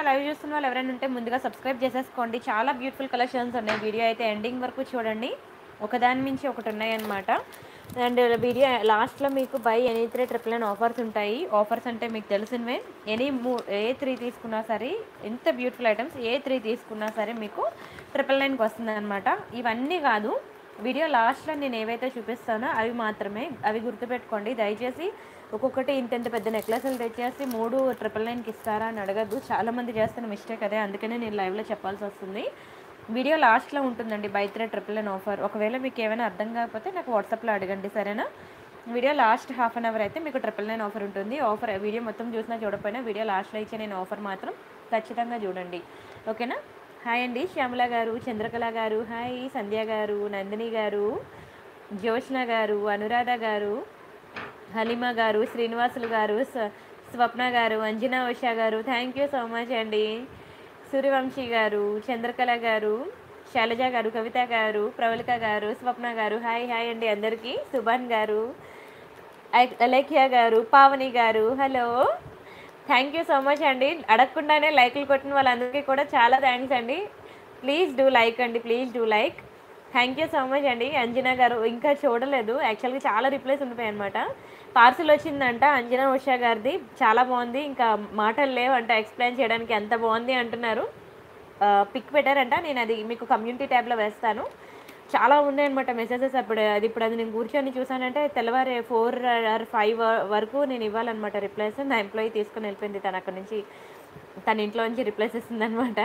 Live చూస్తున్న వాళ్ళు ఎవరైనా ఉంటే ముందుగా సబ్స్క్రైబ్ చేసేసుకోండి చాలా బ్యూటిఫుల్ కలెక్షన్స్ ఉన్నాయి వీడియో అయితే ఎండింగ్ వరకు చూడండి ఒకదాని మించి ఒకటి ఉన్నాయన్నమాట అండ్ వీడియో లాస్ట్లో మీకు buy any three triple nine offers ఉంటాయి ఆఫర్స్ అంటే మీకు తెలిసినవే ఎనీ మూ ఏ త్రీ తీసుకున్నా సరే ఎంత బ్యూటిఫుల్ ఐటమ్స్ ఏ త్రీ తీసుకున్నా సరే మీకు ట్రిపుల్ నైన్కి వస్తుంది అనమాట ఇవన్నీ కాదు వీడియో లాస్ట్లో నేను ఏవైతే చూపిస్తానో అవి మాత్రమే అవి గుర్తుపెట్టుకోండి దయచేసి ఒక్కొక్కటి ఇంత ఇంత పెద్ద నెక్లెస్లు తెచ్చేసి మూడు ట్రిపుల్ నైన్కి ఇస్తారా అని అడగద్దు చాలామంది చేస్తున్న మిస్టేక్ అదే అందుకనే నేను లైవ్లో చెప్పాల్సి వస్తుంది వీడియో లాస్ట్లో ఉంటుందండి buy three triple nine offer ఒకవేళ మీకు ఏమైనా అర్థం కాకపోతే నాకు వాట్సాప్లో అడగండి సరేనా video last half an hour అయితే మీకు ట్రిపుల్ నైన్ ఆఫర్ ఉంటుంది ఆఫర్ వీడియో మొత్తం చూసినా చూడకపోయినా వీడియో లాస్ట్లో ఇచ్చే నేను ఆఫర్ మాత్రం ఖచ్చితంగా చూడండి ఓకేనా హాయ్ అండి శ్యామల గారు చంద్రకళ గారు హాయ్ సంధ్య గారు నందిని గారు జ్యోత్స్న గారు అనురాధ గారు హలిమా గారు శ్రీనివాసులు గారు స్వ- స్వప్న గారు అంజనా ఉషా గారు థ్యాంక్ యూ సో మచ్ అండి సూర్యవంశీ గారు చంద్రకళ గారు శైలజ గారు కవిత గారు ప్రవళిక గారు స్వప్న గారు హాయ్ హాయ్ అండి అందరికీ సుభాన్ గారు అలెక్- అలేఖ్య గారు పావని గారు hello thank you so much అండి అడగకుండానే లైక్లు కొట్టిన వాళ్ళందరికీ కూడా చాలా థ్యాంక్స్ అండి ప్లీజ్ డూ లైక్ అండి please do like thank you so much అండి అంజనా గారు ఇంకా చూడలేదు యాక్చువల్గా చాలా రిప్లైస్ ఉండిపోయాయి అనమాట పార్సిల్ వచ్చిందంట అంజనా ఉషా గారిది చాలా బాగుంది ఇంకా మాటలు లేవంట ఎక్స్ప్లెయిన్ చేయడానికి ఎంత బాగుంది అంటున్నారు పిక్ పెట్టారంట నేను అది మీకు కమ్యూనిటీ ట్యాబ్లో వేస్తాను చాలా ఉన్నాయన్నమాట మెసేజెస్ అప్పుడు అది ఇప్పుడు అది నేను కూర్చొని చూసానంటే తెల్లవారి ఫోర్ ఆర్ ఫైవ్ వరకు నేను ఇవ్వాలన్నమాట రిప్లైస్ నా ఎంప్లాయీ తీసుకుని వెళ్ళిపోయింది తను అక్కడి నుంచి తన ఇంట్లో నుంచి రిప్లైస్ ఇస్తుందన్నమాట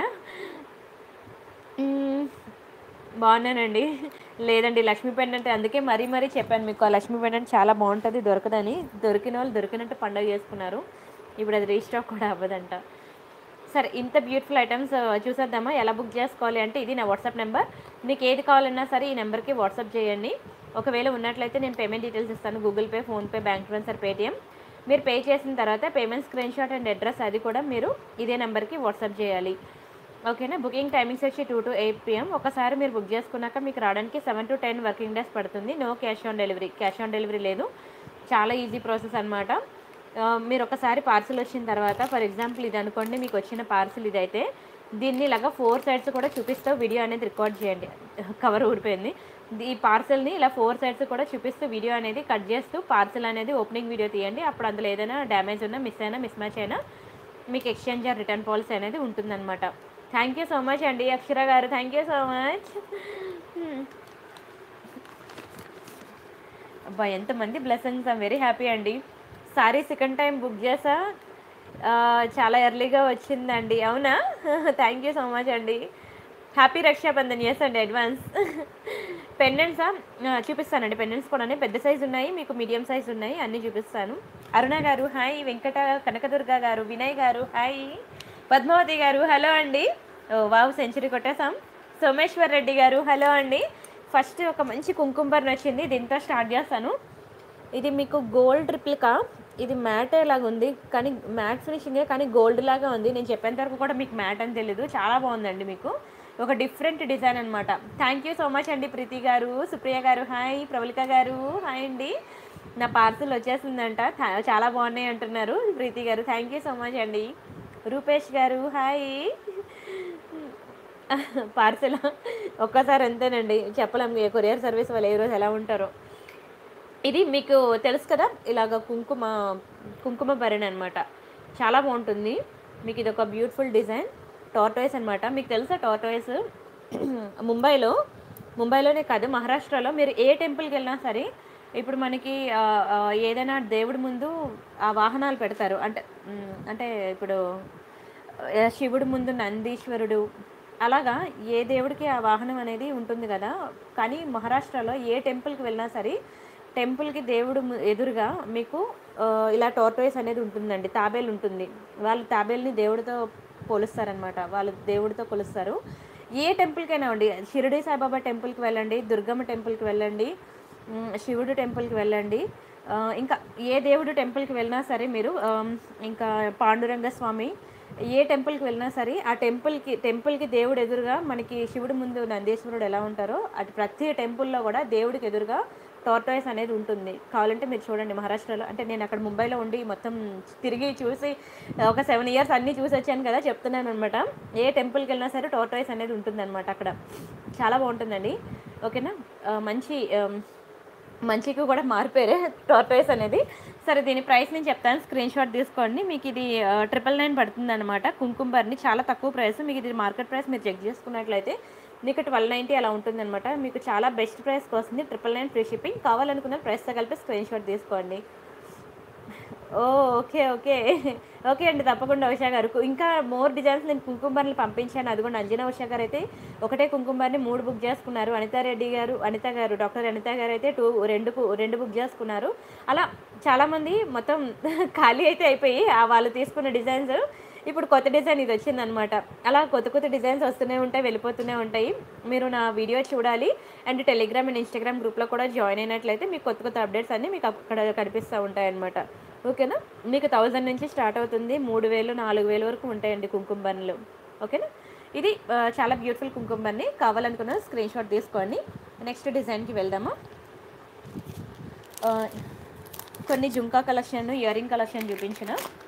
మ్మ్. బాగున్నానండి లేదండి లక్ష్మీ పెండెంట్ అందుకే మరీ మరీ చెప్పాను మీకు ఆ లక్ష్మీ పెండెంట్ చాలా బాగుంటుంది దొరకదని దొరికిన వాళ్ళు దొరికినట్టు పండగ చేసుకున్నారు ఇప్పుడు అది రీస్టాక్ కూడా అవ్వదంట సరే ఇంత బ్యూటిఫుల్ ఐటమ్స్ చూసేద్దామా ఎలా బుక్ చేసుకోవాలి అంటే ఇది నా వాట్సాప్ నెంబర్ మీకు ఏది కావాలన్నా సరే ఈ నెంబర్కి వాట్సాప్ చేయండి ఒకవేళ ఉన్నట్లయితే నేను పేమెంట్ డీటెయిల్స్ ఇస్తాను Google Pay PhonePe bank transfer Paytm మీరు పే చేసిన తర్వాత payment screenshot and address అది కూడా మీరు ఇదే నెంబర్కి వాట్సాప్ చేయాలి ఓకేనా బుకింగ్ టైమింగ్స్ వచ్చి టూ టు ఎయిట్ పిఎం ఒకసారి మీరు బుక్ చేసుకున్నాక మీకు రావడానికి seven to ten working days పడుతుంది no cash on delivery cash on delivery లేదు చాలా ఈజీ ప్రాసెస్ అనమాట మీరు ఒకసారి పార్సిల్ వచ్చిన తర్వాత ఫర్ ఎగ్జాంపుల్ ఇది అనుకోండి మీకు వచ్చిన పార్సిల్ ఇదైతే దీన్ని ఇలాగా ఫోర్ సైడ్స్ కూడా చూపిస్తూ వీడియో అనేది రికార్డ్ చేయండి కవర్ ఊడిపోయింది ఈ పార్సల్ని ఇలా ఫోర్ సైడ్స్ కూడా చూపిస్తూ వీడియో అనేది కట్ చేస్తూ పార్సల్ అనేది ఓపెనింగ్ వీడియో తీయండి అప్పుడు అందులో ఏదైనా డ్యామేజ్ ఉన్నా మిస్ అయినా మిస్ మ్యాచ్ అయినా మీకు ఎక్స్చేంజ్ ఆర్ రిటర్న్ పాలసీ అనేది ఉంటుందన్నమాట థ్యాంక్ యూ సో మచ్ అండి అక్షర గారు థ్యాంక్ యూ సో మచ్ అబ్బా ఎంతమంది బ్లెస్సింగ్స్ ఐమ్ వెరీ హ్యాపీ అండి సారీ సెకండ్ టైం బుక్ చేసా ఆ, చాలా ఎర్లీగా వచ్చిందండి అవునా థ్యాంక్ యూ సో మచ్ అండి హ్యాపీ రక్షాబంధన్ ఎస్ అండి అడ్వాన్స్ పెండెంట్సా చూపిస్తానండి పెండెంట్స్ కూడా పెద్ద సైజు ఉన్నాయి మీకు మీడియం సైజ్ ఉన్నాయి అన్నీ చూపిస్తాను అరుణ గారు హాయ్ వెంకట కనకదుర్గ గారు వినయ్ గారు హాయ్ పద్మావతి గారు హలో అండి ఓ వావ్ సెంచరీ కొట్టేసాం సోమేశ్వర్ రెడ్డి గారు హలో అండి ఫస్ట్ ఒక మంచి కుంకుమ బర్న్ వచ్చింది దీంతో స్టార్ట్ చేస్తాను ఇది మీకు గోల్డ్ రిప్లికా ఇది మ్యాట్ లాగా ఉంది కానీ మ్యాట్ ఫినిషింగే కానీ గోల్డ్ లాగా ఉంది నేను చెప్పేంత వరకు కూడా మీకు మ్యాట్ అని తెలీదు చాలా బాగుందండి మీకు ఒక డిఫరెంట్ డిజైన్ అనమాట థ్యాంక్ యూ సో మచ్ అండి ప్రీతి గారు సుప్రియ గారు హాయ్ ప్రవళిక గారు హాయ్ అండి నా పార్సిల్ వచ్చేసిందంట థా- చాలా బాగున్నాయి అంటున్నారు ప్రీతి గారు థ్యాంక్ యూ సో మచ్ అండి రూపేష్ గారు హాయ్ పార్సల్ ఒక్కసారి అంతేనండి చెప్పలేం ఏ కొరియర్ సర్వీస్ వాళ్ళు ఏ రోజు ఎలా ఉంటారో ఇది మీకు తెలుసు కదా ఇలాగ కుంకుమ కుంకుమ భరణి అనమాట చాలా బాగుంటుంది మీకు ఇది ఒక బ్యూటిఫుల్ డిజైన్ టార్టాయిస్ అనమాట మీకు తెలుసా టార్టాయిస్ ముంబైలో ముంబైలోనే కాదు మహారాష్ట్రలో మీరు ఏ టెంపుల్కి వెళ్ళినా సరే ఇప్పుడు మనకి ఆ, ఆ, ఏదైనా దేవుడి ముందు ఆ వాహనాలు పెడతారు అంటే మ్, అంటే ఇప్పుడు ఆ, శివుడి ముందు నందీశ్వరుడు అలాగా ఏ దేవుడికి ఆ వాహనం అనేది ఉంటుంది కదా కానీ మహారాష్ట్రలో ఏ టెంపుల్కి వెళ్ళినా సరే టెంపుల్కి దేవుడు ము- ఎదురుగా మీకు ఆ, ఇలా టోర్టోయిస్ అనేది ఉంటుందండి తాబేలు ఉంటుంది వాళ్ళు తాబేల్ని దేవుడితో పోలుస్తారనమాట వాళ్ళు దేవుడితో కొలుస్తారు ఏ టెంపుల్కైనా అండి షిరిడి సాయిబాబా టెంపుల్కి వెళ్ళండి దుర్గమ్మ టెంపుల్కి వెళ్ళండి మ్, శివుడు టెంపుల్కి వెళ్ళండి ఆ, ఇంకా ఏ దేవుడు టెంపుల్కి వెళ్ళినా సరే మీరు ఆమ్, ఇంకా పాండురంగ స్వామి ఏ టెంపుల్కి వెళ్ళినా సరే ఆ టెంపుల్కి టెంపుల్కి దేవుడు ఎదురుగా మనకి శివుడు ముందు నందీశ్వరుడు ఎలా ఉంటారో అటు ప్రతి టెంపుల్లో కూడా దేవుడికి ఎదురుగా టార్టాయిస్ అనేది ఉంటుంది కావాలంటే మీరు చూడండి మహారాష్ట్రలో అంటే నేను అక్కడ ముంబైలో ఉండి మొత్తం తిరిగి చూసి ఒక సెవెన్ ఇయర్స్ అన్నీ చూసి వచ్చాను కదా చెప్తున్నాను అనమాట ఏ టెంపుల్కి వెళ్ళినా సరే టార్టాయిస్ అనేది ఉంటుందన్నమాట అక్కడ చాలా బాగుంటుందండి ఓకేనా ఆ, మంచి ఆమ్, మంచికి కూడా మారిపోయారు టార్టాయిస్ అనేది సరే దీని ప్రైస్ నేను చెప్తాను స్క్రీన్ షాట్ తీసుకోండి మీకు ఇది ట్రిపుల్ నైన్ పడుతుంది అనమాట కుంకుమర్ని చాలా తక్కువ ప్రైస్ మీకు ఇది మార్కెట్ ప్రైస్ మీరు చెక్ చేసుకున్నట్లయితే మీకు ట్వెల్వ్ నైంటీ అలా ఉంటుందన్నమాట మీకు చాలా బెస్ట్ ప్రైస్కి వస్తుంది ట్రిపుల్ నైన్ ఫ్రీ షిప్పింగ్ కావాలనుకున్న ప్రైస్తో కలిపి స్క్రీన్ షాట్ తీసుకోండి ఓ ఓకే ఓకే ఓకే అండి తప్పకుండా ఉషా గారు కు- ఇంకా మోర్ డిజైన్స్ నేను కుంకుమర్లు పంపించాను అది కూడా అంజనా ఉషా గారు అయితే ఒకటే కుంకుమర్ని మూడు బుక్ చేసుకున్నారు అనితారెడ్డి గారు అనిత గారు డాక్టర్ అనిత గారు అయితే టూ రెండు కు- రెండు బుక్ చేసుకున్నారు అలా చాలామంది మొత్తం ఖాళీ అయితే అయిపోయి ఆ వాళ్ళు తీసుకున్న డిజైన్స్ ఇప్పుడు కొత్త డిజైన్ ఇది వచ్చిందనమాట అలా కొత్త కొత్త డిజైన్స్ వస్తూనే ఉంటాయి వెళ్ళిపోతూనే ఉంటాయి మీరు నా వీడియో చూడాలి అండ్ టెలిగ్రామ్ అండ్ ఇన్స్టాగ్రామ్ గ్రూప్లో కూడా జాయిన్ అయినట్లయితే మీకు కొత్త కొత్త అప్డేట్స్ అన్నీ మీకు అక్కడ కనిపిస్తూ ఉంటాయి అనమాట ఓకేనా మీకు థౌజండ్ నుంచి స్టార్ట్ అవుతుంది మూడు వేలు నాలుగు వేలు వరకు ఉంటాయండి కుంకుమ బన్నులు ఓకేనా ఇది ఆ, చాలా బ్యూటిఫుల్ కుంకుమ బన్ని కావాలనుకున్న స్క్రీన్ షాట్ తీసుకోండి నెక్స్ట్ డిజైన్కి వెళ్దామా ఆ, కొన్ని jhumka collection ear ring collection చూపించిన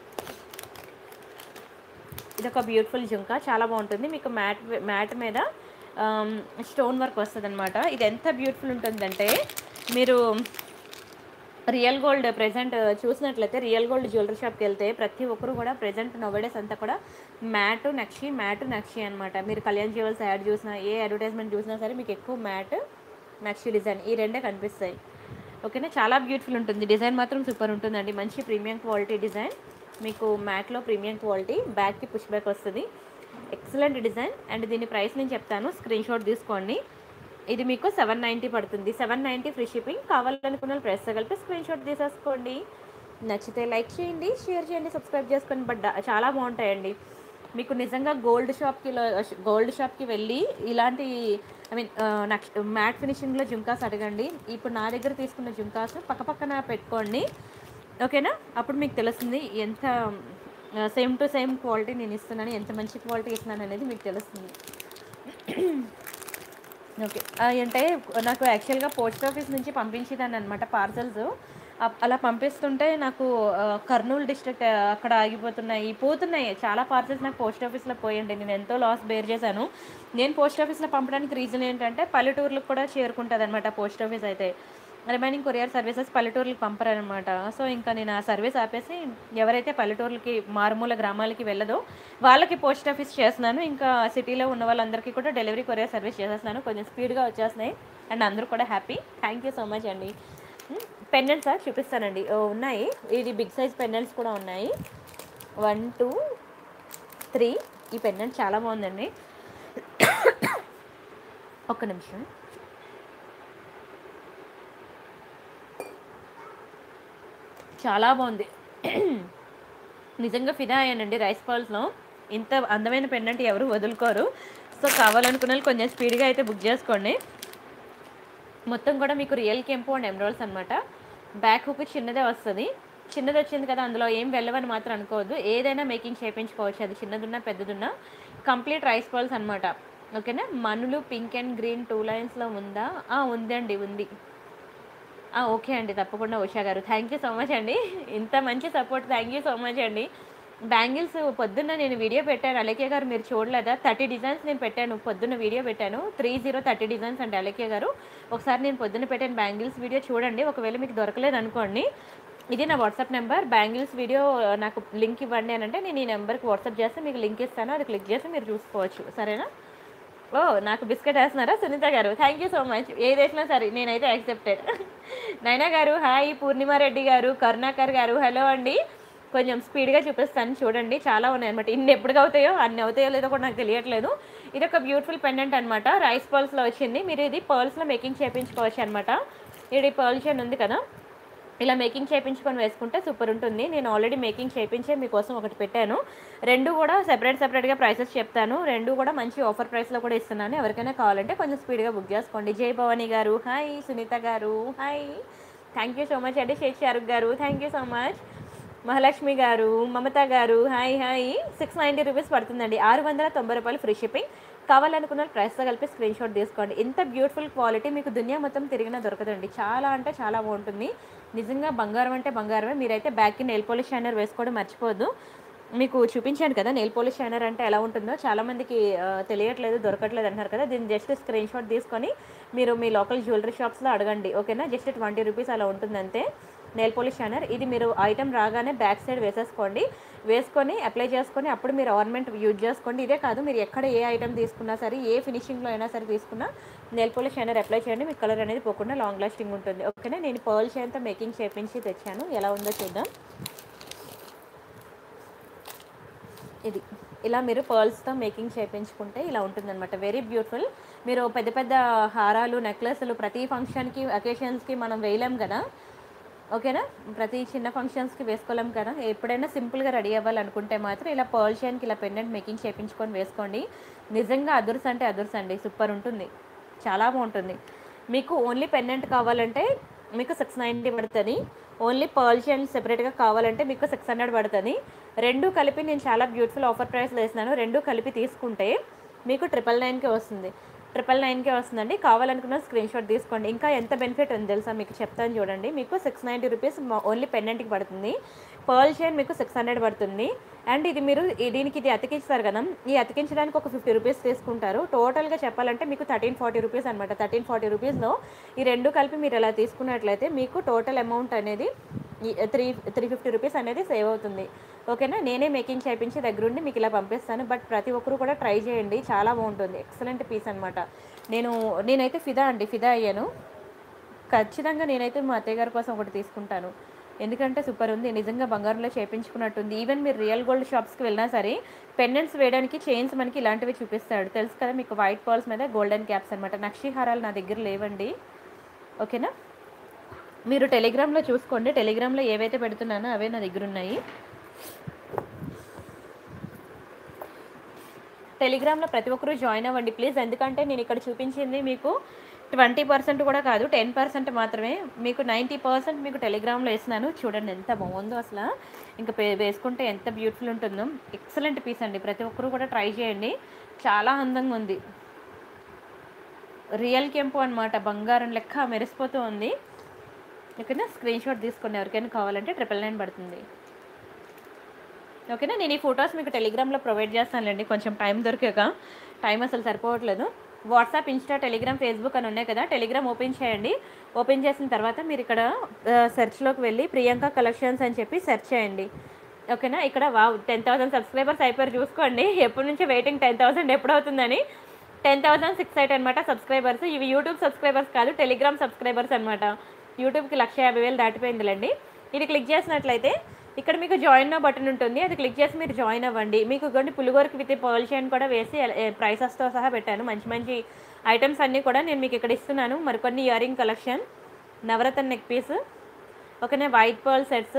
ఇది ఒక బ్యూటిఫుల్ జుంకా చాలా బాగుంటుంది మీకు మ్యాట్ మ్యాట్ మీద స్టోన్ వర్క్ వస్తుంది అనమాట ఇది ఎంత బ్యూటిఫుల్ ఉంటుందంటే మీరు రియల్ గోల్డ్ ప్రెజెంట్ చూసినట్లయితే రియల్ గోల్డ్ జ్యువెలరీ షాప్కి వెళ్తే ప్రతి ఒక్కరు కూడా ప్రెజెంట్ నోవడేస్ అంతా కూడా మ్యాట్ నక్షి మ్యాట్ నక్షి అనమాట మీరు కళ్యాణ్ జ్యువెల్స్ యాడ్ చూసినా ఏ అడ్వర్టైజ్మెంట్ చూసినా సరే మీకు ఎక్కువ మ్యాట్ నక్షి డిజైన్ ఈ రెండే కనిపిస్తాయి ఓకేనా చాలా బ్యూటిఫుల్ ఉంటుంది డిజైన్ మాత్రం సూపర్ ఉంటుందండి మంచి ప్రీమియం క్వాలిటీ డిజైన్ మీకు మ్యాట్లో ప్రీమియం క్వాలిటీ బ్యాక్కి పుష్ బ్యాక్ వస్తుంది ఎక్సలెంట్ డిజైన్ అండ్ దీని ప్రైస్ నేను చెప్తాను స్క్రీన్ షాట్ తీసుకోండి ఇది మీకు సెవెన్ నైంటీ పడుతుంది సెవెన్ నైంటీ ఫ్రీ షిప్పింగ్ కావాలనుకున్న ప్రైస్ కలిపి స్క్రీన్ షాట్ తీసేసుకోండి నచ్చితే లైక్ చేయండి షేర్ చేయండి సబ్స్క్రైబ్ చేసుకోండి బట్ చాలా బాగుంటాయండి మీకు నిజంగా గోల్డ్ షాప్కి గోల్డ్ షాప్కి వెళ్ళి ఇలాంటి ఐ మీన్ మ్యాట్ ఫినిషింగ్లో జుంకాస్ అడగండి ఇప్పుడు నా దగ్గర తీసుకున్న జుంకాస్ పక్కపక్కన పెట్టుకోండి ఓకేనా అప్పుడు మీకు తెలుస్తుంది ఎంత సేమ్ టు సేమ్ క్వాలిటీ నేను ఇస్తున్నాను ఎంత మంచి క్వాలిటీ ఇస్తున్నాను అనేది మీకు తెలుస్తుంది ఓకే ఆ, అంటే నాకు యాక్చువల్గా పోస్ట్ ఆఫీస్ నుంచి పంపించేదాన్ని అనమాట పార్సల్స్ అలా పంపిస్తుంటే నాకు ఆ, కర్నూలు డిస్ట్రిక్ట్ అక్కడ ఆగిపోతున్నాయి పోతున్నాయి చాలా పార్సల్స్ నాకు పోస్ట్ ఆఫీస్లో పోయండి నేను ఎంతో లాస్ బేర్ చేశాను నేను పోస్ట్ ఆఫీస్లో పంపడానికి రీజన్ ఏంటంటే పల్లెటూర్లకు కూడా చేరుకుంటుంది అనమాట పోస్ట్ ఆఫీస్ అయితే రిమైనింగ్ కొరియర్ సర్వీసెస్ పల్లెటూర్లకు పంపరనమాట సో ఇంకా నేను ఆ సర్వీస్ ఆపేసి ఎవరైతే పల్లెటూర్లకి మారుమూల గ్రామాలకి వెళ్ళదో వాళ్ళకి పోస్ట్ ఆఫీస్ చేస్తున్నాను ఇంకా సిటీలో ఉన్న వాళ్ళందరికీ కూడా డెలివరీ కొరియర్ సర్వీస్ చేసేస్తున్నాను కొంచెం స్పీడ్గా వచ్చేస్తున్నాయి అండ్ అందరూ కూడా happy thank you so much అండి పెండెంట్స్ సార్ చూపిస్తానండి ఓ, ఉన్నాయి ఇది బిగ్ సైజ్ పెండెంట్స్ కూడా ఉన్నాయి వన్ టూ త్రీ ఈ పెండెంట్ చాలా బాగుందండి ఒక్క నిమిషం చాలా బాగుంది నిజంగా ఫిదా అయ్యానండి రైస్ పాల్స్లో ఇంత అందమైన పెండెంట్ ఎవరు వదులుకోరు సో కావాలనుకున్న వాళ్ళు కొంచెం స్పీడ్గా అయితే బుక్ చేసుకోండి మొత్తం కూడా మీకు రియల్ కెంపు అండ్ ఎమరాల్స్ అనమాట బ్యాక్ హుక్ చిన్నదే వస్తుంది చిన్నది వచ్చింది కదా అందులో ఏం వెళ్ళవని మాత్రం అనుకోవద్దు ఏదైనా మేకింగ్ చేయించుకోవచ్చు అది చిన్నదున్నా పెద్దదున్నా కంప్లీట్ రైస్ బాల్స్ అనమాట ఓకేనా మనులు పింక్ అండ్ గ్రీన్ టూ లైన్స్లో ఉందా ఆ, ఉందండి ఉంది ఆ, ఓకే అండి తప్పకుండా ఉషా గారు థ్యాంక్ యూ సో మచ్ అండి ఇంత మంచి support thank you so much అండి బ్యాంగిల్స్ పొద్దున్న నేను వీడియో పెట్టాను అలకే గారు మీరు చూడలేదా థర్టీ డిజైన్స్ నేను పెట్టాను పొద్దున్న వీడియో పెట్టాను త్రీ జీరో థర్టీ డిజైన్స్ అండి అలకే గారు ఒకసారి నేను పొద్దున్న పెట్టాను బ్యాంగిల్స్ వీడియో చూడండి ఒకవేళ మీకు దొరకలేదు అనుకోండి ఇది నా వాట్సాప్ నెంబర్ బ్యాంగిల్స్ వీడియో నాకు లింక్ ఇవ్వండి అని అంటే నేను ఈ నెంబర్కి వాట్సాప్ చేస్తే మీకు లింక్ ఇస్తాను అది క్లిక్ చేసి మీరు చూసుకోవచ్చు సరేనా ఓ నాకు బిస్కెట్ వేస్తున్నారా సునీత గారు థ్యాంక్ యూ సో మచ్ ఏది వేసినా సరే నేనైతే యాక్సెప్టెడ్ నైనా గారు హాయ్ పూర్ణిమారెడ్డి గారు కరుణాకర్ గారు హలో అండి కొంచెం స్పీడ్గా చూపిస్తాను చూడండి చాలా ఉన్నాయి అనమాట ఇన్ని ఎప్పుడు అవుతాయో అన్ని అవుతాయో లేదో కూడా నాకు తెలియట్లేదు ఇది ఒక బ్యూటిఫుల్ పెండెంట్ అనమాట రైస్ పర్ల్స్లో వచ్చింది మీరు ఇది పర్ల్స్లో మేకింగ్ చేయించుకోవచ్చు అనమాట ఇది పర్ల్ చైన్ ఉంది కదా ఇలా మేకింగ్ చేయించుకొని వేసుకుంటే సూపర్ ఉంటుంది నేను ఆల్రెడీ మేకింగ్ చేయించే మీకోసం ఒకటి పెట్టాను రెండు కూడా సెపరేట్ సెపరేట్గా ప్రైసెస్ చెప్తాను రెండు కూడా మంచి ఆఫర్ ప్రైస్లో కూడా ఇస్తున్నాను ఎవరికైనా కావాలంటే కొంచెం స్పీడ్గా బుక్ చేసుకోండి జై భవానీ గారు హాయ్ సునీత గారు hi thank you so much అండి షేక్ షారుఖ్ గారు thank you so much Mahalakshmi గారు మమత గారు hi hi six ninety rupees పడుతుందండి ఆరు వందల తొంభై రూపాయలు ఫ్రీ షిప్పింగ్ కావాలనుకున్న వాళ్ళు ప్రైస్తో కలిపి స్క్రీన్ షాట్ తీసుకోండి ఇంత బ్యూటిఫుల్ క్వాలిటీ మీకు దునియా మొత్తం తిరిగినా దొరకదండి చాలా అంటే చాలా బాగుంటుంది నిజంగా బంగారం అంటే బంగారమే మీరైతే బ్యాక్కి నెయిల్ పాలిష్ షైనర్ వేసుకోవడం మర్చిపోవద్దు మీకు చూపించాను కదా నెయిల్ పాలిష్ షైనర్ అంటే ఎలా ఉంటుందో చాలామందికి ఆ, తెలియట్లేదు దొరకట్లేదు అంటున్నారు కదా దీన్ని జస్ట్ స్క్రీన్ షాట్ తీసుకొని మీరు మీ లోకల్ జ్యువెలరీ షాప్స్లో అడగండి ఓకేనా జస్ట్ ట్వంటీ రూపీస్ అలా ఉంటుంది అంతే నెయిల్ పాలిష్ షైనర్ ఇది మీరు ఐటమ్ రాగానే బ్యాక్ సైడ్ వేసేసుకోండి వేసుకొని అప్లై చేసుకొని అప్పుడు మీరు ఆర్నమెంట్ యూజ్ చేసుకోండి ఇదే కాదు మీరు ఎక్కడ ఏ ఐటమ్ తీసుకున్నా సరే ఏ ఫినిషింగ్లో అయినా సరే తీసుకున్నా నెయిల్ పాలిష్ షైనర్ అప్లై చేయండి మీకు కలర్ అనేది పోకుండా లాంగ్ లాస్టింగ్ ఉంటుంది ఓకేనా నేను పర్ల్ షైన్తో మేకింగ్ చేపించి తెచ్చాను ఎలా ఉందో చూద్దాం ఇది ఇలా మీరు పర్ల్స్తో మేకింగ్ చేయించుకుంటే ఇలా ఉంటుందన్నమాట వెరీ బ్యూటిఫుల్ మీరు పెద్ద పెద్ద హారాలు నెక్లెస్లు ప్రతి ఫంక్షన్కి అకేషన్స్కి మనం వేయలేం కదా ఓకేనా ప్రతి చిన్న ఫంక్షన్స్కి వేసుకోలేం కదా ఎప్పుడైనా సింపుల్గా రెడీ అవ్వాలనుకుంటే మాత్రం ఇలా పర్ల్ చైన్కి ఇలా పెండెంట్ మేకింగ్ చేయించుకొని వేసుకోండి నిజంగా అదుర్స్ అంటే అదుర్స్ అండి సూపర్ ఉంటుంది చాలా బాగుంటుంది మీకు ఓన్లీ పెండెంట్ కావాలంటే మీకు సిక్స్ నైంటీ పడుతుంది ఓన్లీ పర్ల్ చైన్ సెపరేట్గా కావాలంటే మీకు సిక్స్ హండ్రెడ్ పడుతుంది రెండు కలిపి నేను చాలా బ్యూటిఫుల్ ఆఫర్ ప్రైస్లో వేసినాను రెండు కలిపి తీసుకుంటే మీకు ట్రిపుల్ నైన్కే వస్తుంది ట్రిపుల్ నైన్కే వస్తుందండి కావాలనుకున్న స్క్రీన్ షాట్ తీసుకోండి ఇంకా ఎంత బెనిఫిట్ ఉంది తెలుసా మీకు చెప్తాను చూడండి మీకు సిక్స్ నైంటీ రూపీస్ ఓన్లీ పెండెంట్కి పడుతుంది పర్ల్ చైన్ మీకు సిక్స్ హండ్రెడ్ పడుతుంది అండ్ ఇది మీరు ఈ- దీనికి ఇది అతికిస్తారు కదా ఈ అతికించడానికి ఒక ఫిఫ్టీ రూపీస్ తీసుకుంటారు టోటల్గా చెప్పాలంటే మీకు థర్టీన్ ఫార్టీ రూపీస్ అనమాట థర్టీన్ ఫార్టీ రూపీస్లో ఈ రెండు కలిపి మీరు ఇలా తీసుకున్నట్లయితే మీకు టోటల్ అమౌంట్ అనేది త్రీ త్రీ ఫిఫ్టీ రూపీస్ అనేది సేవ్ అవుతుంది ఓకేనా నేనే మేకింగ్ చేయించి దగ్గరుండి మీకు ఇలా పంపిస్తాను బట్ ప్రతి ఒక్కరు కూడా ట్రై చేయండి చాలా బాగుంటుంది ఎక్సలెంట్ పీస్ అనమాట నేను నేనైతే ఫిదా అండి ఫిదా అయ్యాను ఖచ్చితంగా నేనైతే మా అత్తయ్య గారి కోసం ఒకటి తీసుకుంటాను ఎందుకంటే సూపర్ ఉంది నిజంగా బంగారంలో చేయించుకున్నట్టుంది ఈవెన్ మీరు రియల్ గోల్డ్ షాప్స్కి వెళ్ళినా సరే పెండెంట్స్ వేయడానికి చైన్స్ మనకి ఇలాంటివి చూపిస్తాడు తెలుసు కదా మీకు వైట్ పర్ల్స్ మీద గోల్డెన్ క్యాప్స్ అనమాట నక్షి హారాలు నా దగ్గర లేవండి ఓకేనా మీరు టెలిగ్రామ్లో చూసుకోండి టెలిగ్రామ్లో ఏవైతే పెడుతున్నానో అవే నా దగ్గర ఉన్నాయి టెలిగ్రామ్లో ప్రతి ఒక్కరూ జాయిన్ అవ్వండి ప్లీజ్ ఎందుకంటే నేను ఇక్కడ చూపించింది మీకు ట్వంటీ పర్సెంట్ కూడా కాదు టెన్ పర్సెంట్ మాత్రమే మీకు నైంటీ పర్సెంట్ మీకు టెలిగ్రామ్లో వేసినాను చూడండి ఎంత బాగుందో అసలు ఇంకా పే- వేసుకుంటే ఎంత బ్యూటిఫుల్ ఉంటుందో ఎక్సలెంట్ పీస్ అండి ప్రతి ఒక్కరూ కూడా ట్రై చేయండి చాలా అందంగా ఉంది రియల్ కెంపు అనమాట బంగారం లెక్క మెరిసిపోతూ ఉంది ఓకేనా స్క్రీన్ షాట్ తీసుకుని ఎవరికైనా కావాలంటే ట్రిపుల్ నైన్ పడుతుంది ఓకేనా నేను ఈ ఫొటోస్ మీకు టెలిగ్రామ్లో ప్రొవైడ్ చేస్తానులేండి కొంచెం టైం దొరికాక టైం అసలు సరిపోవట్లేదు వాట్సాప్ ఇన్స్టా టెలిగ్రామ్ ఫేస్బుక్ అని ఉన్నాయి కదా టెలిగ్రామ్ ఓపెన్ చేయండి ఓపెన్ చేసిన తర్వాత మీరు ఇక్కడ సెర్చ్లోకి వెళ్ళి ప్రియాంక కలెక్షన్స్ అని చెప్పి సెర్చ్ చేయండి ఓకేనా ఇక్కడ వా టెన్ థౌసండ్ సబ్స్క్రైబర్స్ అయిపోయారు చూసుకోండి ఎప్పటి నుంచి వెయిటింగ్ టెన్ థౌసండ్ ఎప్పుడు అవుతుందని టెన్ థౌసండ్ సిక్స్ ఎయిట్ అనమాట సబ్స్క్రైబర్స్ ఇవి యూట్యూబ్ సబ్స్క్రైబర్స్ కాదు టెలిగ్రామ్ సబ్స్క్రైబర్స్ అనమాట యూట్యూబ్కి లక్ష యాభై వేలు దాటిపోయిందిలేండి ఇది క్లిక్ చేసినట్లయితే ఇక్కడ మీకు జాయిన్ నో బటన్ ఉంటుంది అది క్లిక్ చేసి మీరు జాయిన్ అవ్వండి మీకు కొన్ని పులిగోరకి విత్ పర్ల్ చైన్ కూడా వేసి ప్రైసెస్తో సహా పెట్టాను మంచి మంచి ఐటమ్స్ అన్నీ కూడా నేను మీకు ఇక్కడ ఇస్తున్నాను మరికొన్ని ear ring collection navaratna neck piece ఓకేనే వైట్ పర్ల్ సెట్స్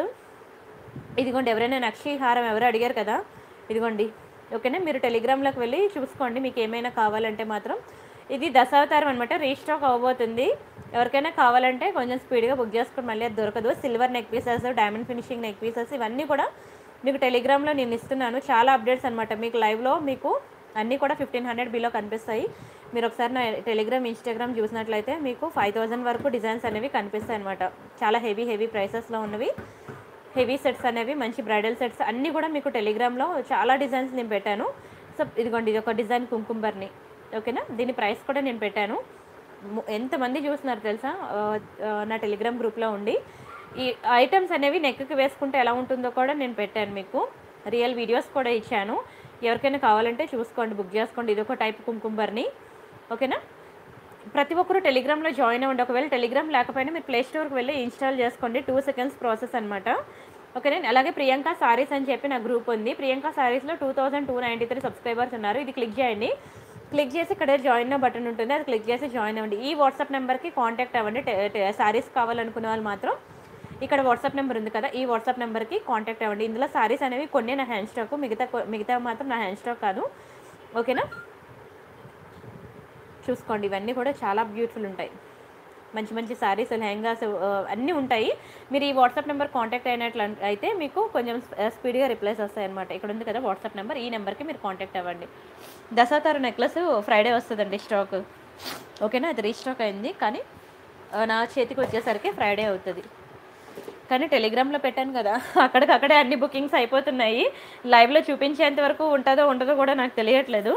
ఇదిగోండి ఎవరైనా నక్షి హారం ఎవరు అడిగారు కదా ఇదిగోండి ఓకేనా మీరు టెలిగ్రామ్లోకి వెళ్ళి చూసుకోండి మీకు ఏమైనా కావాలంటే మాత్రం ఇది దశావతారం అనమాట రీస్టాక్ అవ్వబోతుంది ఎవరికైనా కావాలంటే కొంచెం స్పీడ్గా బుక్ చేసుకుని మళ్ళీ అది దొరకదు silver neck pieces diamond finishing neck pieces ఇవన్నీ కూడా మీకు టెలిగ్రామ్లో నేను ఇస్తున్నాను చాలా అప్డేట్స్ అనమాట మీకు లైవ్లో మీకు అన్నీ కూడా ఫిఫ్టీన్ హండ్రెడ్ బిలో కనిపిస్తాయి మీరు ఒకసారి నా టెలిగ్రామ్ ఇన్స్టాగ్రామ్ చూసినట్లయితే మీకు ఫైవ్ థౌజండ్ వరకు డిజైన్స్ అనేవి కనిపిస్తాయి అనమాట చాలా హెవీ హెవీ ప్రైసెస్లో ఉన్నవి హెవీ సెట్స్ అనేవి మంచి బ్రైడల్ సెట్స్ అన్నీ కూడా మీకు టెలిగ్రామ్లో చాలా డిజైన్స్ నేను పెట్టాను సో ఇదిగోండి ఇది ఒక డిజైన్ కుంకుంబర్ని ఓకేనా దీని ప్రైస్ కూడా నేను పెట్టాను ము- ఎంతమంది చూస్తున్నారు తెలుసా ఆ, ఆ, నా టెలిగ్రామ్ గ్రూప్లో ఉండి ఈ ఐటమ్స్ అనేవి నెక్కి వేసుకుంటే ఎలా ఉంటుందో కూడా నేను పెట్టాను మీకు రియల్ వీడియోస్ కూడా ఇచ్చాను ఎవరికైనా కావాలంటే చూసుకోండి బుక్ చేసుకోండి ఇది ఒక టైప్ కుంకుంబర్ని ఓకేనా ప్రతి ఒక్కరు టెలిగ్రామ్లో జాయిన్ అవ్వండి ఒకవేళ టెలిగ్రామ్ లేకపోయినా మీరు ప్లే స్టోర్కి వెళ్ళి ఇన్స్టాల్ చేసుకోండి టూ సెకండ్స్ ప్రాసెస్ అనమాట ఓకేనా అలాగే ప్రియాంక సారీస్ అని చెప్పి నా గ్రూప్ ఉంది ప్రియాంక సారీస్లో two thousand two ninety three subscribers ఉన్నారు ఇది క్లిక్ చేయండి క్లిక్ చేసి ఇక్కడ జాయిన్ బటన్ ఉంటుంది అది క్లిక్ చేసి జాయిన్ అవ్వండి ఈ వాట్సాప్ నెంబర్కి కాంటాక్ట్ అవ్వండి సారీస్ కావాలనుకునే వాళ్ళు మాత్రం ఇక్కడ వాట్సాప్ నెంబర్ ఉంది కదా ఈ వాట్సాప్ నెంబర్కి కాంటాక్ట్ అవ్వండి ఇందులో సారీస్ అనేవి కొన్ని నా హ్యాండ్ స్టాక్ మిగతా కొ- మిగతా మాత్రం నా హ్యాండ్ స్టాక్ కాదు ఓకేనా చూసుకోండి ఇవన్నీ కూడా చాలా బ్యూటిఫుల్ ఉంటాయి మంచి మంచి శారీస్ లెహంగాస్ అన్నీ ఉంటాయి మీరు ఈ వాట్సాప్ నెంబర్ కాంటాక్ట్ అయినట్లు అన్- అయితే మీకు కొంచెం స్పీడ్గా రిప్లైస్ వస్తాయి అనమాట ఇక్కడ ఉంది కదా వాట్సాప్ నెంబర్ ఈ నెంబర్కి మీరు కాంటాక్ట్ అవ్వండి దశాతారు నెక్లెస్ ఫ్రైడే వస్తుందండి స్టాక్ ఓకేనా అది రీస్టాక్ అయింది కానీ ఆ, నా చేతికి వచ్చేసరికి ఫ్రైడే అవుతుంది కానీ టెలిగ్రామ్లో పెట్టాను కదా అక్కడికక్కడే అన్ని బుకింగ్స్ అయిపోతున్నాయి లైవ్లో చూపించేంత వరకు ఉంటుందో ఉంటుందో కూడా నాకు తెలియట్లేదు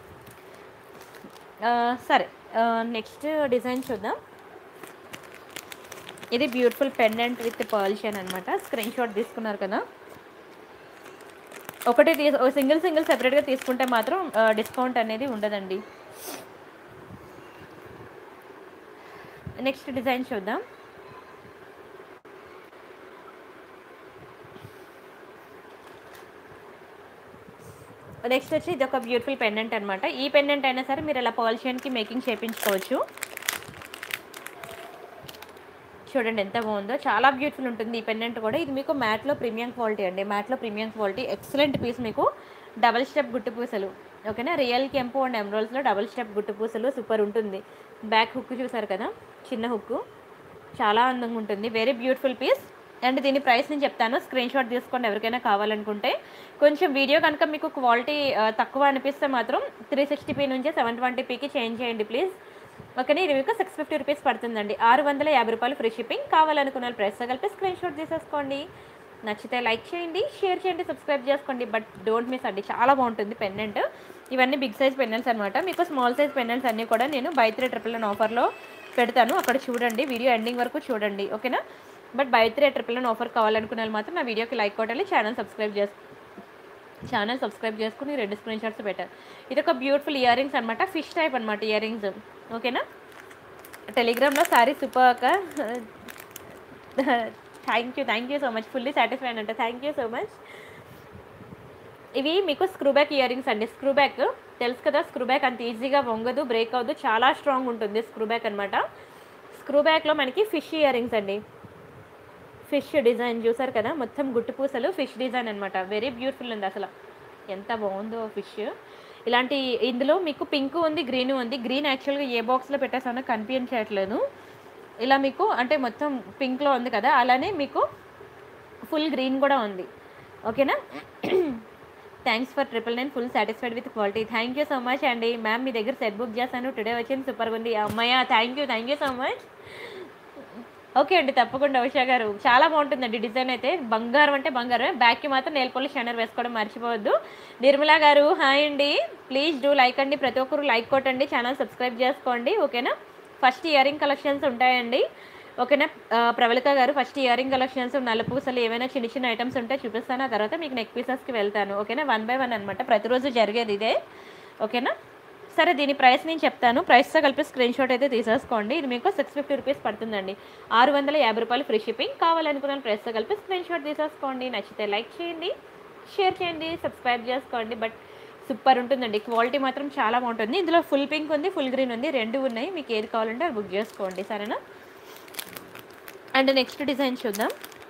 ఆ, సరే నెక్స్ట్ డిజైన్ చూద్దాం ఇది బ్యూటిఫుల్ పెండెంట్ విత్ పర్ల్షన్ అనమాట స్క్రీన్ షాట్ తీసుకున్నారు కదా ఒకటి తీసు సింగిల్ సింగిల్ సెపరేట్గా తీసుకుంటే మాత్రం డిస్కౌంట్ అనేది ఉండదండి నెక్స్ట్ డిజైన్ చూద్దాం నెక్స్ట్ వచ్చి ఇది ఒక బ్యూటిఫుల్ పెండెంట్ అనమాట ఈ పెండెంట్ అయినా సరే మీరు ఇలా పాలిషియన్కి మేకింగ్ చేయించుకోవచ్చు చూడండి ఎంత బాగుందో చాలా బ్యూటిఫుల్ ఉంటుంది ఈ పెండెంట్ కూడా ఇది మీకు మ్యాట్లో ప్రీమియం క్వాలిటీ అండి మ్యాట్లో ప్రీమియం క్వాలిటీ ఎక్సలెంట్ పీస్ మీకు డబల్ స్టెప్ గుట్టు పూసలు ఓకేనా రియల్ కెంపు అండ్ ఎమరాల్స్లో డబల్ స్టెప్ గుట్టు పూసలు సూపర్ ఉంటుంది బ్యాక్ హుక్ చూసారు కదా చిన్న హుక్ చాలా అందంగా ఉంటుంది వెరీ బ్యూటిఫుల్ పీస్ అండ్ దీని ప్రైస్ నేను చెప్తాను స్క్రీన్ షాట్ తీసుకోండి ఎవరికైనా కావాలనుకుంటే కొంచెం వీడియో కనుక మీకు క్వాలిటీ తక్కువ అనిపిస్తే మాత్రం త్రీ సిక్స్టీ పీ నుంచి సెవెన్ ట్వంటీ పీకి చేంజ్ చేయండి ప్లీజ్ ఓకేనా ఇది మీకు సిక్స్ ఫిఫ్టీ రూపీస్ పడుతుందండి ఆరు వందల యాభై రూపాయలు ఫ్రీ షిప్పింగ్ కావాలనుకున్న వాళ్ళు ప్రైస్ కలిపి స్క్రీన్ షాట్ తీసేసుకోండి నచ్చితే లైక్ చేయండి షేర్ చేయండి సబ్స్క్రైబ్ చేసుకోండి బట్ డోంట్ మిస్ అండి చాలా బాగుంటుంది పెండెంట్ ఇవన్నీ బిగ్ సైజ్ పెండెంట్స్ అనమాట మీకు స్మాల్ సైజ్ పెండెంట్స్ అన్నీ కూడా నేను బై త్రీ ట్రిపుల్ నైన్ ఆఫర్లో పెడతాను అక్కడ చూడండి వీడియో ఎండింగ్ వరకు చూడండి ఓకేనా but buy three triple nine offer కావాలనుకున్న వాళ్ళు మాత్రం నా వీడియోకి లైక్ కొట్టాలి ఛానల్ సబ్స్క్రైబ్ చేసి ఛానల్ సబ్స్క్రైబ్ చేసుకుని రెండు స్క్రీన్ షాట్స్ పెట్టారు ఇది ఒక బ్యూటిఫుల్ ఇయర్ రింగ్స్ అనమాట ఫిష్ టైప్ అనమాట ఇయర్ రింగ్స్ ఓకేనా టెలిగ్రామ్లో సారీ సూపర్ అక్క thank you thank you so much fully satisfied అంటే థ్యాంక్ యూ సో మచ్ ఇవి మీకు స్క్రూ బ్యాక్ ఇయర్ రింగ్స్ అండి స్క్రూ బ్యాక్ తెలుసు కదా స్క్రూ బ్యాక్ అంత ఈజీగా వంగదు బ్రేక్ అవ్వదు చాలా స్ట్రాంగ్ ఉంటుంది స్క్రూ బ్యాక్ అనమాట స్క్రూ బ్యాక్లో మనకి ఫిష్ ఇయర్ రింగ్స్ అండి ఫిష్ డిజైన్ చూసారు కదా మొత్తం గుట్టు పూసలు ఫిష్ డిజైన్ అనమాట వెరీ బ్యూటిఫుల్ ఉంది అసలు ఎంత బాగుందో ఫిష్ ఇలాంటి ఇందులో మీకు పింక్ ఉంది గ్రీన్ ఉంది గ్రీన్ యాక్చువల్గా ఏ బాక్స్లో పెట్టేసానో కనిపించట్లేదు ఇలా మీకు అంటే మొత్తం పింక్లో ఉంది కదా అలానే మీకు ఫుల్ గ్రీన్ కూడా ఉంది ఓకేనా thanks for triple nine full satisfied with quality thank you so much అండి మ్యామ్ మీ దగ్గర సెట్ బుక్ చేశాను టుడే వచ్చింది సూపర్గా ఉంది అమ్మాయ thank you thank you so much okay అండి తప్పకుండా ఉషా గారు చాలా బాగుంటుందండి డిజైన్ అయితే బంగారం అంటే బంగారమే బ్యాక్కి మాత్రం నెయిల్ పాలిష్ షైనర్ వేసుకోవడం మర్చిపోవద్దు నిర్మలా గారు హాయ్ అండి ప్లీజ్ డూ లైక్ అండి ప్రతి ఒక్కరు లైక్ కొట్టండి ఛానల్ సబ్స్క్రైబ్ చేసుకోండి ఓకేనా ఫస్ట్ ఇయర్ రింగ్ కలెక్షన్స్ ఉంటాయండి ఓకేనా ఆ, ప్రవళిక గారు ఫస్ట్ ఇయర్ రింగ్ కలెక్షన్స్ నల్లపూసలు ఏమైనా చిన్న చిన్న ఐటమ్స్ ఉంటే చూపిస్తాను ఆ తర్వాత మీకు నెక్ పీసెస్కి వెళ్తాను ఓకేనా వన్ బై వన్ అనమాట ప్రతిరోజు జరిగేది ఇదే ఓకేనా సరే దీని ప్రైస్ నేను చెప్తాను ప్రైస్తో కలిపి స్క్రీన్ షాట్ అయితే తీసేసుకోండి ఇది మీకు సిక్స్ ఫిఫ్టీ రూపీస్ పడుతుందండి ఆరు వందల యాభై రూపాయలు ఫ్రీ షిప్పింగ్ కావాలనుకున్న ప్రైస్తో కలిపి స్క్రీన్ షాట్ తీసేసుకోండి నచ్చితే లైక్ చేయండి షేర్ చేయండి సబ్స్క్రైబ్ చేసుకోండి బట్ సూపర్ ఉంటుందండి క్వాలిటీ మాత్రం చాలా బాగుంటుంది ఇందులో ఫుల్ పింక్ ఉంది ఫుల్ గ్రీన్ ఉంది రెండు ఉన్నాయి మీకు ఏది కావాలంటే అది బుక్ చేసుకోండి సరేనా అండ్ నెక్స్ట్ డిజైన్ చూద్దాం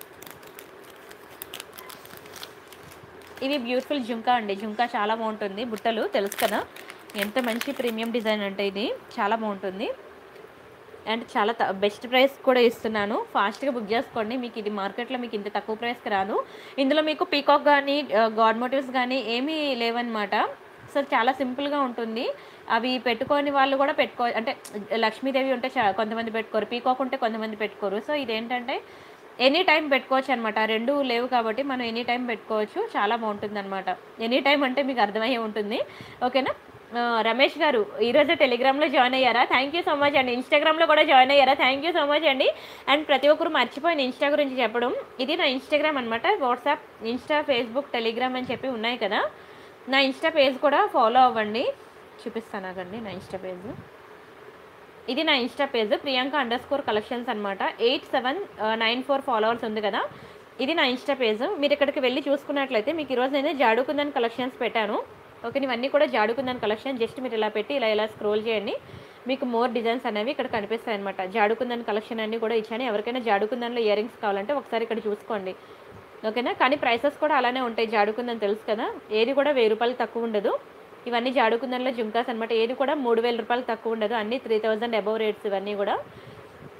ఇవి బ్యూటిఫుల్ జుంకా అండి జుంకా చాలా బాగుంటుంది బుట్టలు తెలుసు కదా ఎంత మంచి ప్రీమియం డిజైన్ అంటే ఇది చాలా బాగుంటుంది అండ్ చాలా బెస్ట్ ప్రైస్ కూడా ఇస్తున్నాను ఫాస్ట్గా బుక్ చేసుకోండి మీకు ఇది మార్కెట్లో మీకు ఇంత తక్కువ ప్రైస్కి రాదు ఇందులో మీకు పీకాక్ కానీ గాడ్ మోటివ్స్ కానీ ఏమీ లేవన్నమాట సో చాలా సింపుల్గా ఉంటుంది అవి పెట్టుకోని వాళ్ళు కూడా పెట్టుకో అంటే లక్ష్మీదేవి ఉంటే చా కొంతమంది పెట్టుకోరు పీకాక్ ఉంటే కొంతమంది పెట్టుకోరు సో ఇదేంటంటే ఎనీ టైం పెట్టుకోవచ్చు అనమాట రెండు లేవు కాబట్టి మనం ఎనీ టైం పెట్టుకోవచ్చు చాలా బాగుంటుంది అనమాట ఎనీ టైం అంటే మీకు అర్థమయ్యే ఉంటుంది ఓకేనా ఆ, రమేష్ గారు ఈరోజు టెలిగ్రామ్లో జాయిన్ అయ్యారా థ్యాంక్ యూ సో మచ్ అండి ఇన్స్టాగ్రామ్లో కూడా జాయిన్ అయ్యారా థ్యాంక్ యూ సో మచ్ అండి అండ్ ప్రతి ఒక్కరు మర్చిపోయిన ఇన్స్టా గురించి చెప్పడం ఇది నా ఇన్స్టాగ్రామ్ అనమాట వాట్సాప్ ఇన్స్టా ఫేస్బుక్ టెలిగ్రామ్ అని చెప్పి ఉన్నాయి కదా నా ఇన్స్టా పేజ్ కూడా ఫాలో అవ్వండి చూపిస్తాను ఆగండి నా ఇన్స్టా పేజ్ ఇది నా Insta page Priyanka under score collections అనమాట eight seven nine four followers ఉంది కదా ఇది నా ఇన్స్టా పేజ్ మీరు ఇక్కడికి వెళ్ళి చూసుకున్నట్లయితే మీకు ఈరోజు నేను జాడుకుందని కలెక్షన్స్ పెట్టాను ఓకే ఇవన్నీ కూడా జాడుకుందని కలెక్షన్ జస్ట్ మీరు ఇలా పెట్టి ఇలా ఇలా స్క్రోల్ చేయండి మీకు మోర్ డిజైన్స్ అనేవి ఇక్కడ కనిపిస్తాయి అనమాట జాడుకుందని కలెక్షన్ అన్నీ కూడా ఇచ్చాను ఎవరికైనా జాడుకుందన్లో ఇయర్ రింగ్స్ కావాలంటే ఒకసారి ఇక్కడ చూసుకోండి ఓకేనా కానీ ప్రైసెస్ కూడా అలానే ఉంటాయి జాడుకుందని తెలుసు కదా ఏది కూడా వెయ్యి రూపాయలు తక్కువ ఉండదు ఇవన్నీ జాడుకుందన్లో జుంకాస్ అనమాట ఏది కూడా మూడు వేల రూపాయలు తక్కువ ఉండదు అన్ని త్రీ థౌజండ్ అబౌవ్ రేట్స్ ఇవన్నీ కూడా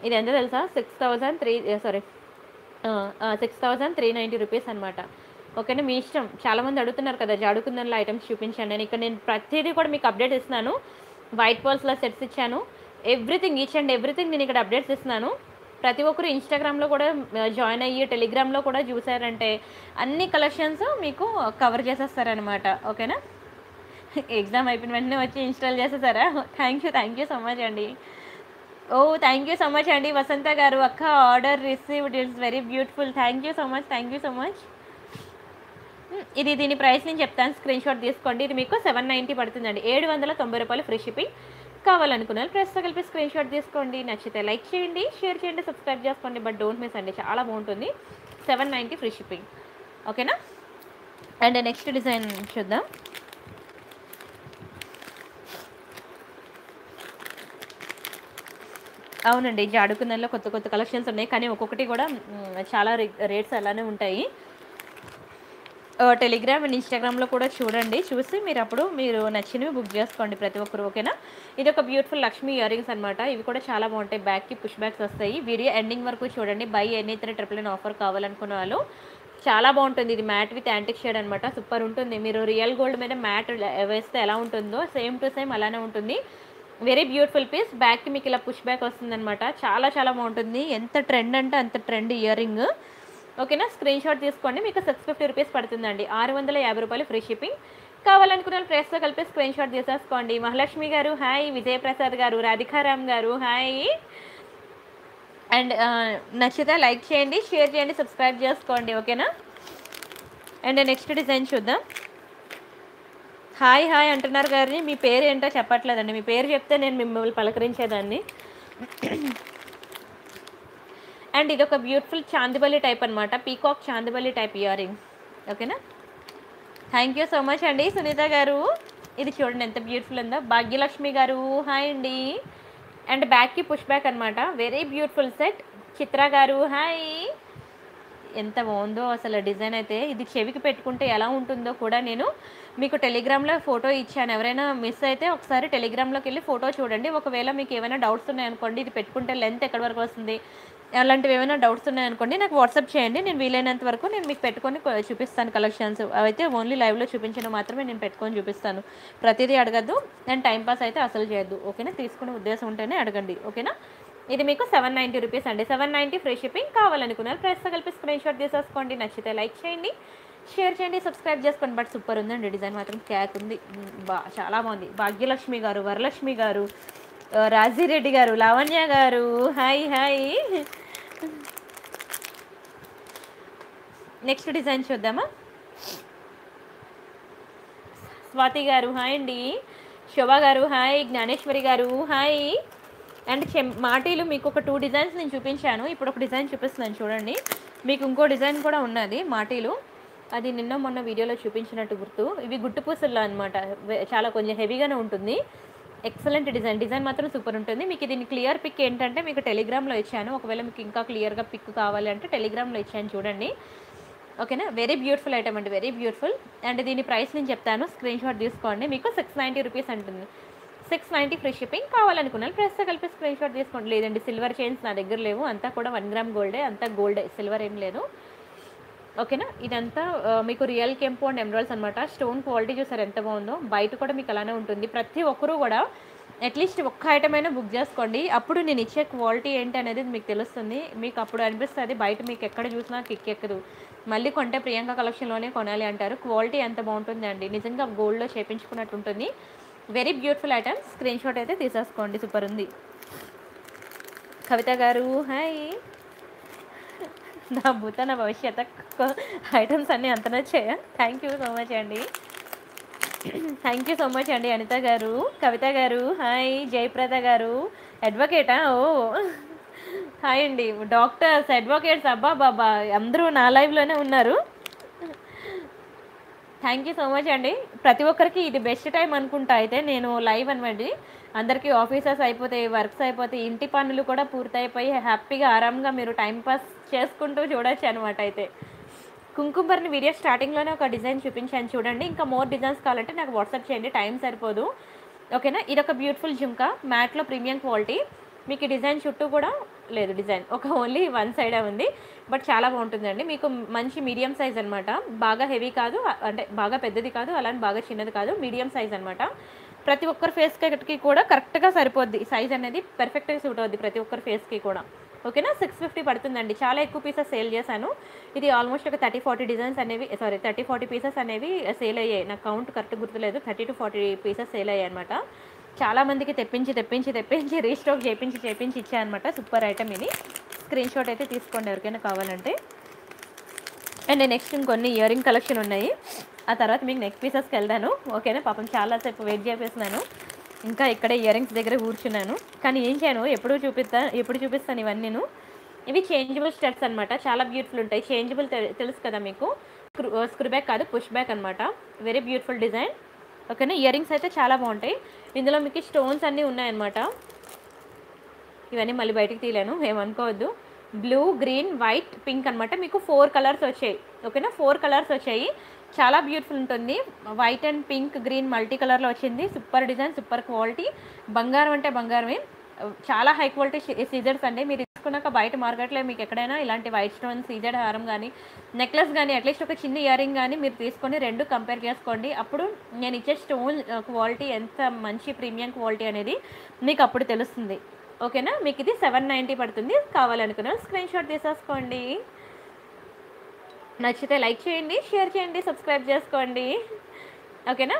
ఇది ఎంత తెలుసా six thousand three sorry six thousand three ninety rupees అనమాట ఓకేనా మీ ఇష్టం చాలామంది అడుగుతున్నారు కదా జాడుకుందన్లో ఐటమ్స్ చూపించండి నేను ఇక్కడ నేను ప్రతిదీ కూడా మీకు అప్డేట్ ఇస్తున్నాను వైట్ పర్ల్స్లో సెట్స్ ఇచ్చాను ఎవ్రీథింగ్ ఈచ్ అండ్ ఎవ్రీథింగ్ నేను ఇక్కడ అప్డేట్స్ ఇస్తున్నాను ప్రతి ఒక్కరు ఇన్స్టాగ్రామ్లో కూడా జాయిన్ అయ్యి టెలిగ్రామ్లో కూడా చూసారంటే అన్ని కలెక్షన్స్ మీకు కవర్ చేసేస్తారనమాట ఓకేనా ఎగ్జామ్ అయిపోయిన వెంటనే వచ్చి ఇన్స్టాల్ చేసేసారా thank you thank you so much అండి ఓ థ్యాంక్ యూ సో మచ్ అండి వసంత గారు అక్క order received it's very beautiful thank you so much thank you so much ఇది దీని ప్రైస్ నేను చెప్తాను స్క్రీన్ షాట్ తీసుకోండి ఇది మీకు సెవెన్ నైంటీ పడుతుందండి ఏడు వందల తొంభై రూపాయలు ఫ్రీ షిప్పింగ్ కావాలనుకున్నారు ప్రెస్తో కలిపి స్క్రీన్ షాట్ తీసుకోండి నచ్చితే లైక్ చేయండి షేర్ చేయండి సబ్స్క్రైబ్ చేసుకోండి బట్ డోంట్ మిస్ అండి చాలా బాగుంటుంది సెవెన్ నైంటీ ఫ్రీ షిప్పింగ్ ఓకేనా అండ్ నెక్స్ట్ డిజైన్ చూద్దాం అవునండి జాడుకుందంలో కొత్త కొత్త కలెక్షన్స్ ఉన్నాయి కానీ ఒక్కొక్కటి కూడా మ్, చాలా రేట్స్ అలానే ఉంటాయి ఆ, టెలిగ్రామ్ అండ్ ఇన్స్టాగ్రామ్లో కూడా చూడండి చూసి మీరు అప్పుడు మీరు నచ్చినవి బుక్ చేసుకోండి ప్రతి ఒక్కరు ఓకేనా ఇది ఒక బ్యూటిఫుల్ లక్ష్మీ ఇయర్ రింగ్స్ అనమాట ఇవి కూడా చాలా బాగుంటాయి బ్యాక్కి పుష్ బ్యాక్స్ వస్తాయి వీడియో ఎండింగ్ వరకు చూడండి buy any three triple nine offer కావాలనుకున్న వాళ్ళు చాలా బాగుంటుంది ఇది మ్యాట్ విత్ యాంటిక్ షేడ్ అనమాట సూపర్ ఉంటుంది మీరు రియల్ గోల్డ్ మీద మ్యాట్ వేస్తే ఎలా ఉంటుందో సేమ్ టు సేమ్ అలానే ఉంటుంది వెరీ బ్యూటిఫుల్ పీస్ బ్యాక్కి మీకు ఇలా పుష్ బ్యాక్ వస్తుందన్నమాట చాలా చాలా బాగుంటుంది ఎంత ట్రెండ్ అంటే అంత ట్రెండ్ ఇయర్ రింగ్ ఓకేనా స్క్రీన్ షాట్ తీసుకోండి మీకు సిక్స్ ఫిఫ్టీ రూపీస్ పడుతుందండి ఆరు వందల యాభై రూపాయలు ఫ్రీ షిప్పింగ్ కావాలనుకున్న వాళ్ళు ప్రైస్తో కలిపి స్క్రీన్ షాట్ తీసేసుకోండి మహాలక్ష్మి గారు హాయ్ విజయప్రసాద్ గారు రాధికారామ్ గారు హాయ్ అండ్ నచ్చితే లైక్ చేయండి షేర్ చేయండి సబ్స్క్రైబ్ చేసుకోండి ఓకేనా అండ్ నెక్స్ట్ డిజైన్ చూద్దాం హాయ్ హాయ్ అంటున్నారు గారిని మీ పేరు ఏంటో చెప్పట్లేదండి మీ పేరు చెప్తే నేను మిమ్మల్ని పలకరించేదాన్ని అండ్ ఇది ఒక బ్యూటిఫుల్ చాందిబల్లి టైప్ అనమాట peacock chandbali type ear ring ఓకేనా థ్యాంక్ యూ సో మచ్ అండి సునీత గారు ఇది చూడండి ఎంత బ్యూటిఫుల్ ఉందో భాగ్యలక్ష్మి గారు హాయ్ అండి అండ్ బ్యాక్కి పుష్ బ్యాక్ అనమాట వెరీ బ్యూటిఫుల్ సెట్ చిత్ర గారు హాయ్ ఎంత బాగుందో అసలు డిజైన్ అయితే ఇది చెవికి పెట్టుకుంటే ఎలా ఉంటుందో కూడా నేను మీకు టెలిగ్రామ్లో ఫోటో ఇచ్చాను ఎవరైనా మిస్ అయితే ఒకసారి టెలిగ్రామ్లోకి వెళ్ళి ఫోటో చూడండి ఒకవేళ మీకు ఏమైనా డౌట్స్ ఉన్నాయనుకోండి ఇది పెట్టుకుంటే లెంత్ ఎక్కడి వరకు వస్తుంది అలాంటివి ఏమైనా డౌట్స్ ఉన్నాయనుకోండి నాకు వాట్సాప్ చేయండి నేను వీలైనంత వరకు నేను మీకు పెట్టుకొని కొ- చూపిస్తాను కలెక్షన్స్ అయితే ఓన్లీ లైవ్లో చూపించిన మాత్రమే నేను పెట్టుకొని చూపిస్తాను ప్రతిదీ అడగద్దు అండ్ టైం పాస్ అయితే అసలు చేయొద్దు ఓకేనా తీసుకునే ఉద్దేశం ఉంటేనే అడగండి ఓకేనా ఇది మీకు సెవెన్ నైంటీ రూపీస్ అండి సెవెన్ నైంటీ ఫ్రీ షిప్పింగ్ కావాలనుకున్నారు ప్రైస్తో కలిపి స్క్రీన్ షాట్ తీసేసుకోండి నచ్చితే లైక్ చేయండి షేర్ చేయండి సబ్స్క్రైబ్ చేసుకోండి బట్ సూపర్ ఉందండి డిజైన్ మాత్రం క్యాక్ ఉంది మ్, బా చాలా బాగుంది భాగ్యలక్ష్మి గారు వరలక్ష్మి గారు ఆ, రాజీరెడ్డి గారు లావణ్య గారు హాయ్ హాయ్ నెక్స్ట్ డిజైన్ చూద్దామా స్వాతి గారు హాయ్ అండి శోభ గారు హాయ్ జ్ఞానేశ్వరి గారు హాయ్ అండ్ చెం మాటీలు మీకు ఒక టూ డిజైన్స్ నేను చూపించాను ఇప్పుడు ఒక డిజైన్ చూపిస్తున్నాను చూడండి మీకు ఇంకో డిజైన్ కూడా ఉన్నది మాటీలు అది నిన్న మొన్న వీడియోలో చూపించినట్టు గుర్తు ఇవి గుట్టు పూసల్లో అనమాట చాలా కొంచెం హెవీగానే ఉంటుంది ఎక్సలెంట్ డిజైన్ డిజైన్ మాత్రం సూపర్ ఉంటుంది మీకు దీని క్లియర్ పిక్ ఏంటంటే మీకు టెలిగ్రామ్లో ఇచ్చాను ఒకవేళ మీకు ఇంకా క్లియర్గా పిక్ కావాలి అంటే టెలిగ్రామ్లో ఇచ్చాను చూడండి ఓకేనా వెరీ బ్యూటిఫుల్ ఐటమ్ అండి వెరీ బ్యూటిఫుల్ అండ్ దీని ప్రైస్ నేను చెప్తాను స్క్రీన్ షాట్ తీసుకోండి మీకు సిక్స్ నైంటీ రూపీస్ అంటుంది సిక్స్ నైంటీ ఫ్రీ షిప్పింగ్ కావాలనుకున్నాను ప్రైస్తో కలిపి స్క్రీన్ షాట్ తీసుకోండి లేదండి సిల్వర్ చైన్స్ నా దగ్గర లేవు అంతా కూడా వన్ గ్రామ్ గోల్డే అంతా గోల్డే సిల్వర్ ఏం లేదు ఓకేనా ఇదంతా ఆ, మీకు రియల్ కెంపు అండ్ ఎమరాల్స్ అనమాట స్టోన్ క్వాలిటీ చూసారు ఎంత బాగుందో బయట కూడా మీకు అలానే ఉంటుంది ప్రతి ఒక్కరూ కూడా అట్లీస్ట్ ఒక్క ఐటమ్ అయినా బుక్ చేసుకోండి అప్పుడు నేను ఇచ్చే క్వాలిటీ ఏంటి అనేది మీకు తెలుస్తుంది మీకు అప్పుడు అనిపిస్తుంది బయట మీకు ఎక్కడ చూసినా కిక్ ఎక్కదు మళ్ళీ కొంటే ప్రియాంక కలెక్షన్లోనే కొనాలి అంటారు క్వాలిటీ ఎంత బాగుంటుంది అండి నిజంగా గోల్డ్లో చేపించుకున్నట్టు ఉంటుంది very beautiful item screen shot అయితే తీసేసుకోండి సూపర్ ఉంది కవిత గారు హాయ్ నా భూత నా భవిష్యత్ ఐటమ్స్ అన్నీ అంత నచ్చాయా థ్యాంక్ యూ సో మచ్ అండి థ్యాంక్ యూ సో మచ్ అండి అనిత గారు కవిత గారు హాయ్ జయప్రద గారు అడ్వకేటా ఓ హాయ్ అండి డాక్టర్స్ అడ్వకేట్స్ అబ్బా బాబా అందరూ నా లైవ్లోనే ఉన్నారు థ్యాంక్ యూ సో మచ్ అండి ప్రతి ఒక్కరికి ఇది బెస్ట్ టైం అనుకుంటా అయితే నేను లైవ్ అనమాట అందరికీ ఆఫీసెస్ అయిపోతాయి వర్క్స్ అయిపోతాయి ఇంటి పనులు కూడా పూర్తయిపోయి హ్యాపీగా ఆరాంగా మీరు టైం పాస్ చేసుకుంటూ చూడొచ్చు అనమాట అయితే కుంకుమర్ని వీడియో స్టార్టింగ్లోనే ఒక డిజైన్ చూపించాను చూడండి ఇంకా మోర్ డిజైన్స్ కావాలంటే నాకు వాట్సాప్ చేయండి టైం సరిపోదు ఓకేనా ఇది ఒక బ్యూటిఫుల్ జుంకా మ్యాట్లో ప్రీమియం క్వాలిటీ మీకు ఈ డిజైన్ చుట్టూ కూడా లేదు డిజైన్ ఒక ఓన్లీ వన్ సైడే ఉంది బట్ చాలా బాగుంటుందండి మీకు మంచి మీడియం సైజ్ అనమాట బాగా హెవీ కాదు అ- అంటే బాగా పెద్దది కాదు అలానే బాగా చిన్నది కాదు మీడియం సైజ్ అనమాట ప్రతి ఒక్కరి ఫేస్కి కూడా కరెక్ట్గా సరిపోద్ది సైజ్ అనేది పర్ఫెక్ట్గా సూట్ అవుద్ది ప్రతి ఒక్కరి ఫేస్కి కూడా ఓకేనా సిక్స్ ఫిఫ్టీ పడుతుందండి చాలా ఎక్కువ పీసెస్ సేల్ చేశాను ఇది ఆల్మోస్ట్ ఒక థర్టీ ఫార్టీ డిజైన్స్ అనేవి సారీ థర్టీ ఫార్టీ పీసెస్ అనేవి సేల్ అయ్యాయి నాకు కౌంట్ కరెక్ట్ గుర్తులేదు thirty to forty pieces sale అయ్యాయి అనమాట చాలా మందికి తెప్పించి తెప్పించి తెప్పించి రీస్టాక్ చేపించి చేపించి ఇచ్చాయన్నమాట సూపర్ ఐటమ్ ఇది స్క్రీన్ షాట్ అయితే తీసుకోండి ఎవరికైనా కావాలంటే అండ్ నెక్స్ట్ ఇంకొన్ని ఇయర్ రింగ్ కలెక్షన్ ఉన్నాయి ఆ తర్వాత మీకు నెక్స్ట్ పీసెస్కి వెళ్దాను ఓకేనా పాపం చాలాసేపు వెయిట్ చేసేస్తున్నాను ఇంకా ఇక్కడే ఇయర్ రింగ్స్ దగ్గర కూర్చున్నాను కానీ ఏం చేయను ఎప్పుడు చూపిస్తా ఎప్పుడు చూపిస్తాను ఇవన్నీ నేను ఇవి చేంజబుల్ స్టెట్స్ అనమాట చాలా బ్యూటిఫుల్ ఉంటాయి చేంజబుల్ తెలుసు కదా మీకు స్క్రూ స్క్రూ బ్యాక్ కాదు పుష్ బ్యాక్ అనమాట వెరీ బ్యూటిఫుల్ డిజైన్ ఓకేనా ఇయర్ రింగ్స్ అయితే చాలా బాగుంటాయి ఇందులో మీకు స్టోన్స్ అన్నీ ఉన్నాయన్నమాట ఇవన్నీ మళ్ళీ బయటికి తీయలేను ఏమనుకోవద్దు బ్లూ గ్రీన్ వైట్ పింక్ అనమాట మీకు ఫోర్ కలర్స్ వచ్చాయి ఓకేనా ఫోర్ కలర్స్ వచ్చాయి చాలా బ్యూటిఫుల్ ఉంటుంది white and pink green multi కలర్లో వచ్చింది సూపర్ డిజైన్ సూపర్ క్వాలిటీ బంగారం అంటే బంగారమే చాలా హై క్వాలిటీ సీజర్స్ అండి మీరు తీసుకున్నాక బయట మార్కెట్లో మీకు ఎక్కడైనా ఇలాంటి వైట్ స్టోన్ సీజర్ హారం కానీ నెక్లెస్ కానీ అట్లీస్ట్ ఒక చిన్న ఇయర్ రింగ్ కానీ మీరు తీసుకొని రెండు కంపేర్ చేసుకోండి అప్పుడు నేను ఇచ్చే స్టోన్ క్వాలిటీ ఎంత మంచి ప్రీమియం క్వాలిటీ అనేది మీకు అప్పుడు తెలుస్తుంది ఓకేనా మీకు ఇది సెవెన్ నైంటీ పడుతుంది కావాలనుకున్నాను స్క్రీన్ షాట్ తీసేసుకోండి నచ్చితే లైక్ చేయండి షేర్ చేయండి సబ్స్క్రైబ్ చేసుకోండి ఓకేనా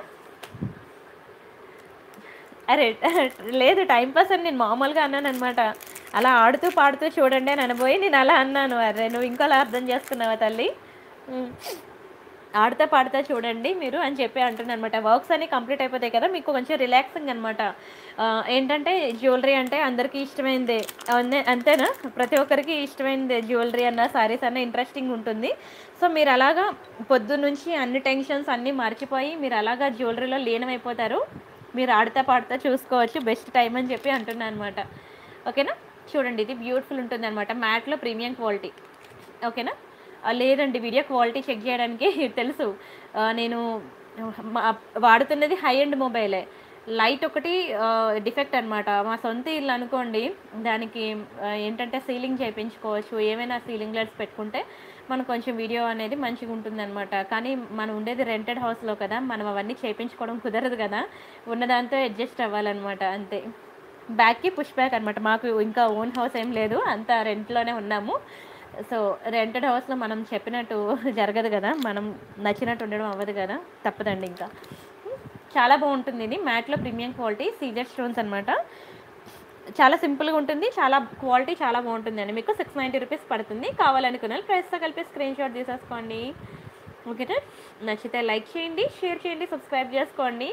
అరే లేదు టైం పాస్ అని నేను మామూలుగా అన్నాను అనమాట అలా ఆడుతూ పాడుతూ చూడండి అని అనబోయి నేను అలా అన్నాను అరే నువ్వు ఇంకోలా అర్థం చేసుకున్నావా తల్లి ఉమ్. ఆడుతా పాడుతా చూడండి మీరు అని చెప్పి అంటున్నాను అనమాట వర్క్స్ అన్ని కంప్లీట్ అయిపోతాయి కదా మీకు కొంచెం రిలాక్సింగ్ అనమాట ఏంటంటే జ్యువెలరీ అంటే అందరికీ ఇష్టమైందే అవునే అంతేనా ప్రతి ఒక్కరికి ఇష్టమైందే జ్యువెలరీ అన్న సారీస్ అన్న ఇంట్రెస్టింగ్ ఉంటుంది సో మీరు అలాగా పొద్దు నుంచి అన్ని టెన్షన్స్ అన్నీ మర్చిపోయి మీరు అలాగా జ్యువెలరీలో లీనమైపోతారు మీరు ఆడుతా పాడుతా చూసుకోవచ్చు బెస్ట్ టైం అని చెప్పి అంటున్నాను అనమాట ఓకేనా చూడండి ఇది బ్యూటిఫుల్ ఉంటుంది అనమాట మ్యాట్లో ప్రీమియం క్వాలిటీ ఓకేనా ఆ, లేదండి వీడియో క్వాలిటీ చెక్ చేయడానికి తెలుసు ఆ, నేను మా- వాడుతున్నది హై ఎండ్ మొబైలే లైట్ ఒకటి డిఫెక్ట్ అనమాట మా సొంత ఇల్లు అనుకోండి దానికి ఆ, ఏంటంటే సీలింగ్ చేయించుకోవచ్చు ఏమైనా సీలింగ్ లైట్స్ పెట్టుకుంటే మనకు కొంచెం వీడియో అనేది మంచిగా ఉంటుందన్నమాట కానీ మనం ఉండేది రెంటెడ్ హౌస్లో కదా మనం అవన్నీ చేయించుకోవడం కుదరదు కదా ఉన్నదాంతో అడ్జస్ట్ అవ్వాలన్నమాట అంతే బ్యాక్కి పుష్ బ్యాక్ అనమాట మాకు ఇంకా ఓన్ హౌస్ ఏం లేదు అంతా రెంట్లోనే ఉన్నాము సో రెంటెడ్ హౌస్లో మనం చెప్పినట్టు జరగదు కదా మనం నచ్చినట్టు ఉండడం అవ్వదు కదా తప్పదండి ఇంకా చాలా బాగుంటుంది ఇది మ్యాట్లో ప్రీమియం క్వాలిటీ సీజర్ స్టోన్స్ అనమాట చాలా సింపుల్గా ఉంటుంది చాలా క్వాలిటీ చాలా బాగుంటుంది అండి మీకు సిక్స్ నైంటీ రూపీస్ పడుతుంది కావాలనుకున్న ప్రైస్తో కలిపి స్క్రీన్ షాట్ తీసేసుకోండి ఓకేనా నచ్చితే లైక్ చేయండి షేర్ చేయండి సబ్స్క్రైబ్ చేసుకోండి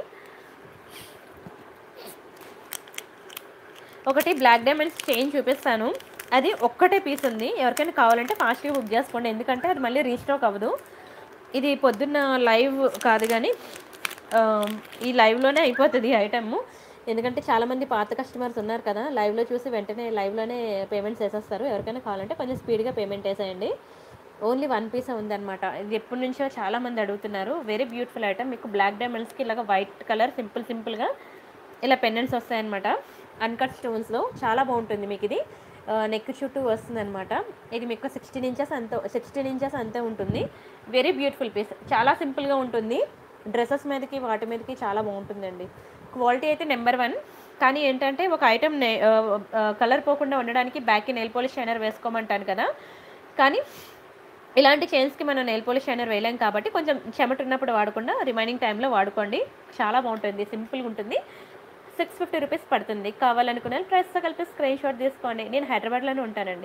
ఒకటి బ్లాక్ డైమండ్స్ చైన్ చూపిస్తాను అది ఒక్కటే పీస్ ఉంది ఎవరికైనా కావాలంటే ఫాస్ట్గా బుక్ చేసుకోండి ఎందుకంటే అది మళ్ళీ రీస్టాక్ అవ్వదు ఇది పొద్దున్న లైవ్ కాదు కానీ ఆ, ఈ లైవ్లోనే అయిపోతుంది ఈ ఐటమ్ ఎందుకంటే చాలామంది పాత కస్టమర్స్ ఉన్నారు కదా లైవ్లో చూసి వెంటనే లైవ్లోనే పేమెంట్స్ వేసేస్తారు ఎవరికైనా కావాలంటే కొంచెం స్పీడ్గా పేమెంట్ వేసేయండి ఓన్లీ వన్ పీస్ ఉందన్నమాట ఇది ఎప్పటి నుంచో చాలామంది అడుగుతున్నారు వెరీ బ్యూటిఫుల్ ఐటమ్ మీకు బ్లాక్ డైమండ్స్కి ఇలాగ వైట్ కలర్ సింపుల్ సింపుల్గా ఇలా పెండెంట్స్ వస్తాయన్నమాట అన్కట్ స్టోన్స్లో చాలా బాగుంటుంది మీకు ఇది నెక్ చుట్టూ వస్తుందన్నమాట ఇది మీకు సిక్స్టీన్ ఇంచెస్ అంత సిక్స్టీన్ ఇంచెస్ అంతే ఉంటుంది వెరీ బ్యూటిఫుల్ పీస్ చాలా సింపుల్గా ఉంటుంది డ్రెస్సెస్ మీదకి వాటి మీదకి చాలా బాగుంటుందండి క్వాలిటీ అయితే నెంబర్ వన్ కానీ ఏంటంటే ఒక ఐటమ్ కలర్ పోకుండా ఉండడానికి బ్యాక్కి నెయిల్ పాలిష్ షైనర్ వేసుకోమంటాను కదా కానీ ఇలాంటి చైన్స్కి మనం నెయిల్ పాలిష్ షైనర్ వేయలేం కాబట్టి కొంచెం చెమట ఉన్నప్పుడు వాడకుండా రిమైనింగ్ టైంలో వాడుకోండి చాలా బాగుంటుంది సింపుల్గా ఉంటుంది సిక్స్ ఫిఫ్టీ రూపీస్ పడుతుంది కావాలనుకున్న ప్రైస్తో కలిపి స్క్రీన్ షాట్ తీసుకోండి నేను హైదరాబాద్లోనే ఉంటానండి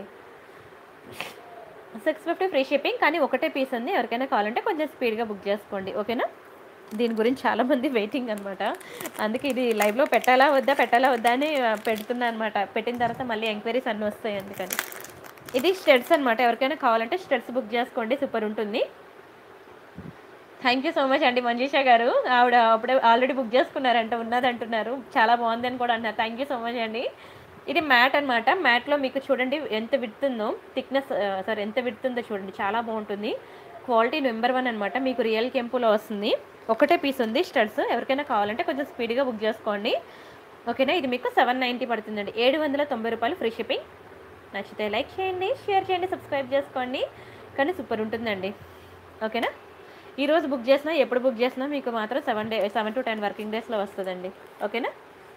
సిక్స్ ఫిఫ్టీ ఫ్రీ షిప్పింగ్ కానీ ఒకటే పీస్ ఉంది ఎవరికైనా కావాలంటే కొంచెం స్పీడ్గా బుక్ చేసుకోండి ఓకేనా దీని గురించి చాలామంది వెయిటింగ్ అనమాట అందుకే ఇది లైవ్లో పెట్టాలా వద్దా పెట్టాలా వద్దా అని ఆ, పెడుతున్నా అనమాట పెట్టిన తర్వాత మళ్ళీ ఎంక్వైరీస్ అన్నీ వస్తాయి అందుకని ఇది స్టెడ్స్ అనమాట ఎవరికైనా కావాలంటే స్టెడ్స్ బుక్ చేసుకోండి సూపర్ ఉంటుంది థ్యాంక్ యూ సో మచ్ అండి మంజుషా గారు ఆవిడ అప్పుడే ఆల్రెడీ బుక్ చేసుకున్నారంట ఉన్నది అంటున్నారు చాలా బాగుంది అని కూడా అంటున్నారు థ్యాంక్ యూ సో మచ్ అండి ఇది మ్యాట్ అనమాట మ్యాట్లో మీకు చూడండి ఎంత విడుతుందో థిక్నెస్ సారీ ఎంత విడుతుందో చూడండి చాలా బాగుంటుంది క్వాలిటీ నెంబర్ వన్ అనమాట మీకు రియల్ కెంపులో వస్తుంది ఒకటే పీస్ ఉంది స్టడ్స్ ఎవరికైనా కావాలంటే కొంచెం స్పీడ్గా బుక్ చేసుకోండి ఓకేనా ఇది మీకు సెవెన్ నైంటీ పడుతుందండి ఏడు వందల తొంభై రూపాయలు ఫ్రీ షిప్పింగ్ నచ్చితే లైక్ చేయండి షేర్ చేయండి సబ్స్క్రైబ్ చేసుకోండి కానీ సూపర్ ఉంటుందండి ఓకేనా ఈరోజు బుక్ చేసినా ఎప్పుడు బుక్ చేసినా మీకు మాత్రం seven day seven to ten working డేస్లో వస్తుందండి ఓకేనా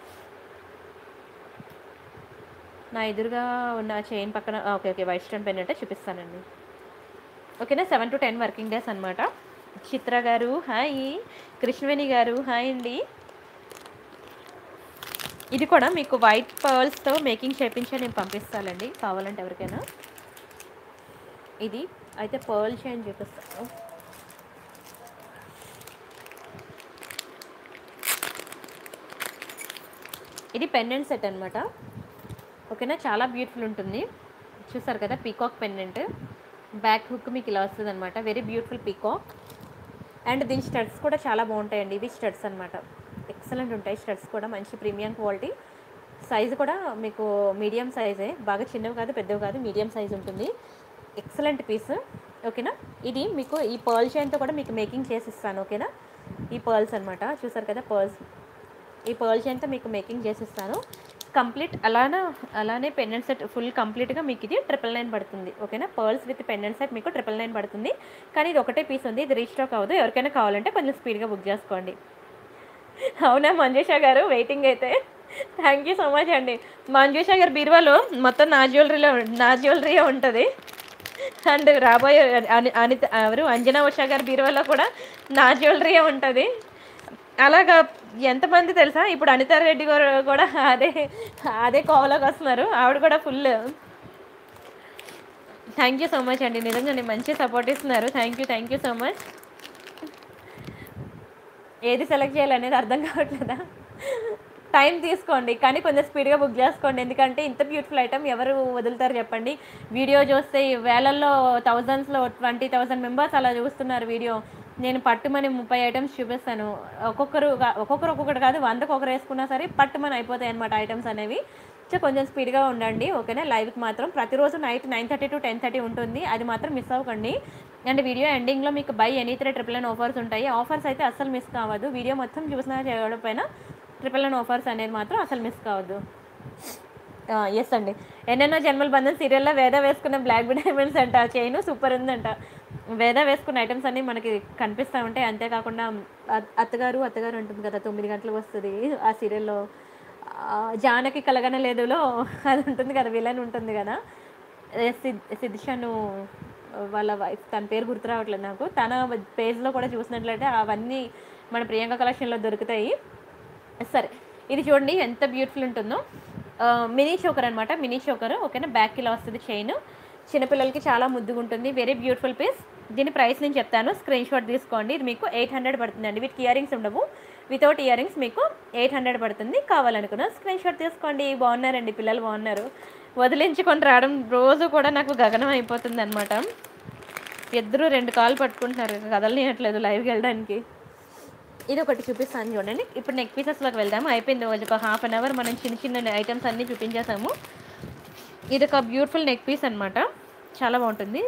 నా ఎదురుగా ఉన్న చైన్ పక్కన ఆ, okay okay white stone pen అంటే చూపిస్తానండి ఓకేనా seven to ten working days అనమాట చిత్ర గారు హాయ్ కృష్ణవేణి గారు హాయ్ అండి ఇది కూడా మీకు వైట్ పర్ల్స్తో మేకింగ్ చేయించి నేను పంపిస్తానండి కావాలంటే ఎవరికైనా ఇది అయితే పర్ల్ చైన్ చూపిస్తాను ఇది పెండెంట్ సెట్ అనమాట ఓకేనా చాలా బ్యూటిఫుల్ ఉంటుంది చూసారు కదా పీకాక్ పెండెంట్ బ్యాక్ హుక్ మీకు ఇలా వస్తుంది అనమాట వెరీ బ్యూటిఫుల్ పీకాక్ అండ్ దీని స్టడ్స్ కూడా చాలా బాగుంటాయండి ఇవి స్టడ్స్ అనమాట ఎక్సలెంట్ ఉంటాయి స్టడ్స్ కూడా మంచి ప్రీమియం క్వాలిటీ సైజు కూడా మీకు మీడియం సైజే బాగా చిన్నవి కాదు పెద్దవి కాదు మీడియం సైజ్ ఉంటుంది ఎక్సలెంట్ పీస్ ఓకేనా ఇది మీకు ఈ పర్ల్ చైన్తో కూడా మీకు మేకింగ్ చేసి ఇస్తాను ఓకేనా ఈ పర్ల్స్ అనమాట చూసారు కదా పర్ల్స్ ఈ పర్ల్ చైన్తో మీకు మేకింగ్ చేసిస్తాను కంప్లీట్ అలానే అలానే పెండెంట్ సెట్ ఫుల్ కంప్లీట్గా మీకు ఇది ట్రిపుల్ నైన్ పడుతుంది ఓకేనా పర్ల్స్ విత్ పెండెంట్ సెట్ మీకు ట్రిపుల్ నైన్ పడుతుంది కానీ ఇది ఒకటే పీస్ ఉంది ఇది రీస్టాక్ అవ్వదు ఎవరికైనా కావాలంటే కొంచెం స్పీడ్గా బుక్ చేసుకోండి అవునా మంజుషా గారు వెయిటింగ్ అయితే థ్యాంక్ యూ సో మచ్ అండి మంజుషా గారు బీరువాలో మొత్తం నా జ్యువెలరీలో నా జ్యువెలరీయే ఉంటుంది అండ్ రాబోయే అని అనిత ఎవరు అంజనా ఉషా గారి బీరువాలో కూడా నా జ్యువెలరీయే ఉంటుంది అలాగా ఎంతమంది తెలుసా ఇప్పుడు అనితా రెడ్డి గారు కూడా అదే అదే కోవలోకి వస్తున్నారు ఆవిడ కూడా full thank you so much అండి నిజంగా మంచి సపోర్ట్ ఇస్తున్నారు thank you thank you so much ఏది సెలెక్ట్ చేయాలనేది అర్థం కావట్లేదా టైం తీసుకోండి కానీ కొంచెం స్పీడ్గా బుక్ చేసుకోండి ఎందుకంటే ఇంత బ్యూటిఫుల్ ఐటమ్ ఎవరు వదులుతారు చెప్పండి వీడియో చూస్తే వేలల్లో థౌజండ్స్లో ట్వంటీ థౌసండ్ మెంబర్స్ అలా చూస్తున్నారు వీడియో నేను పట్టుమని ముప్పై ఐటమ్స్ చూపిస్తాను ఒక్కొక్కరు గా- ఒక్కొక్కరు ఒక్కొక్కటి కాదు వందకు ఒకరు వేసుకున్నా సరే పట్టుమని అయిపోతాయి అనమాట ఐటమ్స్ అనేవి సో కొంచెం స్పీడ్గా ఉండండి ఓకేనా లైవ్కి మాత్రం ప్రతిరోజు night nine thirty to ten thirty ఉంటుంది అది మాత్రం మిస్ అవ్వకండి అండ్ వీడియో ఎండింగ్లో మీకు buy any three triple nine offers ఉంటాయి ఆఫర్స్ అయితే అస్సలు మిస్ కావద్దు వీడియో మొత్తం చూసినా చేయకపోయినా ట్రిపుల్ నైన్ ఆఫర్స్ అనేది మాత్రం అసలు మిస్ కావద్దు ఎస్ అండి ఎన్నెన్నో జన్మల బంధం సీరియల్లో వేద వేసుకున్న బ్లాక్ డైమండ్స్ అంట చైన్ సూపర్ ఉందంట వేద వేసుకున్న ఐటమ్స్ అన్నీ మనకి కనిపిస్తూ ఉంటాయి అంతేకాకుండా అత్- అత్తగారు అత్తగారు ఉంటుంది కదా తొమ్మిది గంటలకు వస్తుంది ఆ సీరియల్లో ఆ, జానకి కలగన లేదులో అది ఉంటుంది కదా విలన్ ఉంటుంది కదా ఏ సిద్ సిద్ధిషను వాళ్ళ వైఫ్ తన పేరు గుర్తు రావట్లేదు నాకు తన పేజ్లో కూడా చూసినట్లయితే అవన్నీ మన ప్రియాంక కలెక్షన్లో దొరుకుతాయి సరే ఇది చూడండి ఎంత బ్యూటిఫుల్ ఉంటుందో ఆ, మినీ చోకర్ అనమాట మినీ చోకర్ ఓకేనా బ్యాక్ ఇలా వస్తుంది చైన్ చిన్నపిల్లలకి చాలా ముద్దుగా ఉంటుంది వెరీ బ్యూటిఫుల్ పీస్ దీని ప్రైస్ నేను చెప్తాను స్క్రీన్ షాట్ తీసుకోండి ఇది మీకు ఎయిట్ హండ్రెడ్ పడుతుందండి వీటికి ఇయర్ రింగ్స్ ఉండవు వితౌట్ ఇయర్ రింగ్స్ మీకు ఎయిట్ హండ్రెడ్ పడుతుంది కావాలనుకున్నా స్క్రీన్ షాట్ తీసుకోండి బాగున్నారండి పిల్లలు బాగున్నారు వదిలించుకొని రావడం రోజు కూడా నాకు గగనం అయిపోతుంది అనమాట ఇద్దరు రెండు కాళ్ళు పట్టుకుంటున్నారు కదలనియట్లేదు లైవ్కి వెళ్ళడానికి ఇది ఒకటి చూపిస్తాను చూడండి ఇప్పుడు నెక్ పీసెస్లోకి వెళ్దాము అయిపోయింది రోజు ఒక హాఫ్ అన్ అవర్ మనం చిన్న చిన్న ఐటమ్స్ అన్నీ చూపించేసాము ఇది ఒక బ్యూటిఫుల్ నెక్ పీస్ అనమాట చాలా బాగుంటుంది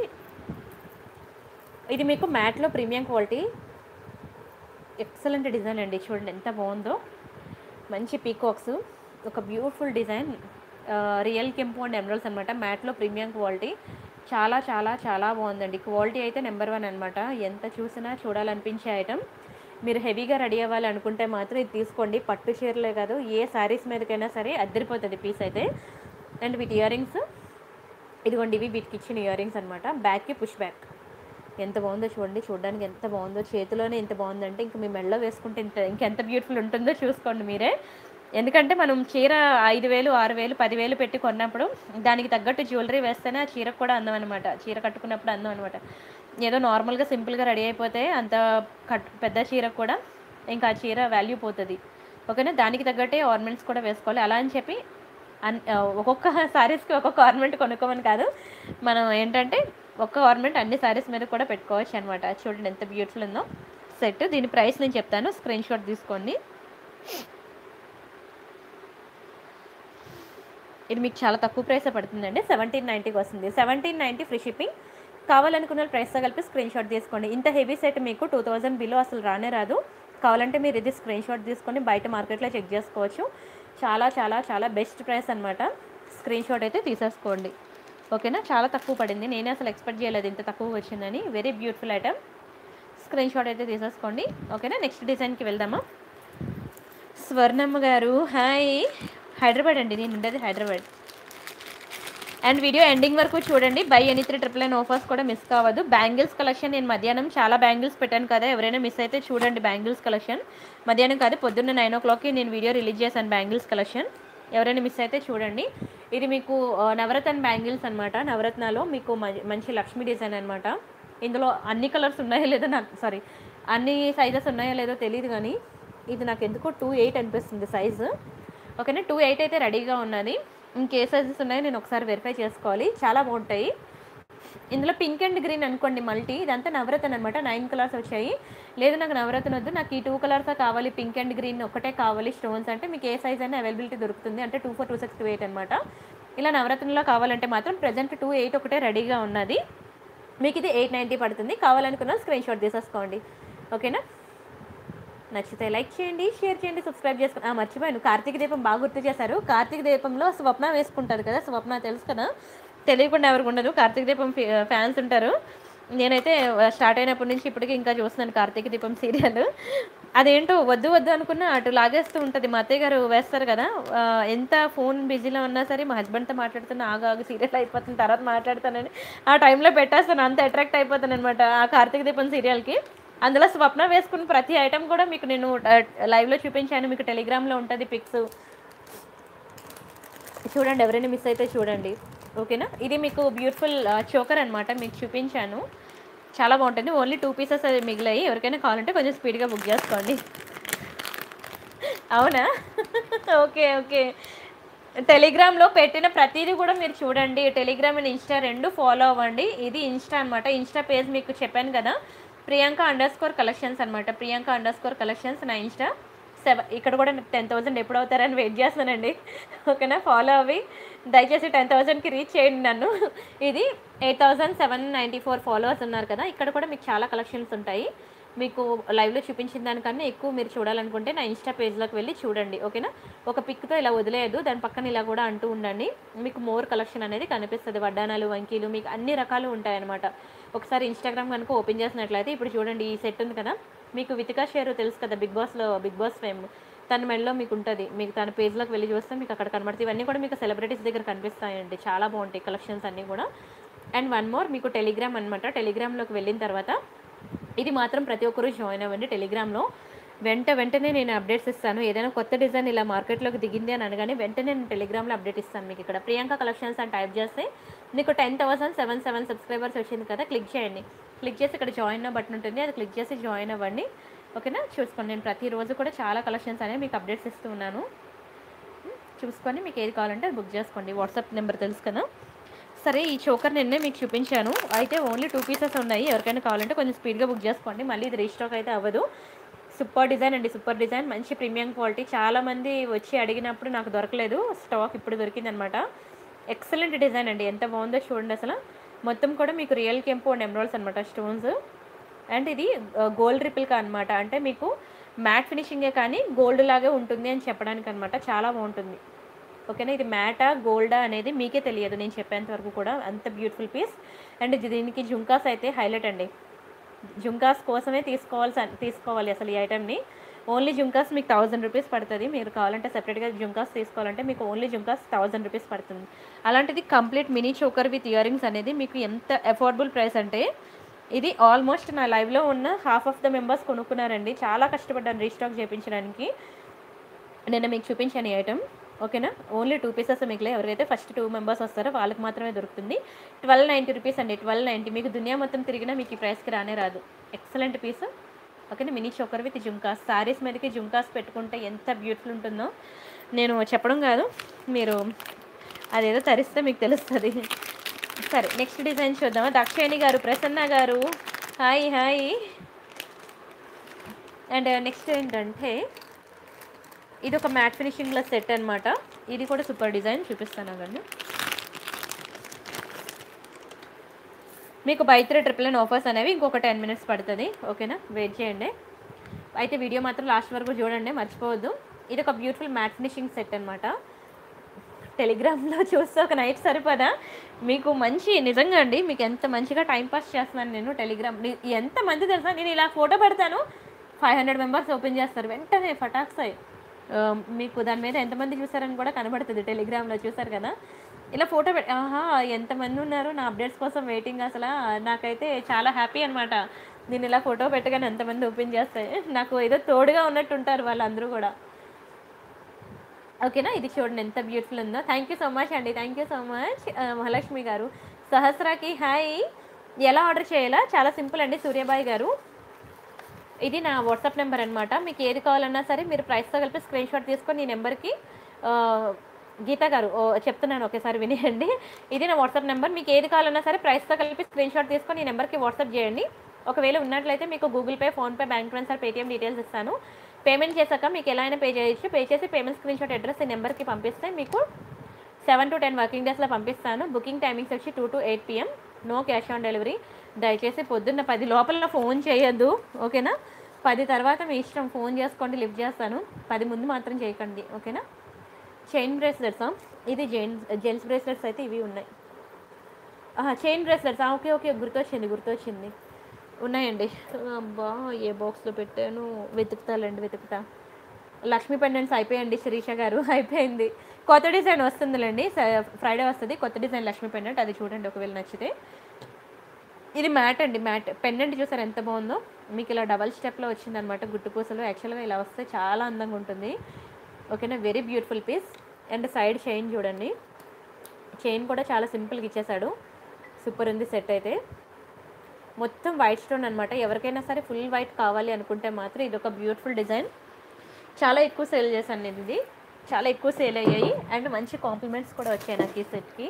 ఇది మీకు మ్యాట్లో ప్రీమియం క్వాలిటీ ఎక్సలెంట్ డిజైన్ అండి చూడండి ఎంత బాగుందో మంచి పీకాక్స్ ఒక బ్యూటిఫుల్ డిజైన్ రియల్ కెంపు అండ్ ఎమరల్స్ అనమాట మ్యాట్లో ప్రీమియం క్వాలిటీ చాలా చాలా చాలా బాగుందండి క్వాలిటీ అయితే నెంబర్ వన్ అనమాట ఎంత చూసినా చూడాలనిపించే ఐటమ్ మీరు హెవీగా రెడీ అవ్వాలి అనుకుంటే మాత్రం ఇది తీసుకోండి పట్టు చీరలే కాదు ఏ శారీస్ మీదకైనా సరే అద్దరిపోతుంది పీస్ అయితే అండ్ వీటి ఇయర్ రింగ్స్ ఇదిగోండి ఇవి వీటికి ఇచ్చిన ఇయర్ రింగ్స్ అనమాట బ్యాక్కి పుష్ బ్యాక్ ఎంత బాగుందో చూడండి చూడడానికి ఎంత బాగుందో చేతిలోనే ఎంత బాగుందంటే ఇంక మీ మెడలో వేసుకుంటే ఇంత ఇంకెంత బ్యూటిఫుల్ ఉంటుందో చూసుకోండి మీరే ఎందుకంటే మనం చీర ఐదు వేలు ఆరు వేలు పదివేలు పెట్టి కొన్నప్పుడు దానికి తగ్గట్టు జ్యువెలరీ వేస్తేనే ఆ చీరకు కూడా అందం అనమాట చీర కట్టుకున్నప్పుడు అందం అనమాట ఏదో నార్మల్గా సింపుల్గా రెడీ అయిపోతే అంత కట్ పెద్ద చీర కూడా ఇంకా ఆ చీర వాల్యూ పోతుంది ఓకేనా దానికి తగ్గట్టే ఆర్నమెంట్స్ కూడా వేసుకోవాలి అలా అని చెప్పి అన్ ఆ, ఒక్కొక్క శారీస్కి ఒక్కొక్క ఆర్నమెంట్ కొనుక్కోమని కాదు మనం ఏంటంటే ఒక్క ఆర్నమెంట్ అన్ని శారీస్ మీద కూడా పెట్టుకోవచ్చు అనమాట చూడండి ఎంత బ్యూటిఫుల్ ఉందో సెట్ దీని ప్రైస్ నేను చెప్తాను స్క్రీన్ షాట్ తీసుకోండి ఇది మీకు చాలా తక్కువ ప్రైస్ పడుతుందండి సెవెంటీన్ నైంటీకి వస్తుంది సెవెంటీన్ నైంటీ ఫ్రీ షిప్పింగ్ కావాలనుకున్న వాళ్ళు ప్రైస్తో కలిపి స్క్రీన్ షాట్ తీసుకోండి ఇంత హెవీ సెట్ మీకు టూ థౌజండ్ బిలో అసలు రానే రాదు కావాలంటే మీరు ఇది స్క్రీన్ షాట్ తీసుకొని బయట మార్కెట్లో చెక్ చేసుకోవచ్చు చాలా చాలా చాలా బెస్ట్ ప్రైస్ అనమాట స్క్రీన్ షాట్ అయితే తీసేసుకోండి ఓకేనా చాలా తక్కువ పడింది నేనే అసలు ఎక్స్పెక్ట్ చేయలేదు ఇంత తక్కువ వచ్చిందని very beautiful item screen shot అయితే తీసేసుకోండి ఓకేనా నెక్స్ట్ డిజైన్కి వెళ్దామా స్వర్ణమ్మ గారు హాయ్ హైదరాబాద్ అండి నేను ఉండేది హైదరాబాద్ అండ్ వీడియో ఎండింగ్ వరకు చూడండి buy any three triple nine offers కూడా మిస్ కావద్దు బ్యాంగిల్స్ కలెక్షన్ నేను మధ్యాహ్నం చాలా బ్యాంగిల్స్ పెట్టాను కదా ఎవరైనా మిస్ అయితే చూడండి బ్యాంగిల్స్ కలెక్షన్ మధ్యాహ్నం కాదు పొద్దున్న నైన్ ఓ క్లాక్కి నేను వీడియో రిలీజ్ చేశాను బ్యాంగిల్స్ కలెక్షన్ ఎవరైనా మిస్ అయితే చూడండి ఇది మీకు ఆ, నవరత్న బ్యాంగిల్స్ అనమాట నవరత్నాలో మీకు మ- మంచి లక్ష్మీ డిజైన్ అనమాట ఇందులో అన్ని కలర్స్ ఉన్నాయో లేదో నాకు సారీ అన్ని సైజెస్ ఉన్నాయో లేదో తెలియదు కానీ ఇది నాకు ఎందుకో టూ ఎయిట్ అనిపిస్తుంది సైజు ఓకేనా టూ ఎయిట్ అయితే రెడీగా ఉన్నది ఇంకే సైజెస్ ఉన్నాయో నేను ఒకసారి వెరిఫై చేసుకోవాలి చాలా బాగుంటాయి ఇందులో పింక్ అండ్ గ్రీన్ అనుకోండి మల్టీ ఇదంతా నవరత్న అనమాట నైన్ కలర్స్ వచ్చాయి లేదు నాకు నవరత్న వద్దు నాకు ఈ టూ కలర్స్ కావాలి పింక్ అండ్ గ్రీన్ ఒకటే కావాలి స్టోన్స్ అంటే మీకు ఏ సైజ్ అయినా అవైలబిలిటీ దొరుకుతుంది అంటే two four two six two eight అనమాట ఇలా నవరత్నలో కావాలంటే మాత్రం ప్రజెంట్ టూ ఎయిట్ ఒకటే రెడీగా ఉన్నది మీకు ఇది ఎయిట్ నైంటీ పడుతుంది కావాలనుకున్న స్క్రీన్ షాట్ తీసేసుకోండి ఓకేనా నచ్చితే లైక్ చేయండి షేర్ చేయండి సబ్స్క్రైబ్ చేసుకోండి ఆ, మర్చిపోయాను కార్తీక దీపం బాగా గుర్తు చేశారు కార్తీక దీపంలో స్వప్న వేసుకుంటారు కదా స్వప్న తెలుసు కదా తెలియకుండా ఎవరికి ఉండదు కార్తీక దీపం ఫ్యాన్స్ ఉంటారు నేనైతే స్టార్ట్ అయినప్పటి నుంచి ఇప్పటికీ ఇంకా చూస్తున్నాను కార్తీక దీపం సీరియల్ అదేంటో వద్దు వద్దు అనుకున్నా అటు లాగేస్తూ ఉంటుంది మా అత్తయ్య గారు వేస్తారు కదా ఆ, ఎంత ఫోన్ బిజీలో ఉన్నా సరే మా హస్బెండ్తో మాట్లాడుతున్నా ఆగు ఆగు సీరియల్ అయిపోతుంది తర్వాత మాట్లాడతానని ఆ టైంలో పెట్టేస్తాను అంత అట్రాక్ట్ అయిపోతాను అనమాట ఆ కార్తీక దీపం సీరియల్కి అందులో స్వప్న వేసుకున్న ప్రతి ఐటెం కూడా మీకు నేను ఆ, లైవ్లో చూపించాను మీకు టెలిగ్రామ్లో ఉంటుంది పిక్స్ చూడండి ఎవరైనా మిస్ అయితే చూడండి ఓకేనా ఇది మీకు బ్యూటిఫుల్ చోకర్ అనమాట మీకు చూపించాను చాలా బాగుంటుంది ఓన్లీ టూ పీసెస్ అది మిగిలాయి ఎవరికైనా కావాలంటే కొంచెం స్పీడ్గా బుక్ చేసుకోండి అవునా ఓకే ఓకే టెలిగ్రామ్లో పెట్టిన ప్రతిదీ కూడా మీరు చూడండి టెలిగ్రామ్ అండ్ ఇన్స్టా రెండు ఫాలో అవ్వండి ఇది ఇన్స్టా అనమాట ఇన్స్టా పేజ్ మీకు చెప్పాను కదా ప్రియాంక అండర్ స్కోర్ కలెక్షన్స్ అనమాట ప్రియాంక అండర్ స్కోర్ కలెక్షన్స్ నా ఇన్స్టా సెవెన్ ఇక్కడ కూడా టెన్ థౌసండ్ ఎప్పుడు అవుతారని వెయిట్ చేస్తానండి ఓకేనా ఫాలో అవి దయచేసి టెన్ థౌసండ్కి రీచ్ చేయండి నన్ను ఇది eight thousand seven ninety four followers ఉన్నారు కదా ఇక్కడ కూడా మీకు చాలా కలెక్షన్స్ ఉంటాయి మీకు లైవ్లో చూపించిన దానికన్నా ఎక్కువ మీరు చూడాలనుకుంటే నా ఇన్స్టా పేజ్లోకి వెళ్ళి చూడండి ఓకేనా ఒక పిక్తో ఇలా వదిలేయద్దు దాని పక్కన ఇలా కూడా అంటూ ఉండండి మీకు మోర్ కలెక్షన్ అనేది కనిపిస్తుంది వడ్డానాలు వంకీలు మీకు అన్ని రకాలు ఉంటాయన్నమాట ఒకసారి ఇన్స్టాగ్రామ్ కనుక ఓపెన్ చేసినట్లయితే ఇప్పుడు చూడండి ఈ సెట్ ఉంది కదా మీకు వితికా షేర్ తెలుసు కదా బిగ్ బాస్లో బిగ్ బాస్ ఫేమ్ తన మెడలో మీకు ఉంటుంది మీకు తన పేజ్లోకి వెళ్ళి చూస్తే మీకు అక్కడ కనబడుతుంది ఇవన్నీ కూడా మీకు సెలబ్రిటీస్ దగ్గర కనిపిస్తాయండి చాలా బాగుంటాయి కలెక్షన్స్ అన్నీ కూడా అండ్ వన్ మోర్ మీకు టెలిగ్రామ్ అనమాట టెలిగ్రామ్లోకి వెళ్ళిన తర్వాత ఇది మాత్రం ప్రతి ఒక్కరూ జాయిన్ అవ్వండి టెలిగ్రామ్లో వెంట వెంటనే నేను అప్డేట్స్ ఇస్తాను ఏదైనా కొత్త డిజైన్ ఇలా మార్కెట్లోకి దిగింది అని అనగానే వెంటనే నేను టెలిగ్రామ్లో అప్డేట్ ఇస్తాను మీకు ఇక్కడ ప్రియాంక కలెక్షన్స్ అని టైప్ చేస్తే మీకు ten thousand seven seven subscribers వచ్చింది కదా క్లిక్ చేయండి క్లిక్ చేసి ఇక్కడ జాయిన్ బటన్ ఉంటుంది అది క్లిక్ చేసి జాయిన్ అవ్వండి ఓకేనా చూసుకోండి నేను ప్రతిరోజు కూడా చాలా కలెక్షన్స్ అనేవి మీకు అప్డేట్స్ ఇస్తూ ఉన్నాను చూసుకొని మీకు ఏది కావాలంటే అది బుక్ చేసుకోండి వాట్సాప్ నెంబర్ తెలుసు కదా సరే ఈ చోకర్ నిన్నే మీకు చూపించాను అయితే ఓన్లీ టూ పీసెస్ ఉన్నాయి ఎవరికైనా కావాలంటే కొంచెం స్పీడ్గా బుక్ చేసుకోండి మళ్ళీ ఇది రీస్టాక్ అయితే అవ్వదు సూపర్ డిజైన్ అండి సూపర్ డిజైన్ మంచి ప్రీమియం క్వాలిటీ చాలామంది వచ్చి అడిగినప్పుడు నాకు దొరకలేదు స్టాక్ ఇప్పుడు దొరికిందనమాట ఎక్సలెంట్ డిజైన్ అండి ఎంత బాగుందో చూడండి అసలు మొత్తం కూడా మీకు రియల్ కెంపు అండ్ ఎమరాల్స్ అనమాట స్టోన్స్ అండ్ ఇది గోల్డ్ రిపిల్కా అనమాట అంటే మీకు మ్యాట్ ఫినిషింగే కానీ గోల్డ్ లాగే ఉంటుంది అని చెప్పడానికి అనమాట చాలా బాగుంటుంది ఓకేనా ఇది మ్యాటా గోల్డా అనేది మీకే తెలియదు నేను చెప్పేంత వరకు కూడా అంత బ్యూటిఫుల్ పీస్ అండ్ ఇది దీనికి జుంకాస్ అయితే హైలైట్ అండి జుంకాస్ కోసమే తీసుకోవాల్సి తీసుకోవాలి అసలు ఈ ఐటెంని ఓన్లీ జుంకాస్ మీకు థౌజండ్ రూపీస్ పడుతుంది మీరు కావాలంటే సెపరేట్గా జుంకాస్ తీసుకోవాలంటే మీకు ఓన్లీ జుంకాస్ థౌజండ్ రూపీస్ పడుతుంది అలాంటిది complete mini choker with ear rings అనేది మీకు ఎంత అఫోర్డబుల్ ప్రైస్ అంటే ఇది ఆల్మోస్ట్ నా లైవ్లో ఉన్న హాఫ్ ఆఫ్ ద మెంబర్స్ కొనుక్కున్నారండి చాలా కష్టపడ్డాను రీస్టాక్ చేయించడానికి నిన్న మీకు చూపించాను ఈ ఐటమ్ ఓకేనా ఓన్లీ టూ పీసెస్ మిగిలే ఎవరైతే ఫస్ట్ టూ మెంబర్స్ వస్తారో వాళ్ళకి మాత్రమే దొరుకుతుంది ట్వెల్వ్ నైంటీ రూపీస్ అండి ట్వెల్వ్ నైంటీ మీకు దునియా మొత్తం తిరిగినా మీకు ఈ ప్రైస్కి రానే రాదు ఎక్సలెంట్ పీస్ ఓకేనా mini choker with jhumkas saris మీదకి జుంకాస్ పెట్టుకుంటే ఎంత బ్యూటిఫుల్ ఉంటుందో నేను చెప్పడం కాదు మీరు అదేదో తరిస్తే మీకు తెలుస్తుంది సరే నెక్స్ట్ డిజైన్ చూద్దామా దక్షిణి గారు ప్రసన్న గారు హాయ్ హాయ్ అండ్ నెక్స్ట్ ఏంటంటే ఇది ఒక మ్యాట్ ఫినిషింగ్లో సెట్ అన్నమాట ఇది కూడా సూపర్ డిజైన్ చూపిస్తాను అవ్వండి మీకు buy three triple nine offers అనేవి ఇంకొక టెన్ మినిట్స్ పడుతుంది ఓకేనా వెయిట్ చేయండి అయితే వీడియో మాత్రం లాస్ట్ వరకు చూడండి మర్చిపోవద్దు ఇది ఒక బ్యూటిఫుల్ మ్యాట్ ఫినిషింగ్ సెట్ అనమాట టెలిగ్రామ్లో చూస్తే ఒక నైట్ సరిపదా మీకు మంచి నిజంగా అండి మీకు ఎంత మంచిగా టైం పాస్ చేస్తున్నాను నేను టెలిగ్రామ్ ని- ఎంత మంది తెలుసా నేను ఇలా ఫోటో పెడతాను ఫైవ్ హండ్రెడ్ మెంబర్స్ ఓపెన్ చేస్తారు వెంటనే ఫటాక్స్ అయ్యి ఆ, మీకు దాని మీద ఎంతమంది చూసారని కూడా కనబడుతుంది టెలిగ్రామ్లో చూసారు కదా ఇలా ఫోటో పెట్ ఆహా ఎంతమంది ఉన్నారు నా అప్డేట్స్ కోసం వెయిటింగ్ అసలు నాకైతే చాలా హ్యాపీ అనమాట నేను ఇలా ఫోటో పెట్టగానే ఎంతమంది ఓపెన్ చేస్తాయి నాకు ఏదో తోడుగా ఉన్నట్టు ఉంటారు వాళ్ళందరూ కూడా ఓకేనా ఇది చూడండి ఎంత బ్యూటిఫుల్ ఉందో థ్యాంక్ యూ సో మచ్ అండి thank you so much Mahalakshmi garu సహస్రాకి హాయ్ ఎలా ఆర్డర్ చేయాలా చాలా సింపుల్ అండి సూర్యబాయి గారు ఇది నా వాట్సాప్ నెంబర్ అనమాట మీకు ఏది కావాలన్నా సరే మీరు ప్రైస్తో కలిపి స్క్రీన్ షాట్ తీసుకొని ఈ నెంబర్కి గీత గారు ఓ, చెప్తున్నాను ఒకేసారి వినేయండి ఇది నా వాట్సాప్ నెంబర్ మీకు ఏది కావాలన్నా సరే ప్రైస్తో కలిపి స్క్రీన్ షాట్ తీసుకొని ఈ నెంబర్కి వాట్సాప్ చేయండి ఒకవేళ ఉన్నట్లయితే మీకు Google Pay PhonePe bank transfer Paytm details ఇస్తాను పేమెంట్ చేశాక మీకు ఎలా అయినా పే చేయొచ్చు పే చేసి పేమెంట్ స్క్రీన్ షాట్ అడ్రస్ ఈ నెంబర్కి పంపిస్తే మీకు సెవెన్ టు టెన్ వర్కింగ్ డేస్లో పంపిస్తాను బుకింగ్ టైమింగ్స్ వచ్చి two to eight PM no cash on delivery దయచేసి పొద్దున్న పది లోపల ఫోన్ చేయొద్దు ఓకేనా పది తర్వాత మీ ఇష్టం ఫోన్ చేసుకోండి లిఫ్ట్ చేస్తాను పది ముందు మాత్రం చేయకండి ఓకేనా చైన్ బ్రేస్లెట్స్ ఇది జెన్ జెంట్స్ బ్రేస్లెట్స్ అయితే ఇవి ఉన్నాయి చైన్ బ్రేస్లెట్స్ ఓకే ఓకే గుర్తొచ్చింది గుర్తొచ్చింది ఉన్నాయండి అబ్బా ఏ బాక్స్లో పెట్టాను వెతుకుతాలండి వెతుకుతా లక్ష్మీ పెండెంట్స్ అయిపోయండి శిరీష గారు అయిపోయింది కొత్త డిజైన్ వస్తుందిలేండి స- ఫ్రైడే వస్తుంది కొత్త డిజైన్ లక్ష్మీ పెండెంట్ అది చూడండి ఒకవేళ నచ్చితే ఇది మ్యాట్ అండి మ్యాట్ పెండెంట్ చూసారు ఎంత బాగుందో మీకు ఇలా డబల్ స్టెప్లో వచ్చిందనమాట గుట్టు పూసలు యాక్చువల్గా ఇలా వస్తే చాలా అందంగా ఉంటుంది ఓకేనా very beautiful piece and side chain చూడండి చైన్ కూడా చాలా సింపుల్గా ఇచ్చేసాడు సూపర్ ఉంది సెట్ అయితే మొత్తం వైట్ స్టోన్ అనమాట ఎవరికైనా సరే ఫుల్ వైట్ కావాలి అనుకుంటే మాత్రం ఇది ఒక బ్యూటిఫుల్ డిజైన్ చాలా ఎక్కువ సేల్ చేశాను నేను ఇది చాలా ఎక్కువ సేల్ అయ్యాయి అండ్ మంచి కాంప్లిమెంట్స్ కూడా వచ్చాయి నాకు ఈ సెట్కి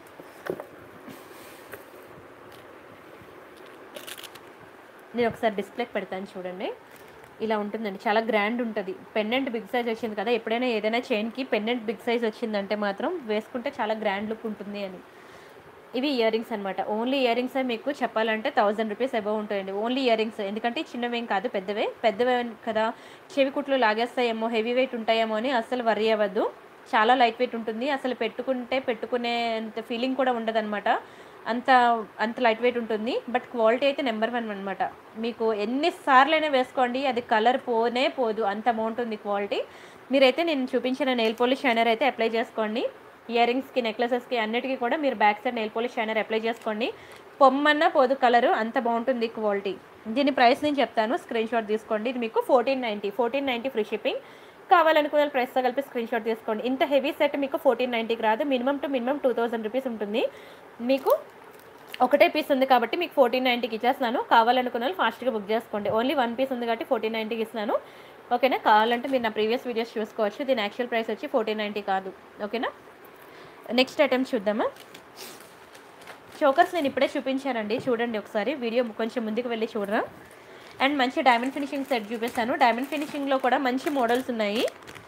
నేను ఒకసారి డిస్ప్లేకి పెడతాను చూడండి ఇలా ఉంటుందండి చాలా గ్రాండ్ ఉంటుంది పెండెంట్ బిగ్ సైజ్ వచ్చింది కదా ఎప్పుడైనా ఏదైనా చైన్కి పెండెంట్ బిగ్ సైజ్ వచ్చిందంటే మాత్రం వేసుకుంటే చాలా గ్రాండ్ లుక్ ఉంటుంది అని ఇవి ఇయర్ రింగ్స్ అనమాట ఓన్లీ ఇయర్ రింగ్స్ మీకు చెప్పాలంటే థౌజండ్ రూపీస్ అబవ్ ఉంటాయండి ఓన్లీ ఇయర్ రింగ్స్ ఎందుకంటే చిన్నవేం కాదు పెద్దవే పెద్దవే కదా చెవి కుట్లు లాగేస్తాయేమో హెవీ వెయిట్ ఉంటాయేమో అని అస్సలు వరి అవ్వద్దు చాలా లైట్ వెయిట్ ఉంటుంది అసలు పెట్టుకుంటే పెట్టుకునేంత ఫీలింగ్ కూడా ఉండదన్నమాట అంత అంత లైట్ వెయిట్ ఉంటుంది బట్ క్వాలిటీ అయితే నెంబర్ వన్ అనమాట మీకు ఎన్నిసార్లైనా వేసుకోండి అది కలర్ పోనే పోదు అంత బాగుంటుంది క్వాలిటీ మీరైతే నేను చూపించిన నెయిల్ పాలిష్ షైనర్ అయితే అప్లై చేసుకోండి ఇయర్ రింగ్స్కి నెక్లెసెస్కి అన్నిటికీ కూడా మీరు back side nail polish shiner apply చేసుకోండి పొమ్మన్నా పోదు కలరు అంత బాగుంటుంది క్వాలిటీ దీని ప్రైస్ నేను చెప్తాను స్క్రీన్ షాట్ తీసుకోండి ఇది మీకు fourteen ninety fourteen ninety free shipping కావాలనుకున్న ప్రైస్తో కలిపి స్క్రీన్ షాట్ తీసుకోండి ఇంత హెవీ సెట్ మీకు ఫోర్టీన్ నైంటీకి రాదు minimum to minimum two thousand rupees ఉంటుంది మీకు ఒకటే పీస్ ఉంది కాబట్టి మీకు ఫోర్టీన్ నైంటీకి ఇచ్చేస్తున్నాను కావాలనుకున్న వాళ్ళు ఫాస్ట్గా బుక్ చేసుకోండి ఓన్లీ వన్ పీస్ ఉంది కాబట్టి ఫోర్టీన్ నైంటీకి ఇస్తున్నాను ఓకేనా కావాలంటే మీరు నా ప్రీవియస్ వీడియోస్ చూసుకోవచ్చు దీని యాక్చువల్ ప్రైస్ వచ్చి ఫోర్టీన్ నైంటీ కాదు ఓకేనా నెక్స్ట్ ఐటమ్ చూద్దామా చోకర్స్ నేను ఇప్పుడే చూపించానండి చూడండి ఒకసారి వీడియో కొంచెం ముందుకు వెళ్ళి చూడరా అండ్ మంచి డైమండ్ ఫినిషింగ్ సెట్ చూపిస్తాను డైమండ్ ఫినిషింగ్లో కూడా మంచి మోడల్స్ ఉన్నాయి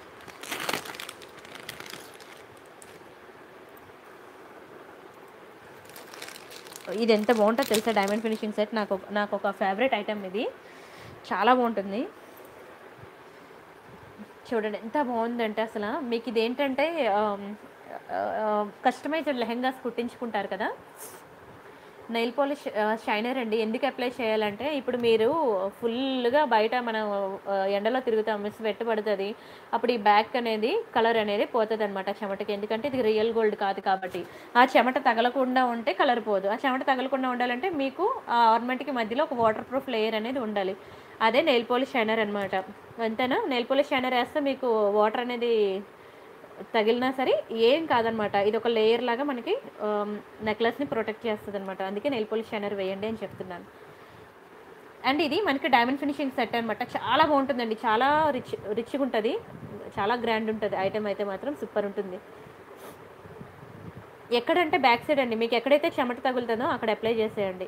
ఇది ఎంత బాగుంటుందో తెలుసా డైమండ్ ఫినిషింగ్ సెట్ నాకు ఒక- నాకు ఒక ఫేవరెట్ ఐటమ్ ఇది చాలా బాగుంటుంది చూడండి ఎంత బాగుందంటే అసలు మీకు ఇది ఏంటంటే కస్టమైజ్డ్ లెహెంగాస్ కుట్టించుకుంటారు కదా నెయిల్ పాలిష్ షైనర్ అండి ఎందుకు అప్లై చేయాలంటే ఇప్పుడు మీరు ఫుల్గా బయట మనం ఆ, ఎండలో తిరుగుతాం స్వెట్ పడుతుంది అప్పుడు ఈ బ్యాక్ అనేది కలర్ అనేది పోతుంది అనమాట చెమటకి ఎందుకంటే ఇది రియల్ గోల్డ్ కాదు కాబట్టి ఆ చెమట తగలకుండా ఉంటే కలర్ పోదు ఆ చెమట తగలకుండా ఉండాలంటే మీకు ఆ ఆర్నమెంట్కి మధ్యలో ఒక వాటర్ ప్రూఫ్ లేయర్ అనేది ఉండాలి అదే నెయిల్ పాలిష్ షైనర్ అనమాట అంతేనా నెయిల్ పాలిష్ షైనర్ వేస్తే మీకు వాటర్ అనేది తగిలినా సరే ఏం కాదనమాట ఇది ఒక లేయర్ లాగా మనకి నెక్లెస్ని ప్రొటెక్ట్ చేస్తుంది అనమాట అందుకే నెయిల్ పాలిష్ షైనర్ వేయండి అని చెప్తున్నాను అండ్ ఇది మనకి డైమండ్ ఫినిషింగ్ సెట్ అనమాట చాలా బాగుంటుందండి చాలా రిచ్ రిచ్గా ఉంటుంది చాలా గ్రాండ్ ఉంటుంది ఐటెం అయితే మాత్రం సూపర్ ఉంటుంది ఎక్కడంటే బ్యాక్ సైడ్ అండి మీకు ఎక్కడైతే చెమట తగులుతుందో అక్కడ అప్లై చేసేయండి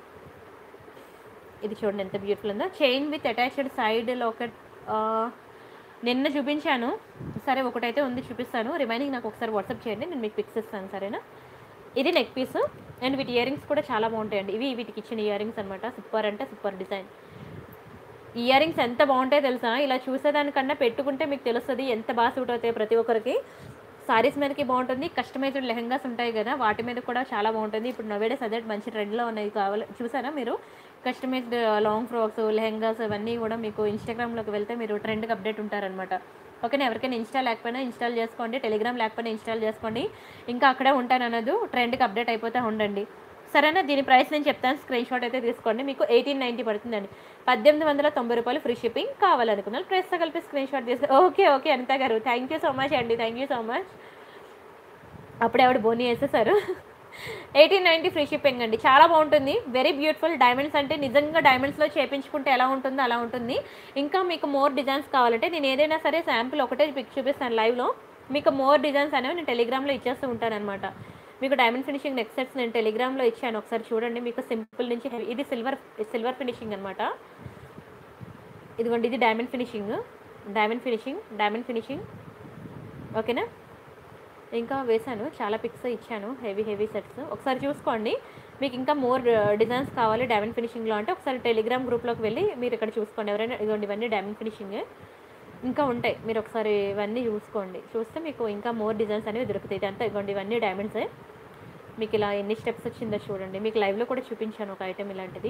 ఇది చూడండి ఎంత బ్యూటిఫుల్ ఉందో chain with attached side locket నిన్న చూపించాను సరే ఒకటైతే ఉంది చూపిస్తాను రిమైనింగ్ నాకు ఒకసారి వాట్సాప్ చేయండి నేను మీకు పిక్స్ ఇస్తాను సరేనా ఇది నెక్ పీస్ అండ్ వీటి ఇయర్ రింగ్స్ కూడా చాలా బాగుంటాయండి ఇవి వీటికి ఇచ్చిన ఇయర్ రింగ్స్ అనమాట సూపర్ అంటే సూపర్ డిజైన్ ఇయర్ రింగ్స్ ఎంత బాగుంటాయో తెలుసా ఇలా చూసేదానికన్నా పెట్టుకుంటే మీకు తెలుస్తుంది ఎంత బాగా సూట్ అవుతాయి ప్రతి ఒక్కరికి సారీస్ మీదకి బాగుంటుంది కస్టమైజ్డ్ లెహంగాస్ ఉంటాయి కదా వాటి మీద కూడా చాలా బాగుంటుంది ఇప్పుడు నవేడేస్ అదే మంచి ట్రెండ్లో ఉన్నాయి కావాలి చూసారా మీరు కస్టమైజ్డ్ లాంగ్ ఫ్రాక్స్ లెహంగాస్ అవన్నీ కూడా మీకు ఇన్స్టాగ్రామ్లోకి వెళ్తే మీరు ట్రెండ్కి అప్డేట్ ఉంటారనమాట ఓకేనా ఎవరికైనా ఇన్స్టా లేకపోయినా ఇన్స్టాల్ చేసుకోండి టెలిగ్రామ్ లేకపోయినా ఇన్స్టాల్ చేసుకోండి ఇంకా అక్కడే ఉంటానన్నది ట్రెండ్కి అప్డేట్ అయిపోతూ ఉండండి సరేనా దీని ప్రైస్ నేను చెప్తాను స్క్రీన్ షాట్ అయితే తీసుకోండి మీకు ఎయిటీన్ నైంటీ పడుతుందండి పద్దెనిమిది వందల తొంభై రూపాయలు ఫ్రీ షిప్పింగ్ కావాలనుకున్నారు ప్రైస్తో కలిపి స్క్రీన్ షాట్ తీసుకో ఓకే ఓకే అనిత గారు థ్యాంక్ యూ సో మచ్ అండి థ్యాంక్ యూ సో మచ్ అప్పుడే ఆవిడ బోని వేసేసారు ఎయిటీన్ నైంటీ ఫ్రీ షిప్పింగ్ అండి చాలా బాగుంటుంది వెరీ బ్యూటిఫుల్ డైమండ్స్ అంటే నిజంగా డైమండ్స్లో చేపించుకుంటే ఎలా ఉంటుందో అలా ఉంటుంది ఇంకా మీకు మోర్ డిజైన్స్ కావాలంటే నేను ఏదైనా సరే శాంపుల్ ఒకటే పిక్ చూపిస్తాను లైవ్లో మీకు మోర్ డిజైన్స్ అనేవి నేను టెలిగ్రామ్లో ఇచ్చేస్తూ ఉంటానన్నమాట మీకు డైమండ్ ఫినిషింగ్ నెక్ సెట్స్ నేను టెలిగ్రామ్లో ఇచ్చాను ఒకసారి చూడండి మీకు సింపుల్ నుంచి heavy- ఇది సిల్వర్ సిల్వర్ ఫినిషింగ్ అనమాట ఇదిగోండి ఇది diamond finishing diamond finishing diamond finishing ఓకేనా ఇంకా వేశాను చాలా పిక్స్ ఇచ్చాను హెవీ హెవీ సెట్స్ ఒకసారి చూసుకోండి మీకు ఇంకా మోర్ డిజైన్స్ కావాలి డైమండ్ ఫినిషింగ్లో అంటే ఒకసారి టెలిగ్రామ్ గ్రూప్లోకి వెళ్ళి మీరు ఇక్కడ చూసుకోండి ఎవరైనా ఇదిగోండి ఇవన్నీ డైమండ్ ఫినిషింగ్ ఇంకా ఉంటాయి మీరు ఒకసారి ఇవన్నీ చూసుకోండి చూస్తే మీకు ఇంకా మోర్ డిజైన్స్ అనేవి దొరుకుతాయి ఇదంతా ఇదిగోండి ఇవన్నీ డైమండ్సే మీకు ఇలా ఎన్ని స్టెప్స్ వచ్చిందో చూడండి మీకు లైవ్లో కూడా చూపించాను ఒక ఐటెం ఇలాంటిది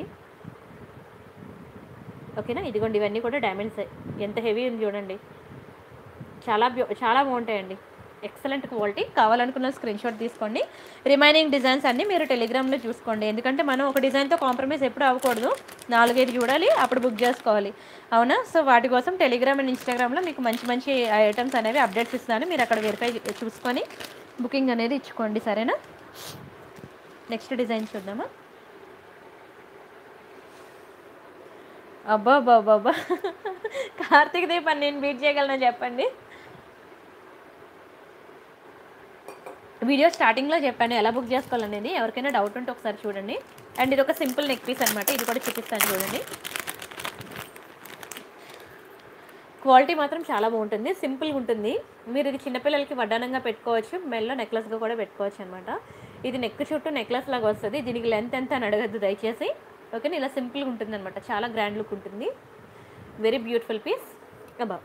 ఓకేనా ఇదిగోండి ఇవన్నీ కూడా డైమండ్సే ఎంత హెవీ ఉంది చూడండి చాలా బ్యూ చాలా బాగుంటాయండి ఎక్సలెంట్ క్వాలిటీ కావాలనుకున్న స్క్రీన్ షాట్ తీసుకోండి రిమైనింగ్ డిజైన్స్ అన్నీ మీరు టెలిగ్రామ్లో చూసుకోండి ఎందుకంటే మనం ఒక డిజైన్తో కాంప్రమైజ్ ఎప్పుడు అవ్వకూడదు నాలుగైదు చూడాలి అప్పుడు బుక్ చేసుకోవాలి అవునా సో వాటి కోసం టెలిగ్రామ్ అండ్ ఇన్స్టాగ్రామ్లో మీకు మంచి మంచి ఐటమ్స్ అనేవి అప్డేట్స్ ఇస్తున్నాను మీరు అక్కడ వెరిఫై చూసుకొని బుకింగ్ అనేది ఇచ్చుకోండి సరేనా నెక్స్ట్ డిజైన్ చూద్దామా అబ్బా బాబా అబ్బా కార్తీక్ దీపాన్ని నేను బీట్ చేయగలను చెప్పండి వీడియో స్టార్టింగ్లో చెప్పాను ఎలా బుక్ చేసుకోవాలనేది ఎవరికైనా డౌట్ ఉంటే ఒకసారి చూడండి అండ్ ఇది ఒక సింపుల్ నెక్ పీస్ అనమాట ఇది కూడా చూపిస్తాను చూడండి క్వాలిటీ మాత్రం చాలా బాగుంటుంది సింపుల్గా ఉంటుంది మీరు ఇది చిన్నపిల్లలకి వడ్డానంగా పెట్టుకోవచ్చు మెల్లో నెక్లెస్గా కూడా పెట్టుకోవచ్చు అనమాట ఇది నెక్ చుట్టూ నెక్లెస్ లాగా వస్తుంది దీనికి లెంత్ ఎంత అని అడగద్దు దయచేసి ఓకే ఇలా సింపుల్గా ఉంటుంది అనమాట చాలా గ్రాండ్ లుక్ ఉంటుంది వెరీ బ్యూటిఫుల్ పీస్ అబ్బా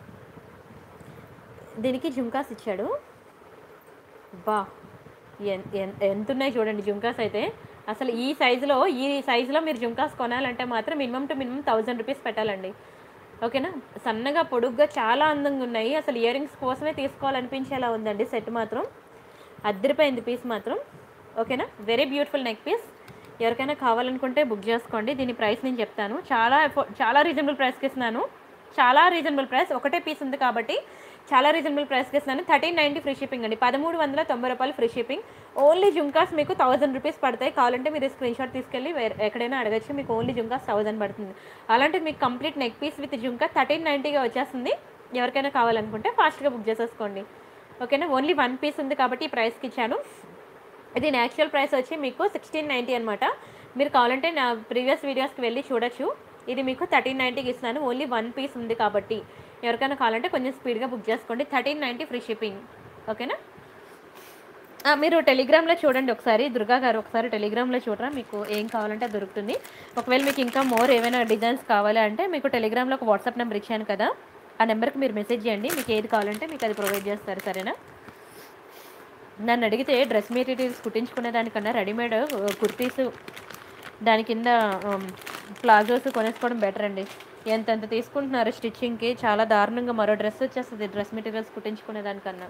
దీనికి జుంకాస్ ఇచ్చాడు బా ఎన్- ఎన్- ఎంత ఉన్నాయి చూడండి జుంకాస్ అయితే అసలు ఈ సైజులో ఈ సైజులో మీరు జుంకాస్ కొనాలంటే మాత్రం minimum to minimum thousand rupees పెట్టాలండి ఓకేనా సన్నగా పొడుగ్గా చాలా అందంగా ఉన్నాయి అసలు ఇయర్ రింగ్స్ కోసమే తీసుకోవాలనిపించేలా ఉందండి సెట్ మాత్రం అద్దరిపోయింది పీస్ మాత్రం ఓకేనా వెరీ బ్యూటిఫుల్ నెక్ పీస్ ఎవరికైనా కావాలనుకుంటే బుక్ చేసుకోండి దీని ప్రైస్ నేను చెప్తాను చాలా affo- చాలా రీజనబుల్ ప్రైస్కి ఇస్తున్నాను చాలా రీజనబుల్ ప్రైస్ ఒకటే పీస్ ఉంది కాబట్టి చాలా రీజనబుల్ ప్రైస్కి ఇస్తున్నాను థర్టీన్ నైంటీ ఫ్రీ షిప్పింగ్ అండి పదమూడు వందల తొంభై రూపాయలు ఫ్రీ షిప్పింగ్ ఓన్లీ జుంకాస్ మీకు థౌసండ్ రూపీస్ పడతాయి కావాలంటే మీరు స్క్రీన్ షాట్ తీసుకెళ్ళి వేరే ఎక్కడైనా అడగచ్చు మీకు ఓన్లీ జుంకాస్ థౌసండ్ పడుతుంది అలాంటిది మీకు complete neck piece with jhumka thirteen నైంటీగా వచ్చేస్తుంది ఎవరికైనా కావాలనుకుంటే ఫాస్ట్గా బుక్ చేసేసుకోండి ఓకేనా ఓన్లీ వన్ పీస్ ఉంది కాబట్టి ఈ ప్రైస్కి ఇచ్చాను ఇది యాక్చువల్ ప్రైస్ వచ్చి మీకు సిక్స్టీన్ నైంటీ అనమాట మీరు కావాలంటే నా ప్రీవియస్ వీడియోస్కి వెళ్ళి చూడొచ్చు ఇది మీకు థర్టీన్ నైంటీకి ఇస్తున్నాను ఓన్లీ వన్ పీస్ ఉంది కాబట్టి ఎవరికైనా కావాలంటే కొంచెం స్పీడ్గా బుక్ చేసుకోండి థర్టీన్ నైంటీ ఫ్రీ షిప్పింగ్ ఓకేనా ఆ, మీరు టెలిగ్రామ్లో చూడండి ఒకసారి దుర్గా గారు ఒకసారి టెలిగ్రామ్లో చూడరా మీకు ఏం కావాలంటే అది దొరుకుతుంది ఒకవేళ మీకు ఇంకా మోర్ ఏమైనా డిజైన్స్ కావాలి అంటే మీకు టెలిగ్రామ్లో ఒక వాట్సాప్ నెంబర్ ఇచ్చాను కదా ఆ నెంబర్కి మీరు మెసేజ్ చేయండి మీకు ఏది కావాలంటే మీకు అది ప్రొవైడ్ చేస్తారు సరేనా నన్ను అడిగితే డ్రెస్ మెటీరియల్స్ కుట్టించుకునే దానికన్నా రెడీమేడ్ కుర్తీస్ దాని కింద ప్లాజోస్ కొనేసుకోవడం బెటర్ అండి ఎంతెంత తీసుకుంటున్నారు స్టిచ్చింగ్కి చాలా దారుణంగా మరో డ్రెస్ వచ్చేస్తుంది డ్రెస్ మెటీరియల్స్ కుట్టించుకునే దానికన్నా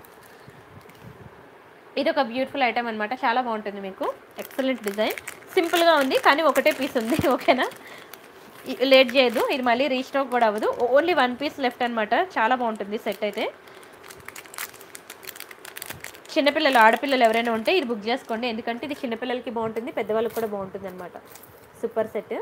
ఇది ఒక బ్యూటిఫుల్ ఐటమ్ అనమాట చాలా బాగుంటుంది మీకు ఎక్సలెంట్ డిజైన్ సింపుల్గా ఉంది కానీ ఒకటే పీస్ ఉంది ఓకేనా ఇ- లేట్ చేయదు ఇది మళ్ళీ రీస్టాక్ కూడా అవ్వదు ఓన్లీ వన్ పీస్ లెఫ్ట్ అనమాట చాలా బాగుంటుంది సెట్ అయితే చిన్నపిల్లలు ఆడపిల్లలు ఎవరైనా ఉంటే ఇది బుక్ చేసుకోండి ఎందుకంటే ఇది చిన్నపిల్లలకి బాగుంటుంది పెద్దవాళ్ళకి కూడా బాగుంటుంది అనమాట సూపర్ సెట్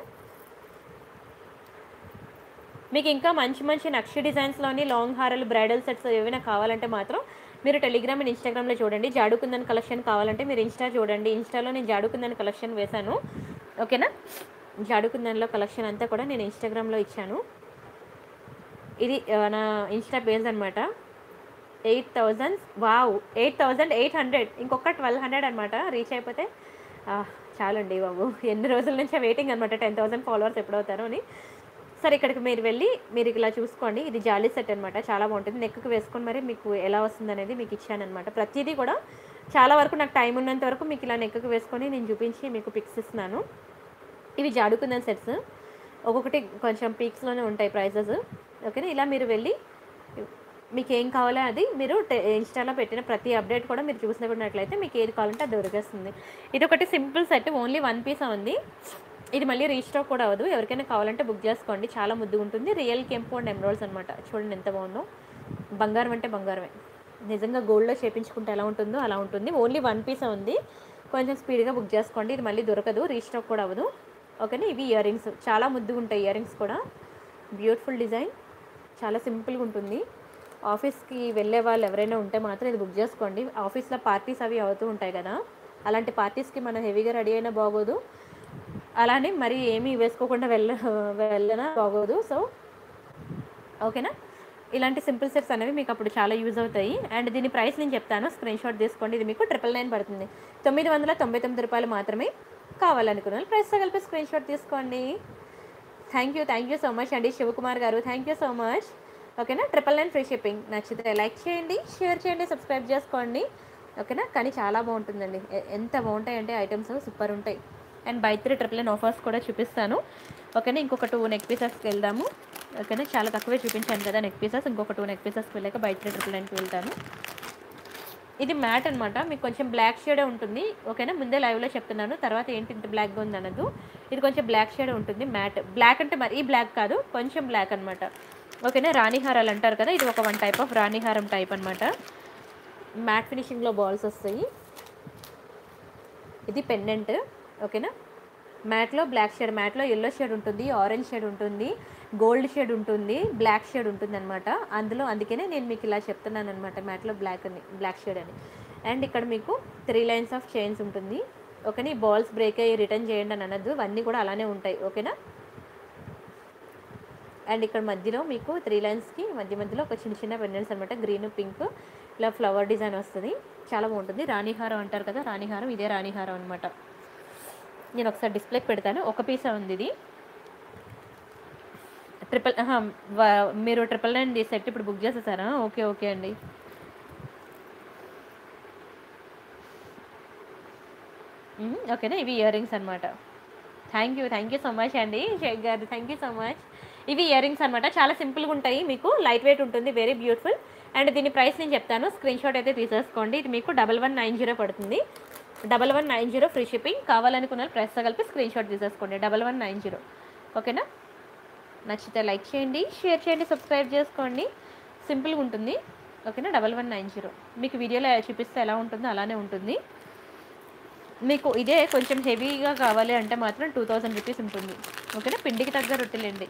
మీకు ఇంకా మంచి మంచి నక్షి డిజైన్స్లోని లాంగ్ హారాలు బ్రైడల్ సెట్స్ ఏమైనా కావాలంటే మాత్రం మీరు టెలిగ్రామ్ అండ్ ఇన్స్టాగ్రామ్లో చూడండి జాడుకుందని కలెక్షన్ కావాలంటే మీరు ఇన్స్టా చూడండి ఇన్స్టాలో నేను జాడుకుందని కలెక్షన్ వేశాను ఓకేనా జాడుకుందన్లో కలెక్షన్ అంతా కూడా నేను ఇన్స్టాగ్రామ్లో ఇచ్చాను ఇది ఆ, నా ఇన్స్టా పేజ్ అనమాట eight thousand wow eight thousand eight hundred ఇంకొక ట్వెల్వ్ హండ్రెడ్ అనమాట రీచ్ అయిపోతే ఆ, చాలండి బాబు ఎన్ని రోజుల నుంచే వెయిటింగ్ అనమాట టెన్ థౌసండ్ ఫాలోవర్స్ ఎప్పుడవుతారో అని సరే ఇక్కడికి మీరు వెళ్ళి మీరు ఇలా చూసుకోండి ఇది జాలీ సెట్ అనమాట చాలా బాగుంటుంది నెక్కి వేసుకొని మరి మీకు ఎలా వస్తుంది అనేది మీకు ఇచ్చాను అనమాట ప్రతిదీ కూడా చాలా వరకు నాకు టైం ఉన్నంత వరకు మీకు ఇలా నెక్కి వేసుకొని నేను చూపించి మీకు పిక్స్ ఇస్తున్నాను ఇవి జాడుకుందని సెట్స్ ఒక్కొక్కటి కొంచెం పీక్స్లోనే ఉంటాయి ప్రైజెస్ ఓకేనా ఇలా మీరు వెళ్ళి మీకు ఏం కావాలో అది మీరు టె- ఇన్స్టాలో పెట్టిన ప్రతి అప్డేట్ కూడా మీరు చూసినట్లయితే మీకు ఏది కావాలంటే అది దొరికేస్తుంది ఇది ఒకటి simple set only one piece ఉంది ఇది మళ్ళీ రీస్టాక్ కూడా అవ్వదు ఎవరికైనా కావాలంటే బుక్ చేసుకోండి చాలా ముద్దుగా ఉంటుంది రియల్ కెంపు అండ్ ఎమరాల్డ్స్ అనమాట చూడండి ఎంత బాగుందో బంగారం అంటే బంగారమే నిజంగా గోల్డ్లో చేపించుకుంటే ఎలా ఉంటుందో అలా ఉంటుంది ఓన్లీ వన్ పీస్ ఉంది కొంచెం స్పీడ్గా బుక్ చేసుకోండి ఇది మళ్ళీ దొరకదు రీస్టాక్ కూడా అవ్వదు ఓకేనా ఇవి ఇయర్ రింగ్స్ చాలా ముద్దుగా ఉంటాయి ఇయర్ రింగ్స్ కూడా బ్యూటిఫుల్ డిజైన్ చాలా సింపుల్గా ఉంటుంది ఆఫీస్కి వెళ్ళే వాళ్ళు ఎవరైనా ఉంటే మాత్రం ఇది బుక్ చేసుకోండి ఆఫీస్లో పార్టీస్ అవి అవుతూ ఉంటాయి కదా అలాంటి పార్టీస్కి మనం హెవీగా రెడీ అయినా బాగోదు అలానే మరి ఏమీ వేసుకోకుండా వెళ్ళ వెళ్ళనా బాగోదు సో ఓకేనా ఇలాంటి సింపుల్ సెట్స్ అనేవి మీకు అప్పుడు చాలా యూజ్ అవుతాయి అండ్ దీని ప్రైస్ నేను చెప్తాను స్క్రీన్ షాట్ తీసుకోండి ఇది మీకు ట్రిపుల్ నైన్ పడుతుంది తొమ్మిది వందల తొంభై తొమ్మిది రూపాయలు మాత్రమే కావాలనుకున్న వాళ్ళు ప్రైస్తో కలిపి స్క్రీన్ షాట్ తీసుకోండి thank you thank you so much అండి శివకుమార్ గారు థ్యాంక్ యూ సో మచ్ ఓకేనా ట్రిపుల్ నైన్ ఫ్రీ షిప్పింగ్ నచ్చితే లైక్ చేయండి షేర్ చేయండి సబ్స్క్రైబ్ చేసుకోండి ఓకేనా కానీ చాలా బాగుంటుందండి ఎ- ఎంత బాగుంటాయంటే ఐటమ్స్ సూపర్ ఉంటాయి and buy three triple nine offers కూడా చూపిస్తాను ఓకేనా ఇంకొక టూ నెక్ పీసెస్కి వెళ్దాము ఓకేనా చాలా తక్కువే చూపించాను కదా నెక్ పీసెస్ ఇంకొక టూ నెక్ పీసెస్కి వెళ్ళాక బై త్రీ ట్రిపుల్ నైన్కి వెళ్తాను ఇది మ్యాట్ అనమాట మీకు కొంచెం బ్లాక్ షేడే ఉంటుంది ఓకేనా ముందే లైవ్లో చెప్తున్నాను తర్వాత ఏంటి ఇంత బ్లాక్గా ఉంది అనదు ఇది కొంచెం బ్లాక్ షేడే ఉంటుంది మ్యాట్ బ్లాక్ అంటే మరీ బ్లాక్ కాదు కొంచెం బ్లాక్ అనమాట ఓకేనా రాణిహారాలు అంటారు కదా ఇది ఒక వన్ టైప్ ఆఫ్ రాణిహారం టైప్ అనమాట మ్యాట్ ఫినిషింగ్లో బాల్స్ వస్తాయి ఇది పెండెంట్ ఓకేనా మ్యాట్లో బ్లాక్ షేడ్ మ్యాట్లో ఎల్లో షేడ్ ఉంటుంది ఆరెంజ్ షేడ్ ఉంటుంది గోల్డ్ షేడ్ ఉంటుంది బ్లాక్ షేడ్ ఉంటుంది అనమాట అందులో అందుకనే నేను మీకు ఇలా చెప్తున్నాను అనమాట మ్యాట్లో బ్లాక్ అని బ్లాక్ షేడ్ అని అండ్ ఇక్కడ మీకు త్రీ లైన్స్ ఆఫ్ చైన్స్ ఉంటుంది ఓకేనా ఈ బాల్స్ బ్రేక్ అయ్యి రిటర్న్ చేయండి అని అనద్దు ఇవన్నీ కూడా అలానే ఉంటాయి ఓకేనా అండ్ ఇక్కడ మధ్యలో మీకు త్రీ లైన్స్కి మధ్య మధ్యలో ఒక చిన్న చిన్న పెండెంట్స్ అనమాట గ్రీన్ పింక్ ఇలా ఫ్లవర్ డిజైన్ వస్తుంది చాలా బాగుంటుంది రాణిహారం అంటారు కదా రాణిహారం ఇదే రాణిహారం అనమాట నేను ఒకసారి డిస్ప్లేకి పెడతాను ఒక పీస్ ఉంది ఇది ట్రిపుల్ ఆహా, వా- మీరు ట్రిపుల్ నైన్ సెట్ ఇప్పుడు బుక్ చేసేసారా ఓకే ఓకే అండి మ్మ్, ఓకేనా ఇవి ఇయర్ రింగ్స్ అనమాట thank you thank you so much అండి షేక్ గారు థ్యాంక్ యూ సో మచ్ ఇవి ఇయర్ రింగ్స్ అనమాట చాలా సింపుల్గా ఉంటాయి మీకు లైట్ వెయిట్ ఉంటుంది వెరీ బ్యూటిఫుల్ అండ్ దీని ప్రైస్ నేను చెప్తాను స్క్రీన్ షాట్ అయితే తీసేసుకోండి ఇది మీకు డబల్ వన్ నైన్ జీరో పడుతుంది double one nine zero free shipping కావాలనుకున్న వాళ్ళు ప్రైస్తో కలిపి స్క్రీన్ షాట్ తీసేసుకోండి డబల్ వన్ నైన్ జీరో ఓకేనా నచ్చితే లైక్ చేయండి షేర్ చేయండి సబ్స్క్రైబ్ చేసుకోండి సింపుల్గా ఉంటుంది ఓకేనా డబల్ వన్ నైన్ జీరో మీకు వీడియోలో చూపిస్తే ఎలా ఉంటుందో అలానే ఉంటుంది మీకు ఇదే కొంచెం హెవీగా కావాలి అంటే మాత్రం టూ థౌజండ్ రూపీస్ ఉంటుంది ఓకేనా పిండికి తగ్గ రొట్టెలండి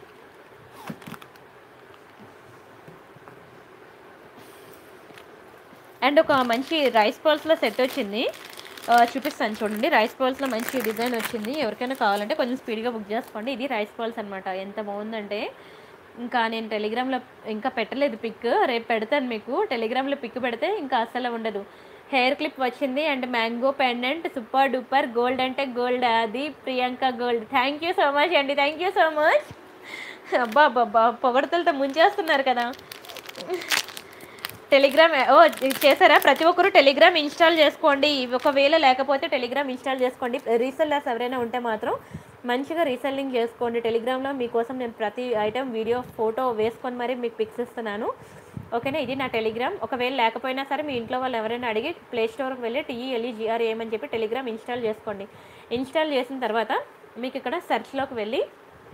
అండ్ ఒక మంచి రైస్ పర్ల్స్లో సెట్ వచ్చింది ఆ, చూపిస్తాను చూడండి రైస్ పర్ల్స్లో మంచి డిజైన్ వచ్చింది ఎవరికైనా కావాలంటే కొంచెం స్పీడ్గా బుక్ చేసుకోండి ఇది రైస్ పర్ల్స్ అనమాట ఎంత బాగుందంటే ఇంకా నేను టెలిగ్రామ్లో ఇంకా పెట్టలేదు పిక్ రేపు పెడతాను మీకు టెలిగ్రామ్లో పిక్ పెడితే ఇంకా అసలు ఉండదు హెయిర్ క్లిప్ వచ్చింది and mango pendant super duper gold అంటే గోల్డ్ అది Priyanka gold thank you so much అండి థ్యాంక్ యూ సో మచ్ అబ్బా అబ్బా పొగడతలతో ముంచేస్తున్నారు కదా టెలిగ్రామ్ ఓ చేశారా ప్రతి ఒక్కరు టెలిగ్రామ్ ఇన్స్టాల్ చేసుకోండి ఒకవేళ లేకపోతే టెలిగ్రామ్ ఇన్స్టాల్ చేసుకోండి రీసెల్లర్స్ ఎవరైనా ఉంటే మాత్రం మంచిగా రీసెల్లింగ్ చేసుకోండి టెలిగ్రామ్లో మీకోసం నేను ప్రతి ఐటెం వీడియో ఫోటో వేసుకొని మరీ మీకు పిక్స్ ఇస్తున్నాను ఓకేనా ఇది నా టెలిగ్రామ్ ఒకవేళ లేకపోయినా సరే మీ ఇంట్లో వాళ్ళు ఎవరైనా అడిగి ప్లే స్టోర్కి వెళ్ళి టీఈఎల్ఈ జిఆర్ ఏమని చెప్పి టెలిగ్రామ్ ఇన్స్టాల్ చేసుకోండి ఇన్స్టాల్ చేసిన తర్వాత మీకు ఇక్కడ సెర్చ్లోకి వెళ్ళి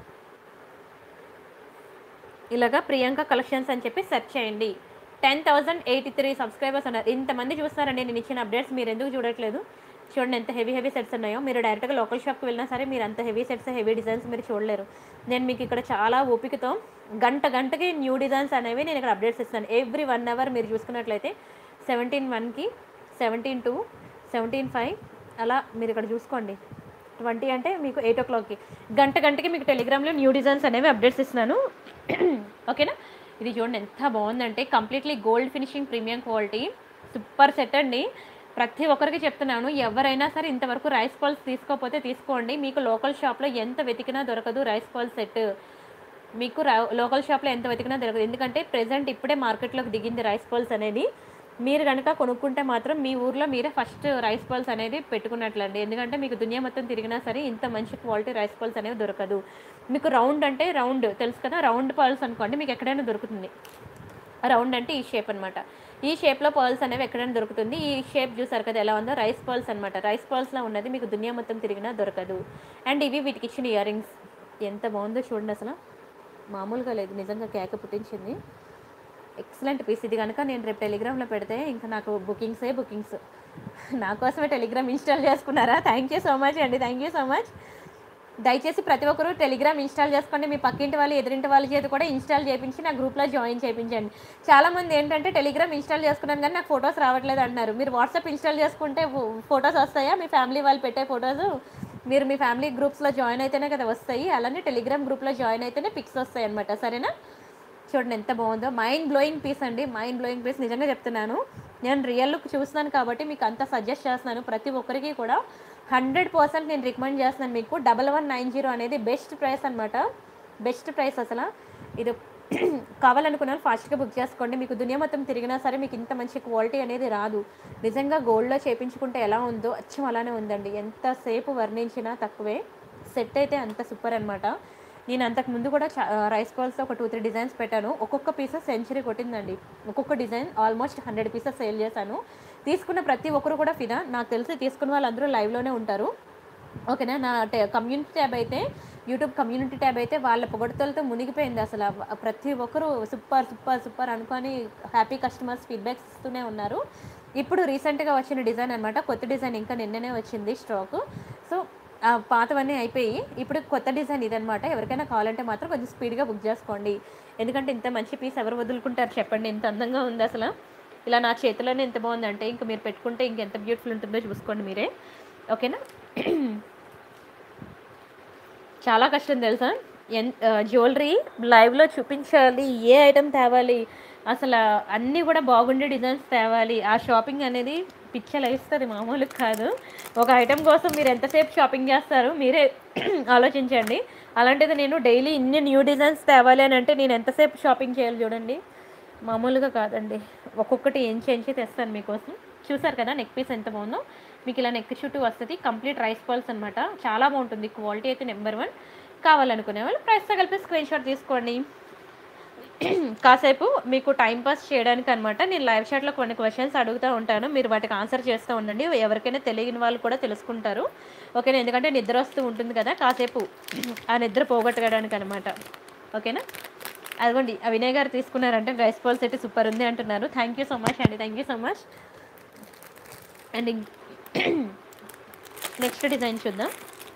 ఇలాగా ప్రియాంక కలెక్షన్స్ అని చెప్పి సెర్చ్ చేయండి ten thousand eighty three subscribers ఉన్నారు ఇంతమంది చూస్తున్నారండి నేను ఇచ్చిన అప్డేట్స్ మీరు ఎందుకు చూడట్లేదు చూడండి ఎంత హెవీ హెవీ సెట్స్ ఉన్నాయో మీరు డైరెక్ట్గా లోకల్ షాప్కి వెళ్ళినా సరే మీరు అంత హెవీ సెట్స్ హెవీ డిజైన్స్ మీరు చూడలేరు నేను మీకు ఇక్కడ చాలా ఓపికతో గంట గంటకి న్యూ డిజైన్స్ అనేవి నేను ఇక్కడ అప్డేట్స్ ఇస్తాను ఎవ్రీ వన్ అవర్ మీరు చూసుకున్నట్లయితే సెవెంటీన్ వన్కి సెవెంటీన్ టూ సెవెంటీన్ ఫైవ్ అలా మీరు ఇక్కడ చూసుకోండి ట్వంటీ అంటే మీకు ఎయిట్ ఓ క్లాక్కి గంట గంటకి మీకు టెలిగ్రామ్లో న్యూ డిజైన్స్ అనేవి అప్డేట్స్ ఇస్తున్నాను ఓకేనా ఇది చూడండి ఎంత బాగుందంటే completely gold finishing premium quality super set అండి ప్రతి ఒక్కరికి చెప్తున్నాను ఎవరైనా సరే ఇంతవరకు రైస్ పల్స్ తీసుకోకపోతే తీసుకోండి మీకు లోకల్ షాప్లో ఎంత వెతికినా దొరకదు రైస్ పల్స్ సెట్ మీకు రా- లోకల్ షాప్లో ఎంత వెతికినా దొరకదు ఎందుకంటే ప్రెసెంట్ ఇప్పుడే మార్కెట్లోకి దిగింది రైస్ పల్స్ అనేది మీరు కనుక కొనుక్కుంటే మాత్రం మీ ఊర్లో మీరే ఫస్ట్ రైస్ పల్స్ అనేది పెట్టుకున్నట్లండి ఎందుకంటే మీకు దునియా మొత్తం తిరిగినా సరే ఇంత మంచి క్వాలిటీ రైస్ పల్స్ అనేవి దొరకదు మీకు రౌండ్ అంటే రౌండ్ తెలుసు కదా రౌండ్ పల్స్ అనుకోండి మీకు ఎక్కడైనా దొరుకుతుంది రౌండ్ అంటే ఈ షేప్ అనమాట ఈ షేప్లో పర్ల్స్ అనేవి ఎక్కడైనా దొరుకుతుంది ఈ షేప్ చూసారు కదా ఎలా ఉందో రైస్ పర్ల్స్ అనమాట రైస్ పర్ల్స్లో ఉన్నది మీకు దునియా మొత్తం తిరిగినా దొరకదు అండ్ ఇవి వీటికి ఇచ్చిన ఇయర్ రింగ్స్ ఎంత బాగుందో చూడండి అసలు మామూలుగా లేదు నిజంగా కేక పుట్టించింది ఎక్సలెంట్ పీస్ ఇది కనుక నేను రేపు టెలిగ్రామ్లో పెడితే ఇంకా నాకు బుకింగ్సే బుకింగ్స్ నా కోసమే టెలిగ్రామ్ ఇన్స్టాల్ చేసుకున్నారా థ్యాంక్ యూ సో మచ్ అండి థ్యాంక్ యూ సో మచ్ దయచేసి ప్రతి ఒక్కరూ టెలిగ్రామ్ ఇన్స్టాల్ చేసుకోండి మీ పక్కింటి వాళ్ళు ఎదురింటి వాళ్ళ చేతి కూడా ఇన్స్టాల్ చేయించి నా గ్రూప్లో జాయిన్ చేయించండి చాలామంది ఏంటంటే టెలిగ్రామ్ ఇన్స్టాల్ చేసుకున్నాను కానీ నాకు ఫొటోస్ రావట్లేదు అంటున్నారు మీరు వాట్సాప్ ఇన్స్టాల్ చేసుకుంటే ఫొటోస్ వస్తాయా మీ ఫ్యామిలీ వాళ్ళు పెట్టే ఫొటోస్ మీరు మీ ఫ్యామిలీ గ్రూప్స్లో జాయిన్ అయితేనే కదా వస్తాయి అలానే టెలిగ్రామ్ గ్రూప్లో జాయిన్ అయితేనే పిక్స్ వస్తాయి అనమాట సరేనా చూడండి ఎంత బాగుందో మైండ్ బ్లోయింగ్ పీస్ అండి మైండ్ బ్లోయింగ్ పీస్ నిజంగా చెప్తున్నాను నేను రియల్ లుక్ చూస్తున్నాను కాబట్టి మీకు అంత సజెస్ట్ చేస్తున్నాను ప్రతి ఒక్కరికి కూడా హండ్రెడ్ పర్సెంట్ నేను రికమెండ్ చేస్తున్నాను మీకు డబల్ వన్ నైన్ జీరో అనేది బెస్ట్ ప్రైస్ అనమాట బెస్ట్ ప్రైస్ అసలు ఇది కావాలనుకున్న వాళ్ళు ఫాస్ట్గా బుక్ చేసుకోండి మీకు దునియా మొత్తం తిరిగినా సరే మీకు ఇంత మంచి క్వాలిటీ అనేది రాదు నిజంగా గోల్డ్లో చేపించుకుంటే ఎలా ఉందో అచ్చం అలానే ఉందండి ఎంతసేపు వర్ణించినా తక్కువే సెట్ అయితే అంత సూపర్ అనమాట నేను అంతకు ముందు కూడా చా- రైస్ బాల్స్తో ఒక టూ త్రీ డిజైన్స్ పెట్టాను ఒక్కొక్క పీసెస్ సెంచరీ కొట్టిందండి ఒక్కొక్క design almost hundred pieces sale చేశాను తీసుకున్న ప్రతి ఒక్కరు కూడా ఫిదా నాకు తెలిసి తీసుకున్న వాళ్ళందరూ లైవ్లోనే ఉంటారు ఓకేనా నా కమ్యూనిటీ ట్యాబ్ అయితే యూట్యూబ్ కమ్యూనిటీ ట్యాబ్ అయితే వాళ్ళ పొగడతలతో మునిగిపోయింది అసలు ఆ ప్రతి ఒక్కరు సూపర్ సూపర్ సూపర్ అనుకొని హ్యాపీ కస్టమర్స్ ఫీడ్బ్యాక్స్ ఇస్తూనే ఉన్నారు ఇప్పుడు రీసెంట్గా వచ్చిన డిజైన్ అనమాట కొత్త డిజైన్ ఇంకా నిన్ననే వచ్చింది స్టాక్ సో ఆ పాతవన్నీ అయిపోయి ఇప్పుడు కొత్త డిజైన్ ఇదనమాట ఎవరికైనా కావాలంటే మాత్రం కొంచెం స్పీడ్గా బుక్ చేసుకోండి ఎందుకంటే ఇంత మంచి పీస్ ఎవరు వదులుకుంటారు చెప్పండి ఇంత అందంగా ఉంది అసలు ఇలా నా చేతిలోనే ఎంత బాగుందంటే ఇంకా మీరు పెట్టుకుంటే ఇంకెంత బ్యూటిఫుల్ ఉంటుందో చూసుకోండి మీరే ఓకేనా చాలా కష్టం తెలుసా ఎన్ జ్యువెలరీ లైవ్లో చూపించాలి ఏ ఐటెం తేవాలి అసలు అన్నీ కూడా బాగుండే డిజైన్స్ తేవాలి ఆ షాపింగ్ అనేది పిచ్చలు వేస్తుంది మామూలు కాదు ఒక ఐటెం కోసం మీరు ఎంతసేపు షాపింగ్ చేస్తారు మీరే ఆలోచించండి అలాంటిది నేను డైలీ ఇన్ని న్యూ డిజైన్స్ తేవాలి అని అంటే నేను ఎంతసేపు షాపింగ్ చేయాలి చూడండి మామూలుగా కాదండి ఒక్కొక్కటి ఏం చేంచి తెస్తాను మీకోసం చూసారు కదా నెక్ పీస్ ఎంత బాగుందో మీకు ఇలా నెక్ చుట్టూ వస్తుంది కంప్లీట్ రైస్ బాల్స్ అనమాట చాలా బాగుంటుంది క్వాలిటీ అయితే నెంబర్ వన్ కావాలనుకునే వాళ్ళు ప్రైస్తో కలిపి స్క్రీన్ షాట్ తీసుకోండి కాసేపు మీకు టైం పాస్ చేయడానికి అనమాట నేను లైవ్ చాట్లో కొన్ని క్వశ్చన్స్ అడుగుతూ ఉంటాను మీరు వాటికి ఆన్సర్ చేస్తూ ఉండండి ఎవరికైనా తెలియని వాళ్ళు కూడా తెలుసుకుంటారు ఓకేనా ఎందుకంటే నిద్ర వస్తూ ఉంటుంది కదా కాసేపు ఆ నిద్ర పోగొట్టడానికి అనమాట ఓకేనా అదిగోండి ఆ వినయ్ గారు తీసుకున్నారంటే రైస్ బాల్స్ అయితే సూపర్ ఉంది అంటున్నారు థ్యాంక్ యూ సో మచ్ అండి thank you so much and next design చూద్దాం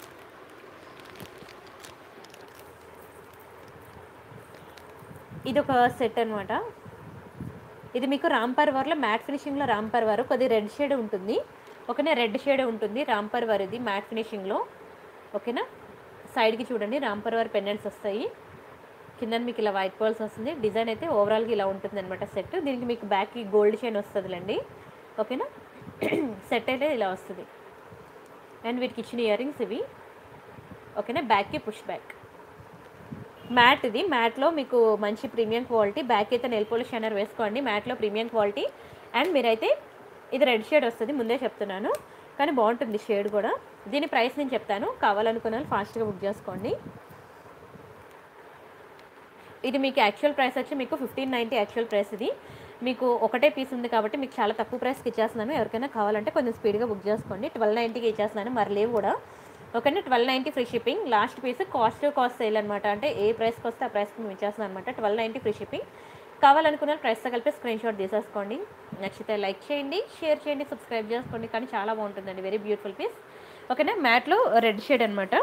ఇది ఒక సెట్ అనమాట ఇది మీకు రాంపర్ వార్లో మ్యాట్ ఫినిషింగ్లో రాంపర్ వారు కొద్ది రెడ్ షేడ్ ఉంటుంది ఓకేనా రెడ్ షేడ్ ఉంటుంది రాంపర్ వార్ ఇది మ్యాట్ ఫినిషింగ్లో ఓకేనా సైడ్కి చూడండి రాంపర్ వార్ పెండెంట్స్ వస్తాయి కింద మీకు ఇలా వైట్ పర్ల్స్ వస్తుంది డిజైన్ అయితే ఓవరాల్గా ఇలా ఉంటుంది అనమాట సెట్ దీనికి మీకు బ్యాక్కి గోల్డ్ చైన్ వస్తుందిలేండి ఓకేనా సెట్ అయితే ఇలా వస్తుంది అండ్ వీటికి ఇచ్చిన ఇయర్ రింగ్స్ ఇవి ఓకేనా బ్యాక్కి పుష్ బ్యాక్ మ్యాట్ ఇది మ్యాట్లో మీకు మంచి ప్రీమియం క్వాలిటీ బ్యాక్ అయితే నెల్ పోలిష్ షైనర్ వేసుకోండి మ్యాట్లో ప్రీమియం క్వాలిటీ అండ్ మీరైతే ఇది రెడ్ షేడ్ వస్తుంది ముందే చెప్తున్నాను కానీ బాగుంటుంది షేడ్ కూడా దీని ప్రైస్ నేను చెప్తాను కావాలనుకున్న వాళ్ళు ఫాస్ట్గా బుక్ చేసుకోండి ఇది మీకు యాక్చువల్ ప్రైస్ వచ్చి మీకు ఫిఫ్టీన్ నైంటీ యాక్చువల్ ప్రైస్ ఇది మీకు ఒకటే పీస్ ఉంది కాబట్టి మీకు చాలా తక్కువ ప్రైస్కి ఇచ్చేస్తున్నాను ఎవరికైనా కావాలంటే కొంచెం స్పీడ్గా బుక్ చేసుకోండి ట్వెల్వ్ నైంటీకి ఇచ్చేస్తున్నాను మరి లేవు కూడా ఓకేనా twelve ninety free shipping last piece cost cost sale అనమాట అంటే ఏ ప్రైస్కి వస్తే ఆ ప్రైస్కి మేము ఇచ్చేస్తున్నాం అనమాట ట్వెల్వ్ నైంటీ ఫ్రీ షిప్పింగ్ కావాలనుకున్న ప్రైస్తో కలిపి స్క్రీన్ షాట్ తీసేసుకోండి నచ్చితే లైక్ చేయండి షేర్ చేయండి సబ్స్క్రైబ్ చేసుకోండి కానీ చాలా బాగుంటుందండి వెరీ బ్యూటిఫుల్ పీస్ ఓకేనా మ్యాట్లో రెడ్ షేడ్ అనమాట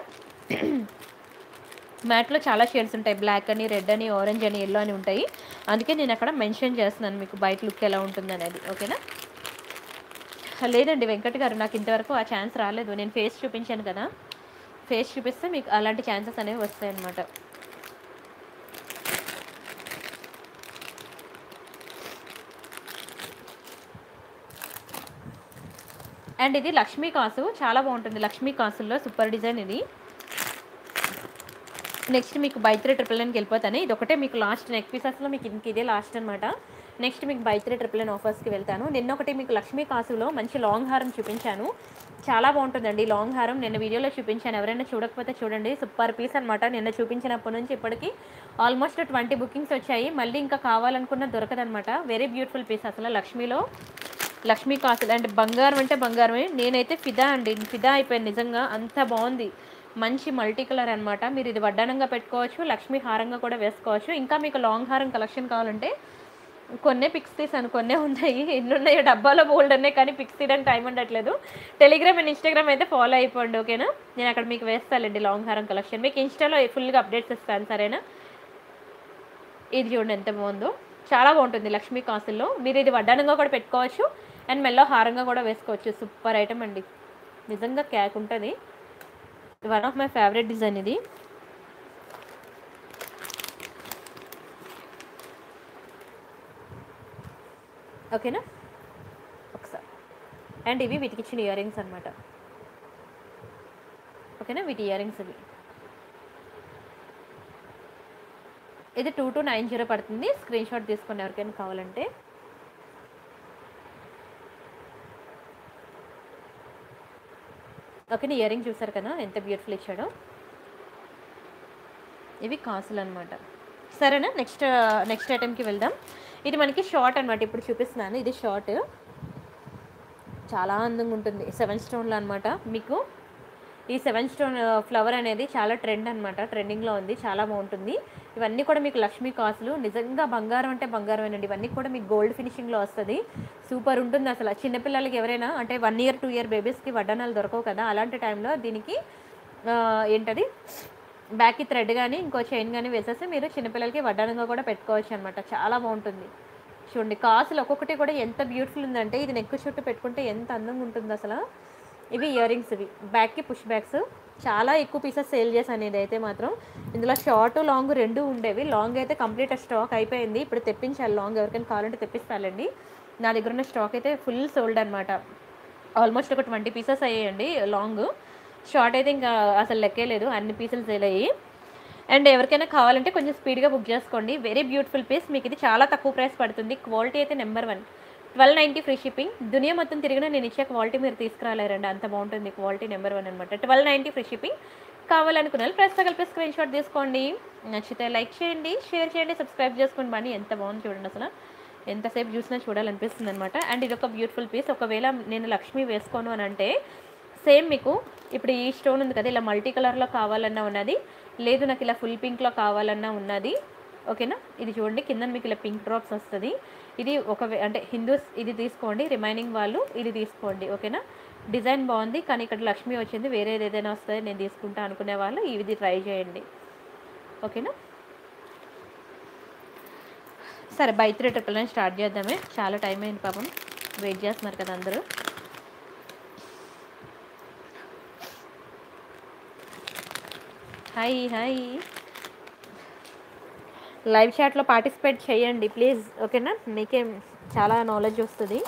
మ్యాట్లో చాలా షేడ్స్ ఉంటాయి బ్లాక్ అని రెడ్ అని ఆరెంజ్ అని ఎల్లో అని ఉంటాయి అందుకే నేను అక్కడ మెన్షన్ చేస్తున్నాను మీకు బయట లుక్ ఎలా ఉంటుంది అనేది ఓకేనా లేదండి వెంకట్ గారు నాకు ఇంతవరకు ఆ ఛాన్స్ రాలేదు నేను ఫేస్ చూపించాను కదా ఫేస్ చూపిస్తే మీకు అలాంటి ఛాన్సెస్ అనేవి వస్తాయి అన్నమాట అండ్ ఇది లక్ష్మీ కాసు చాలా బాగుంటుంది లక్ష్మీ కాసుల్లో సూపర్ డిజైన్ ఇది నెక్స్ట్ మీకు బై త్రీ ట్రిపుల్ నైన్కి వెళ్ళిపోతాను ఇది ఒకటే మీకు లాస్ట్ నెక్ పీసెస్లో మీకు ఇంక ఇదే లాస్ట్ అనమాట నెక్స్ట్ మీకు బై త్రీ ట్రిపుల్ నైన్ ఆఫర్స్కి వెళ్తాను నిన్న ఒకటి మీకు లక్ష్మీ కాసులో మంచి లాంగ్ హారం చూపించాను చాలా బాగుంటుందండి లాంగ్ హారం నిన్న వీడియోలో చూపించాను ఎవరైనా చూడకపోతే చూడండి సూపర్ పీస్ అనమాట నిన్న చూపించినప్పటి నుంచి ఇప్పటికి ఆల్మోస్ట్ ట్వంటీ బుకింగ్స్ వచ్చాయి మళ్ళీ ఇంకా కావాలనుకున్న దొరకదనమాట వెరీ బ్యూటిఫుల్ పీస్ అసలు లక్ష్మీలో లక్ష్మీ కాసులు అంటే బంగారం అంటే బంగారమే నేనైతే ఫిదా అండి ఫిదా అయిపోయాను నిజంగా అంత బాగుంది మంచి మల్టీ కలర్ అనమాట మీరు ఇది వడ్డానంగా పెట్టుకోవచ్చు లక్ష్మీ హారంగా కూడా వేసుకోవచ్చు ఇంకా మీకు లాంగ్ హారం కలెక్షన్ కావాలంటే కొన్నే పిక్స్ తీసాను కొన్నే ఉన్నాయి ఎన్ని ఉన్నాయో డబ్బాలో బోల్డ్ ఉన్నాయి కానీ పిక్స్ తీయడానికి టైం ఉండట్లేదు టెలిగ్రామ్ అండ్ ఇన్స్టాగ్రామ్ అయితే ఫాలో అయిపోండి ఓకేనా నేను అక్కడ మీకు వేస్తానండి లాంగ్ హారం కలెక్షన్ మీకు ఇన్స్టాలో ఫుల్గా అప్డేట్స్ ఇస్తాను సరేనా ఇది చూడండి ఎంత బాగుందో చాలా బాగుంటుంది లక్ష్మీ కాసుల్లో మీరు ఇది వడ్డానంగా కూడా పెట్టుకోవచ్చు అండ్ మెల్లో హారంగా కూడా వేసుకోవచ్చు సూపర్ ఐటమ్ అండి నిజంగా క్యాక్ ఉంటుంది one of my favourite design ఇది ఓకేనా ఒకసారి అండ్ ఇవి వీటికి ఇచ్చిన ఇయర్ రింగ్స్ అనమాట ఓకేనా వీటి ఇయర్ రింగ్స్ ఇవి ఇది టూ టూ నైన్ జీరో పడుతుంది స్క్రీన్ షాట్ తీసుకుని ఎవరికైనా కావాలంటే ఓకే ఇయర్ రింగ్ చూసారు కదా ఎంత బ్యూటిఫుల్ ఇచ్చాడో ఇవి కాసులు అనమాట సరేనా నెక్స్ట్ నెక్స్ట్ ఐటెంకి వెళ్దాం ఇది మనకి షార్ట్ అనమాట ఇప్పుడు చూపిస్తున్నాను ఇది షార్ట్ చాలా అందంగా ఉంటుంది సెవెన్ స్టోన్లో అనమాట మీకు ఈ సెవెన్ స్టోన్ ఫ్లవర్ అనేది చాలా ట్రెండ్ అనమాట ట్రెండింగ్లో ఉంది చాలా బాగుంటుంది ఇవన్నీ కూడా మీకు లక్ష్మీ కాసులు నిజంగా బంగారం అంటే బంగారమేనండి ఇవన్నీ కూడా మీకు గోల్డ్ ఫినిషింగ్లో వస్తుంది సూపర్ ఉంటుంది అసలు చిన్నపిల్లలకి ఎవరైనా అంటే వన్ ఇయర్ టూ ఇయర్ బేబీస్కి వడ్డానాలు దొరకవు కదా అలాంటి టైంలో దీనికి ఆ, ఏంటది బ్యాక్కి థ్రెడ్ కానీ ఇంకో చైన్ కానీ వేసేసి మీరు చిన్నపిల్లలకి వడ్డానంగా కూడా పెట్టుకోవచ్చు అనమాట చాలా బాగుంటుంది చూడండి కాసులు ఒక్కొక్కటి కూడా ఎంత బ్యూటిఫుల్ ఉందంటే ఇది నెక్ చుట్టూ పెట్టుకుంటే ఎంత అందంగా ఉంటుంది అసలు ఇవి ఇయర్ రింగ్స్ ఇవి బ్యాక్కి పుష్ బ్యాగ్స్ చాలా ఎక్కువ పీసెస్ సేల్ చేశాను ఇదైతే మాత్రం ఇందులో షార్ట్ లాంగ్ రెండు ఉండేవి లాంగ్ అయితే కంప్లీట్ స్టాక్ అయిపోయింది ఇప్పుడు తెప్పించాలి లాంగ్ ఎవరికైనా కావాలంటే తెప్పిస్తానండి నా దగ్గర ఉన్న స్టాక్ అయితే ఫుల్ సోల్డ్ అనమాట ఆల్మోస్ట్ ఒక ట్వంటీ పీసెస్ అయ్యాయండి లాంగ్ షార్ట్ అయితే ఇంకా అసలు లెక్కే లేదు అన్ని పీసులు సేల్ అయ్యి అండ్ ఎవరికైనా కావాలంటే కొంచెం స్పీడ్గా బుక్ చేసుకోండి వెరీ బ్యూటిఫుల్ పీస్ మీకు ఇది చాలా తక్కువ ప్రైస్ పడుతుంది క్వాలిటీ అయితే number one twelve ninety free shipping దునియా మొత్తం తిరిగినా నేను ఇచ్చే క్వాలిటీ మీరు తీసుకురాలేరండి అంత బాగుంటుంది క్వాలిటీ నెంబర్ వన్ అనమాట ట్వెల్వ్ నైంటీ ఫ్రీ షిప్పింగ్ కావాలనుకున్న వాళ్ళు ప్రెస్తో కలిపి స్క్రీన్ షాట్ తీసుకోండి నచ్చితే లైక్ చేయండి షేర్ చేయండి సబ్స్క్రైబ్ చేసుకోండి బాగా ఎంత బాగుంది చూడండి అసలు ఎంతసేపు చూసినా చూడాలనిపిస్తుంది అనమాట అండ్ ఇది ఒక బ్యూటిఫుల్ పీస్ ఒకవేళ నేను లక్ష్మి వేసుకోను అని అంటే సేమ్ మీకు ఇప్పుడు ఈ స్టోన్ ఉంది కదా ఇలా మల్టీ కలర్లో కావాలన్నా ఉన్నది లేదు నాకు ఇలా ఫుల్ పింక్లో కావాలన్నా ఉన్నది ఓకేనా ఇది చూడండి కింద మీకు ఇలా పింక్ డ్రాప్స్ వస్తుంది ఇది ఒక వే- అంటే హిందూస్ ఇది తీసుకోండి రిమైనింగ్ వాళ్ళు ఇది తీసుకోండి ఓకేనా డిజైన్ బాగుంది కానీ ఇక్కడ లక్ష్మి వచ్చింది వేరేది ఏదైనా వస్తుంది నేను తీసుకుంటా అనుకునే వాళ్ళు ఇది ట్రై చేయండి ఓకేనా సరే buy three triple nine start చేద్దామే చాలా టైం అయింది పాపం వెయిట్ చేస్తున్నారు కదా అందరూ హాయ్ హాయ్ లైవ్ చాట్లో పార్టిసిపేట్ చేయండి ప్లీజ్ ఓకేనా మీకే చాలా నాలెడ్జ్ వస్తుంది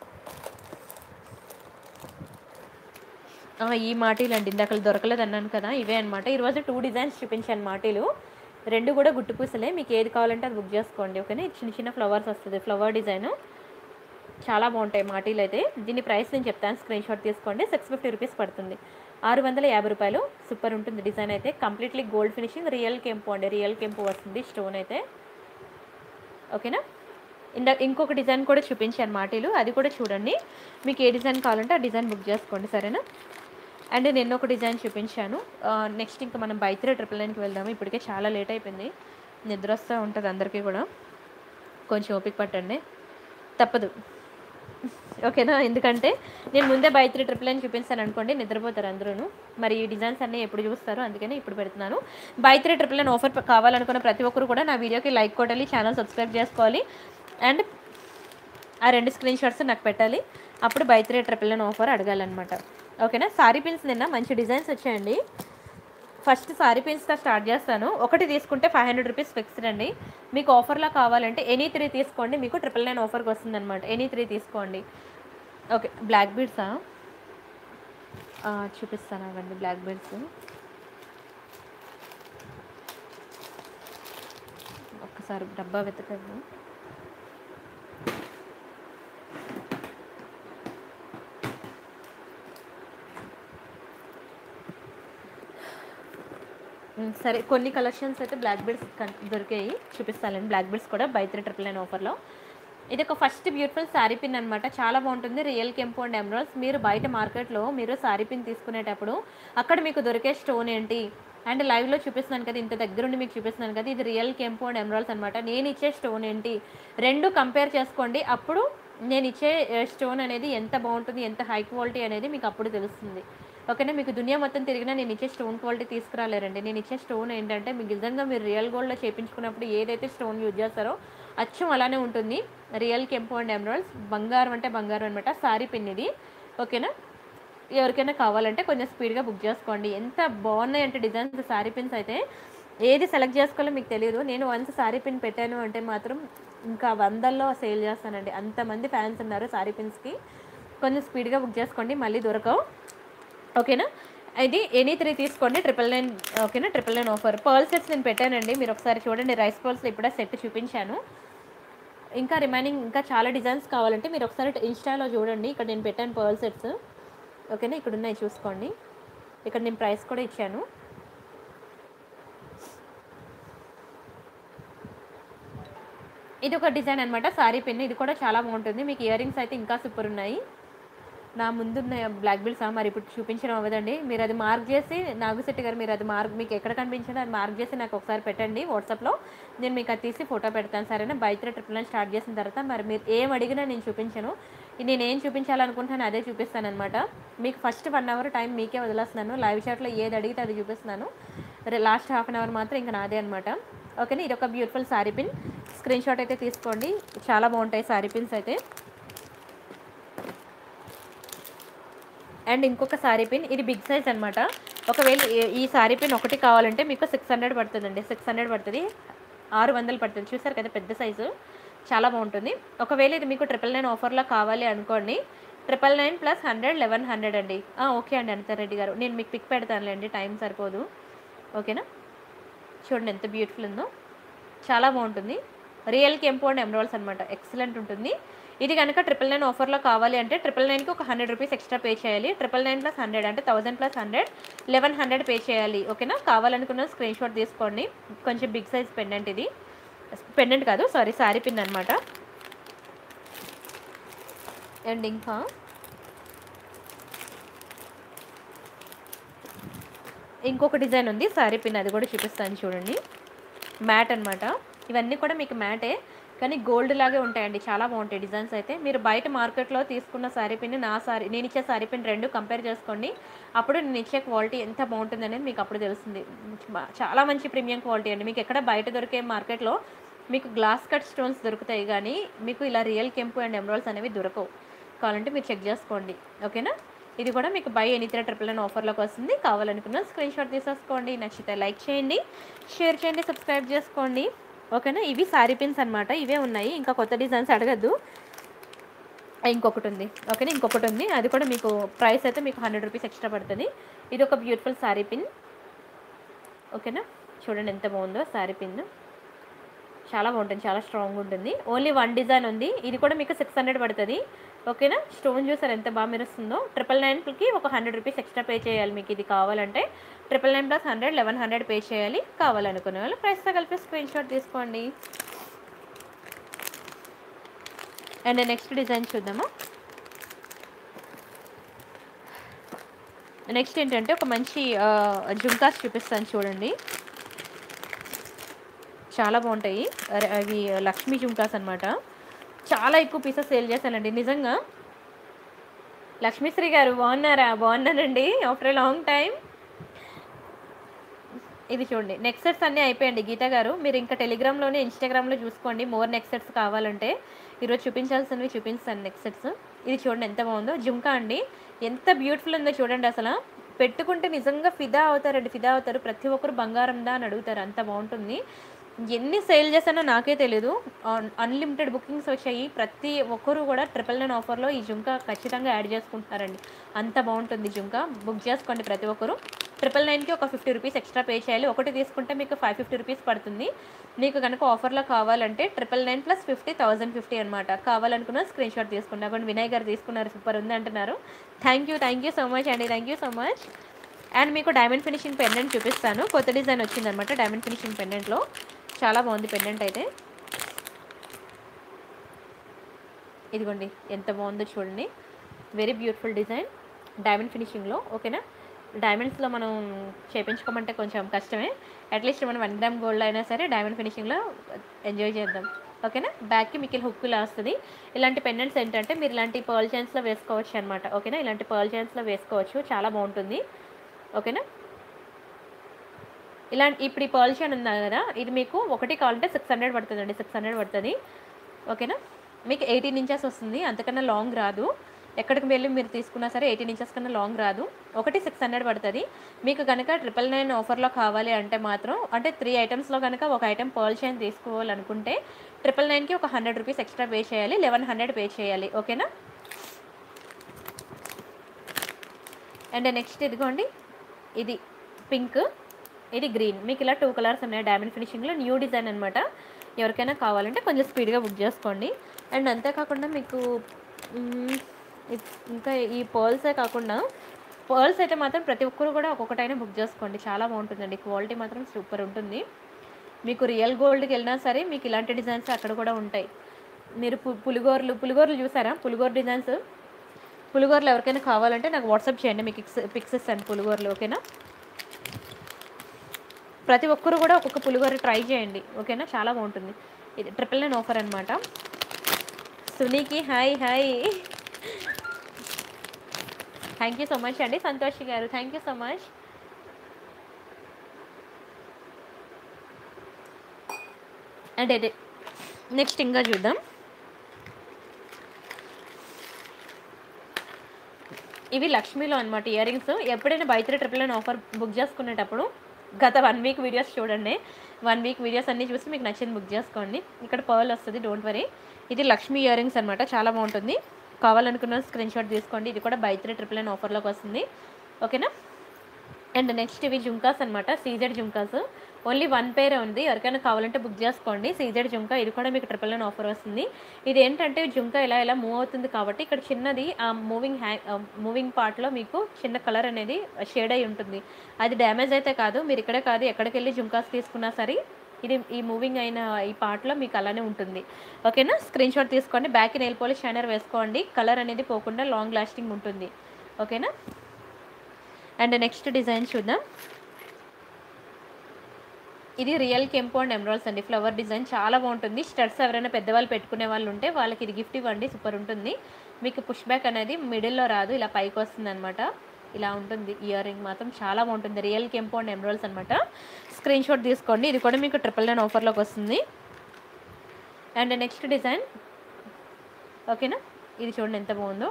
ఆ, ఈ మాటీలు అండి ఇందాక దొరకలేదు అన్నాను కదా ఇవే అనమాట ఈరోజు టూ డిజైన్స్ చూపించాను మాటీలు రెండు కూడా గుట్టు పూసలే మీకు ఏది కావాలంటే అది బుక్ చేసుకోండి ఓకేనా ఇది చిన్న చిన్న ఫ్లవర్స్ వస్తుంది ఫ్లవర్ డిజైన్ చాలా బాగుంటాయి మాటీలు అయితే దీని ప్రైస్ నేను చెప్తాను స్క్రీన్ షాట్ తీసుకోండి సిక్స్ ఫిఫ్టీ రూపీస్ పడుతుంది ఆరు వందల యాభై రూపాయలు సూపర్ ఉంటుంది డిజైన్ అయితే కంప్లీట్లీ గోల్డ్ ఫినిషింగ్ రియల్ కెంపు అండి రియల్ కెంపు వస్తుంది స్టోన్ అయితే ఓకేనా ఇందా ఇంకొక డిజైన్ కూడా చూపించాను మాటీలు అది కూడా చూడండి మీకు ఏ డిజైన్ కావాలంటే ఆ డిజైన్ బుక్ చేసుకోండి సరేనా అండ్ నేను ఒక డిజైన్ చూపించాను నెక్స్ట్ ఇంకా మనం బై త్రీ ట్రిపుల్ నైన్కి వెళ్దాము ఇప్పటికే చాలా లేట్ అయిపోయింది నిద్ర వస్తూ ఉంటుంది అందరికీ కూడా కొంచెం ఓపిక పట్టండి తప్పదు ఓకేనా ఎందుకంటే నేను ముందే బై త్రీ ట్రిపుల్ నైన్ చూపించాను అనుకోండి నిద్రపోతారు అందరూ మరి ఈ డిజైన్స్ అన్నీ ఎప్పుడు చూస్తారు అందుకని ఇప్పుడు పెడుతున్నాను buy three triple nine offer కావాలనుకున్న ప్రతి ఒక్కరు కూడా నా వీడియోకి లైక్ కొట్టాలి ఛానల్ సబ్స్క్రైబ్ చేసుకోవాలి అండ్ ఆ రెండు స్క్రీన్ షాట్స్ నాకు పెట్టాలి అప్పుడు buy three triple nine offer అడగాలన్నమాట ఓకేనా సారీ పిన్స్ నిన్న మంచి డిజైన్స్ వచ్చాయండి ఫస్ట్ సారీ పిన్స్తో స్టార్ట్ చేస్తాను ఒకటి తీసుకుంటే ఫైవ్ హండ్రెడ్ రూపీస్ ఫిక్స్డ్ అండి మీకు ఆఫర్లో కావాలంటే ఎనీ త్రీ తీసుకోండి మీకు ట్రిపుల్ నైన్ ఆఫర్కి వస్తుంది అనమాట ఎనీ త్రీ తీసుకోండి ఓకే బ్లాక్ బీడ్సా చూపిస్తాను అవండి బ్లాక్ బీడ్స్ ఒకసారి డబ్బా వెతకండి ఉమ్, సరే కొన్ని కలెక్షన్స్ అయితే బ్లాక్ బీడ్స్ దొరికాయి చూపిస్తానండి బ్లాక్ బీడ్స్ కూడా బై త్రీ ట్రిపుల్ నైన్ ఆఫర్లో ఇది ఒక ఫస్ట్ బ్యూటిఫుల్ శారీ పిన్ అనమాట చాలా బాగుంటుంది రియల్ కెంపు అండ్ ఎమరాల్స్ మీరు బయట మార్కెట్లో మీరు శారీ పిన్ తీసుకునేటప్పుడు అక్కడ మీకు దొరికే స్టోన్ ఏంటి అండ్ లైవ్లో చూపిస్తున్నాను కదా ఇంత దగ్గరుండి మీకు చూపిస్తున్నాను కదా ఇది రియల్ కెంపు అండ్ ఎమరాల్స్ అనమాట నేను ఇచ్చే స్టోన్ ఏంటి రెండు కంపేర్ చేసుకోండి అప్పుడు నేను ఇచ్చే స్టోన్ అనేది ఎంత బాగుంటుంది ఎంత హై క్వాలిటీ అనేది మీకు అప్పుడు తెలుస్తుంది ఓకేనా మీకు దునియా మొత్తం తిరిగినా నేను ఇచ్చే స్టోన్ క్వాలిటీ తీసుకురాలేరండి నేను ఇచ్చే స్టోన్ ఏంటంటే మీకు నిజంగా మీరు రియల్ గోల్డ్లో చేయించుకున్నప్పుడు ఏదైతే స్టోన్ యూజ్ చేస్తారో అచ్చం అలానే ఉంటుంది రియల్ కెంపు అండ్ ఎమరాల్డ్స్ బంగారం అంటే బంగారం అనమాట సారీ పిన్ ఇది ఓకేనా ఎవరికైనా కావాలంటే కొంచెం స్పీడ్గా బుక్ చేసుకోండి ఎంత బాగున్నాయి అంటే డిజైన్స్ శారీ పిన్స్ అయితే ఏది సెలెక్ట్ చేసుకోవాలో మీకు తెలియదు నేను వన్స్ శారీ పిన్ పెట్టాను అంటే మాత్రం ఇంకా వందల్లో సేల్ చేస్తానండి అంతమంది ఫ్యాన్స్ ఉన్నారు శారీ పిన్స్కి కొంచెం స్పీడ్గా బుక్ చేసుకోండి మళ్ళీ దొరకవు ఓకేనా ఇది ఎనీ త్రీ తీసుకోండి ట్రిపుల్ నైన్ ఓకేనా triple nine offer pearl sets నేను పెట్టానండి మీరు ఒకసారి చూడండి రైస్ పర్ల్స్లో ఇప్పుడే సెట్ చూపించాను ఇంకా రిమైనింగ్ ఇంకా చాలా డిజైన్స్ కావాలంటే మీరు ఒకసారి ఇన్స్టాలో చూడండి ఇక్కడ నేను పెట్టాను పర్ల్ సెట్స్ ఓకేనా ఇక్కడ ఉన్నాయి చూసుకోండి ఇక్కడ నేను ప్రైస్ కూడా ఇచ్చాను ఇది ఒక డిజైన్ అనమాట సారీ పిన్ ఇది కూడా చాలా బాగుంటుంది మీకు ఇయర్ రింగ్స్ అయితే ఇంకా సూపర్ ఉన్నాయి నా ముందున్న బ్లాక్ బిల్స్ మరి ఇప్పుడు చూపించడం అవ్వదండి మీరు అది మార్క్ చేసి నాగుశెట్టి గారు మీరు అది మార్క్ మీకు ఎక్కడ కనిపించిందో అది మార్క్ చేసి నాకు ఒకసారి పెట్టండి వాట్సాప్లో నేను మీకు అది తీసి ఫోటో పెడతాను సరేనా buy three triple nine start చేసిన తర్వాత మరి మీరు ఏం అడిగినా నేను చూపించను నేను ఏం చూపించాలనుకుంటున్నాను అదే చూపిస్తాను అనమాట మీకు ఫస్ట్ వన్ అవర్ టైం మీకే వదిలేస్తున్నాను లైవ్ చాట్లో ఏది అడిగితే అది చూపిస్తున్నాను లాస్ట్ హాఫ్ అన్ అవర్ మాత్రం ఇంకా నాదే అనమాట ఓకేనా ఇది ఒక beautiful sari pin screen shot అయితే తీసుకోండి చాలా బాగుంటాయి శారీ పిన్స్ అయితే అండ్ ఇంకొక శారీ పిన్ ఇది బిగ్ సైజ్ అనమాట ఒకవేళ ఈ- ఈ శారీ పిన్ ఒకటి కావాలంటే మీకు సిక్స్ హండ్రెడ్ పడుతుందండి సిక్స్ హండ్రెడ్ పడుతుంది ఆరు వందలు పడుతుంది చూసారు కదా పెద్ద సైజు చాలా బాగుంటుంది ఒకవేళ ఇది మీకు ట్రిపుల్ నైన్ ఆఫర్లో కావాలి అనుకోండి triple nine plus hundred eleven hundred అండి ఆ, ఓకే అండి అనితా రెడ్డి గారు నేను మీకు పిక్ పెడతానులేండి టైం సరిపోదు ఓకేనా చూడండి ఎంత బ్యూటిఫుల్ ఉందో చాలా బాగుంటుంది రియల్ కెంపు అండ్ ఎమరాల్స్ అనమాట ఎక్సలెంట్ ఉంటుంది ఇది కనుక ట్రిపుల్ నైన్ ఆఫర్లో కావాలి అంటే ట్రిపుల్ నైన్కి ఒక హండ్రెడ్ రూపీస్ ఎక్స్ట్రా పే చేయాలి ట్రిపుల్ నైన్ ప్లస్ హండ్రెడ్ అంటే thousand plus hundred eleven hundred pay చేయాలి ఓకేనా కావాలనుకున్న స్క్రీన్ షాట్ తీసుకోండి కొంచెం బిగ్ సైజ్ పెండెంట్ ఇది పెండెంట్ కాదు సారీ శారీ పిన్ అనమాట అండ్ ఇంకా ఇంకొక డిజైన్ ఉంది శారీ పిన్ అది కూడా చూపిస్తాను చూడండి మ్యాట్ అన్నమాట ఇవన్నీ కూడా మీకు మ్యాటే కానీ గోల్డ్ లాగే ఉంటాయండి చాలా బాగుంటాయి డిజైన్స్ అయితే మీరు బయట మార్కెట్లో తీసుకున్న శారీ పిన్ నా శారీ నేను ఇచ్చే శారీ పిన్ రెండు కంపేర్ చేసుకోండి అప్పుడు నేను ఇచ్చే క్వాలిటీ ఎంత బాగుంటుంది అనేది మీకు అప్పుడు తెలుస్తుంది బా- చాలా మంచి ప్రీమియం క్వాలిటీ అండి మీకు ఎక్కడ బయట దొరికే మార్కెట్లో మీకు గ్లాస్ కట్ స్టోన్స్ దొరుకుతాయి కానీ మీకు ఇలా రియల్ కెంపు అండ్ ఎమరాల్స్ అనేవి దొరకవు కావాలంటే మీరు చెక్ చేసుకోండి ఓకేనా ఇది కూడా మీకు buy any three triple nine ఆఫర్లోకి వస్తుంది కావాలనుకున్న స్క్రీన్ షాట్ తీసేసుకోండి నచ్చితే లైక్ చేయండి షేర్ చేయండి సబ్స్క్రైబ్ చేసుకోండి ఓకేనా ఇవి సారీ పిన్స్ అనమాట ఇవే ఉన్నాయి ఇంకా కొత్త డిజైన్స్ అడగద్దు ఇంకొకటి ఉంది ఓకేనా ఇంకొకటి ఉంది అది కూడా మీకు ప్రైస్ అయితే మీకు హండ్రెడ్ రూపీస్ ఎక్స్ట్రా పడుతుంది ఇది ఒక బ్యూటిఫుల్ శారీ పిన్ ఓకేనా చూడండి ఎంత బాగుందో శారీ పిన్ చాలా బాగుంటుంది చాలా స్ట్రాంగ్ ఉంటుంది ఓన్లీ వన్ డిజైన్ ఉంది ఇది కూడా మీకు సిక్స్ హండ్రెడ్ పడుతుంది ఓకేనా స్టోన్ చూసారు ఎంత బాగా మెరుస్తుందో ట్రిపుల్ నైన్కి ఒక హండ్రెడ్ రూపీస్ ఎక్స్ట్రా పే చేయాలి మీకు ఇది కావాలంటే triple nine plus hundred eleven hundred pay చేయాలి కావాలనుకునే వాళ్ళు ప్రైస్తో కలిపి స్క్రీన్ షాట్ తీసుకోండి అండ్ నెక్స్ట్ డిజైన్ చూద్దాము నెక్స్ట్ ఏంటంటే ఒక మంచి ఆ, జుంకాస్ చూపిస్తాను చూడండి చాలా బాగుంటాయి అరే, అవి లక్ష్మీ జుంకాస్ అనమాట చాలా ఎక్కువ పీసెస్ సేల్ చేశానండి నిజంగా లక్ష్మీశ్రీ గారు బాగున్నారా బాగున్నానండి ఆఫ్టర్ ఏ లాంగ్ టైం ఇది చూడండి నెక్ సెట్స్ అన్నీ అయిపోయండి గీత గారు మీరు ఇంకా టెలిగ్రామ్లోనే ఇన్స్టాగ్రామ్లో చూసుకోండి మోర్ నెక్ సెట్స్ కావాలంటే ఈరోజు చూపించాల్సినవి చూపిస్తాను నెక్ సెట్స్ ఇది చూడండి ఎంత బాగుందో జుంకా అండి ఎంత బ్యూటిఫుల్ ఉందో చూడండి అసలు పెట్టుకుంటే నిజంగా ఫిదా అవుతారండి ఫిదా అవుతారు ప్రతి ఒక్కరు బంగారం దా అని అడుగుతారు అంత బాగుంటుంది ఎన్ని సేల్ చేశానో నాకే తెలియదు అన్లిమిటెడ్ బుకింగ్స్ వచ్చాయి ప్రతి ఒక్కరు కూడా ట్రిపుల్ నైన్ ఆఫర్లో ఈ జుంకా ఖచ్చితంగా యాడ్ చేసుకుంటున్నారండి అంత బాగుంటుంది జుంకా బుక్ చేసుకోండి ప్రతి ఒక్కరు ట్రిపుల్ నైన్కి ఒక ఫిఫ్టీ రూపీస్ ఎక్స్ట్రా పే చేయాలి ఒకటి తీసుకుంటే మీకు ఫైవ్ ఫిఫ్టీ రూపీస్ పడుతుంది మీకు కనుక ఆఫర్లో కావాలంటే triple nine plus fifty thousand fifty అనమాట కావాలనుకున్న స్క్రీన్ షాట్ తీసుకుంటా అక్కడ వినయ్ గారు తీసుకున్నారు సూపర్ ఉంది అంటున్నారు thank you thank you so much అండి thank you so much and మీకు డైమండ్ ఫినిషింగ్ పెండెంట్ చూపిస్తాను కొత్త డిజైన్ వచ్చిందనమాట డైమండ్ ఫినిషింగ్ పెండెంట్లో చాలా బాగుంది పెండెంట్ అయితే ఇదిగోండి ఎంత బాగుందో చూడండి వెరీ బ్యూటిఫుల్ డిజైన్ డైమండ్ ఫినిషింగ్లో ఓకేనా డైమండ్స్లో మనం చేపించుకోమంటే కొంచెం కష్టమే అట్లీస్ట్ మనం వన్ గ్రామ్ గోల్డ్ అయినా సరే డైమండ్ ఫినిషింగ్లో ఎంజాయ్ చేద్దాం ఓకేనా బ్యాక్కి మీకు హుక్కులా వస్తుంది ఇలాంటి పెండెంట్స్ ఏంటంటే మీరు ఇలాంటి పర్ల్ చైన్స్లో వేసుకోవచ్చు అనమాట ఓకేనా ఇలాంటి పర్ల్ చైన్స్లో వేసుకోవచ్చు చాలా బాగుంటుంది ఓకేనా ఇలాంటి ఇప్పుడు ఈ పర్ల్ చైన్ ఉందా కదా ఇది మీకు ఒకటి కావాలంటే సిక్స్ హండ్రెడ్ పడుతుందండి సిక్స్ హండ్రెడ్ పడుతుంది ఓకేనా మీకు ఎయిటీన్ ఇంచెస్ వస్తుంది అంతకన్నా లాంగ్ రాదు ఎక్కడికి వెళ్ళి మీరు తీసుకున్నా సరే ఎయిటీన్ ఇంచెస్ కన్నా లాంగ్ రాదు ఒకటి సిక్స్ హండ్రెడ్ పడుతుంది మీకు కనుక ట్రిపుల్ నైన్ ఆఫర్లో కావాలి అంటే మాత్రం అంటే త్రీ ఐటమ్స్లో కనుక ఒక ఐటమ్ పర్ల్ చైన్ తీసుకోవాలనుకుంటే ట్రిపుల్ నైన్కి ఒక హండ్రెడ్ రూపీస్ ఎక్స్ట్రా పే చేయాలి లెవెన్ హండ్రెడ్ పే చేయాలి ఓకేనా అండ్ నెక్స్ట్ ఇదిగోండి ఇది పింక్ ఇది గ్రీన్ మీకు ఇలా టూ కలర్స్ ఉన్నాయి డైమండ్ ఫినిషింగ్లో న్యూ డిజైన్ అనమాట ఎవరికైనా కావాలంటే కొంచెం స్పీడ్గా బుక్ చేసుకోండి అండ్ అంతేకాకుండా మీకు మ్, ఇ- ఇంకా ఈ పర్ల్సే కాకుండా పర్ల్స్ అయితే మాత్రం ప్రతి ఒక్కరు కూడా ఒక్కొక్కటైనా బుక్ చేసుకోండి చాలా బాగుంటుందండి క్వాలిటీ మాత్రం సూపర్ ఉంటుంది మీకు రియల్ గోల్డ్కి వెళ్ళినా సరే మీకు ఇలాంటి డిజైన్స్ అక్కడ కూడా ఉంటాయి మీరు పు పులిగోర్లు పులిగోర్లు చూసారా పులిగోర్ డిజైన్స్ పులిగోర్లు ఎవరికైనా కావాలంటే నాకు వాట్సాప్ చేయండి మీకు పిక్స్ ఇస్తాను పులిగోర్లు ఓకేనా ప్రతి ఒక్కరు కూడా ఒక్కొక్క పులిగోర ట్రై చేయండి ఓకేనా చాలా బాగుంటుంది ఇది ట్రిపుల్ నైన్ ఆఫర్ అనమాట సునీకి hi hi thank you so much అండి సంతోష్ గారు thank you so much and ఇది నెక్స్ట్ ఇంకా చూద్దాం ఇవి లక్ష్మీలో అనమాట ఇయర్ రింగ్స్ ఎప్పుడైనా buy three triple nine offer book చేసుకునేటప్పుడు గత వన్ వీక్ వీడియోస్ చూడండి వన్ వీక్ వీడియోస్ అన్నీ చూసి మీకు నచ్చింది బుక్ చేసుకోండి ఇక్కడ పర్ల్ వస్తుంది డోంట్ వరీ ఇది లక్ష్మీ ఇయర్ రింగ్స్ అనమాట చాలా బాగుంటుంది కావాలనుకున్న స్క్రీన్ షాట్ తీసుకోండి ఇది కూడా బై త్రీ ట్రిపుల్ నైన్ ఆఫర్లోకి వస్తుంది ఓకేనా అండ్ నెక్స్ట్ ఇవి జుంకాస్ అనమాట CZ jhumkas only one pair ఉంది ఎవరికైనా కావాలంటే బుక్ చేసుకోండి సీజెడ్ జుంకా ఇది కూడా మీకు ట్రిపుల్ నైన్ ఆఫర్ వస్తుంది ఇది ఏంటంటే జుంకా ఇలా ఇలా మూవ్ అవుతుంది కాబట్టి ఇక్కడ చిన్నది ఆ మూవింగ్ హ్యాంగ్ మూవింగ్ పార్ట్లో మీకు చిన్న కలర్ అనేది షేడ్ అయి ఉంటుంది అది డ్యామేజ్ అయితే కాదు మీరు ఇక్కడే కాదు ఎక్కడికి వెళ్ళి జుంకాస్ తీసుకున్నా సరే ఇది ఈ మూవింగ్ అయిన ఈ పార్ట్లో మీకు అలానే ఉంటుంది ఓకేనా స్క్రీన్ షాట్ తీసుకోండి బ్యాక్ నెయిల్ పాలిష్ షైనర్ వేసుకోండి కలర్ అనేది పోకుండా లాంగ్ లాస్టింగ్ ఉంటుంది ఓకేనా అండ్ నెక్స్ట్ డిజైన్ చూద్దాం ఇది రియల్ కెంపు అండ్ ఎమరాల్స్ అండి ఫ్లవర్ డిజైన్ చాలా బాగుంటుంది స్టడ్స్ ఎవరైనా పెద్దవాళ్ళు పెట్టుకునే వాళ్ళు ఉంటే వాళ్ళకి ఇది గిఫ్ట్ ఇవ్వండి సూపర్ ఉంటుంది మీకు పుష్ బ్యాక్ అనేది మిడిల్లో రాదు ఇలా పైకి వస్తుంది అనమాట ఇలా ఉంటుంది ఇయర్ రింగ్ మాత్రం చాలా బాగుంటుంది రియల్ కెంపు అండ్ ఎమరాల్స్ అనమాట స్క్రీన్ షాట్ తీసుకోండి ఇది కూడా మీకు ట్రిపుల్ నైన్ ఆఫర్లోకి వస్తుంది అండ్ నెక్స్ట్ డిజైన్ ఓకేనా ఇది చూడండి ఎంత బాగుందో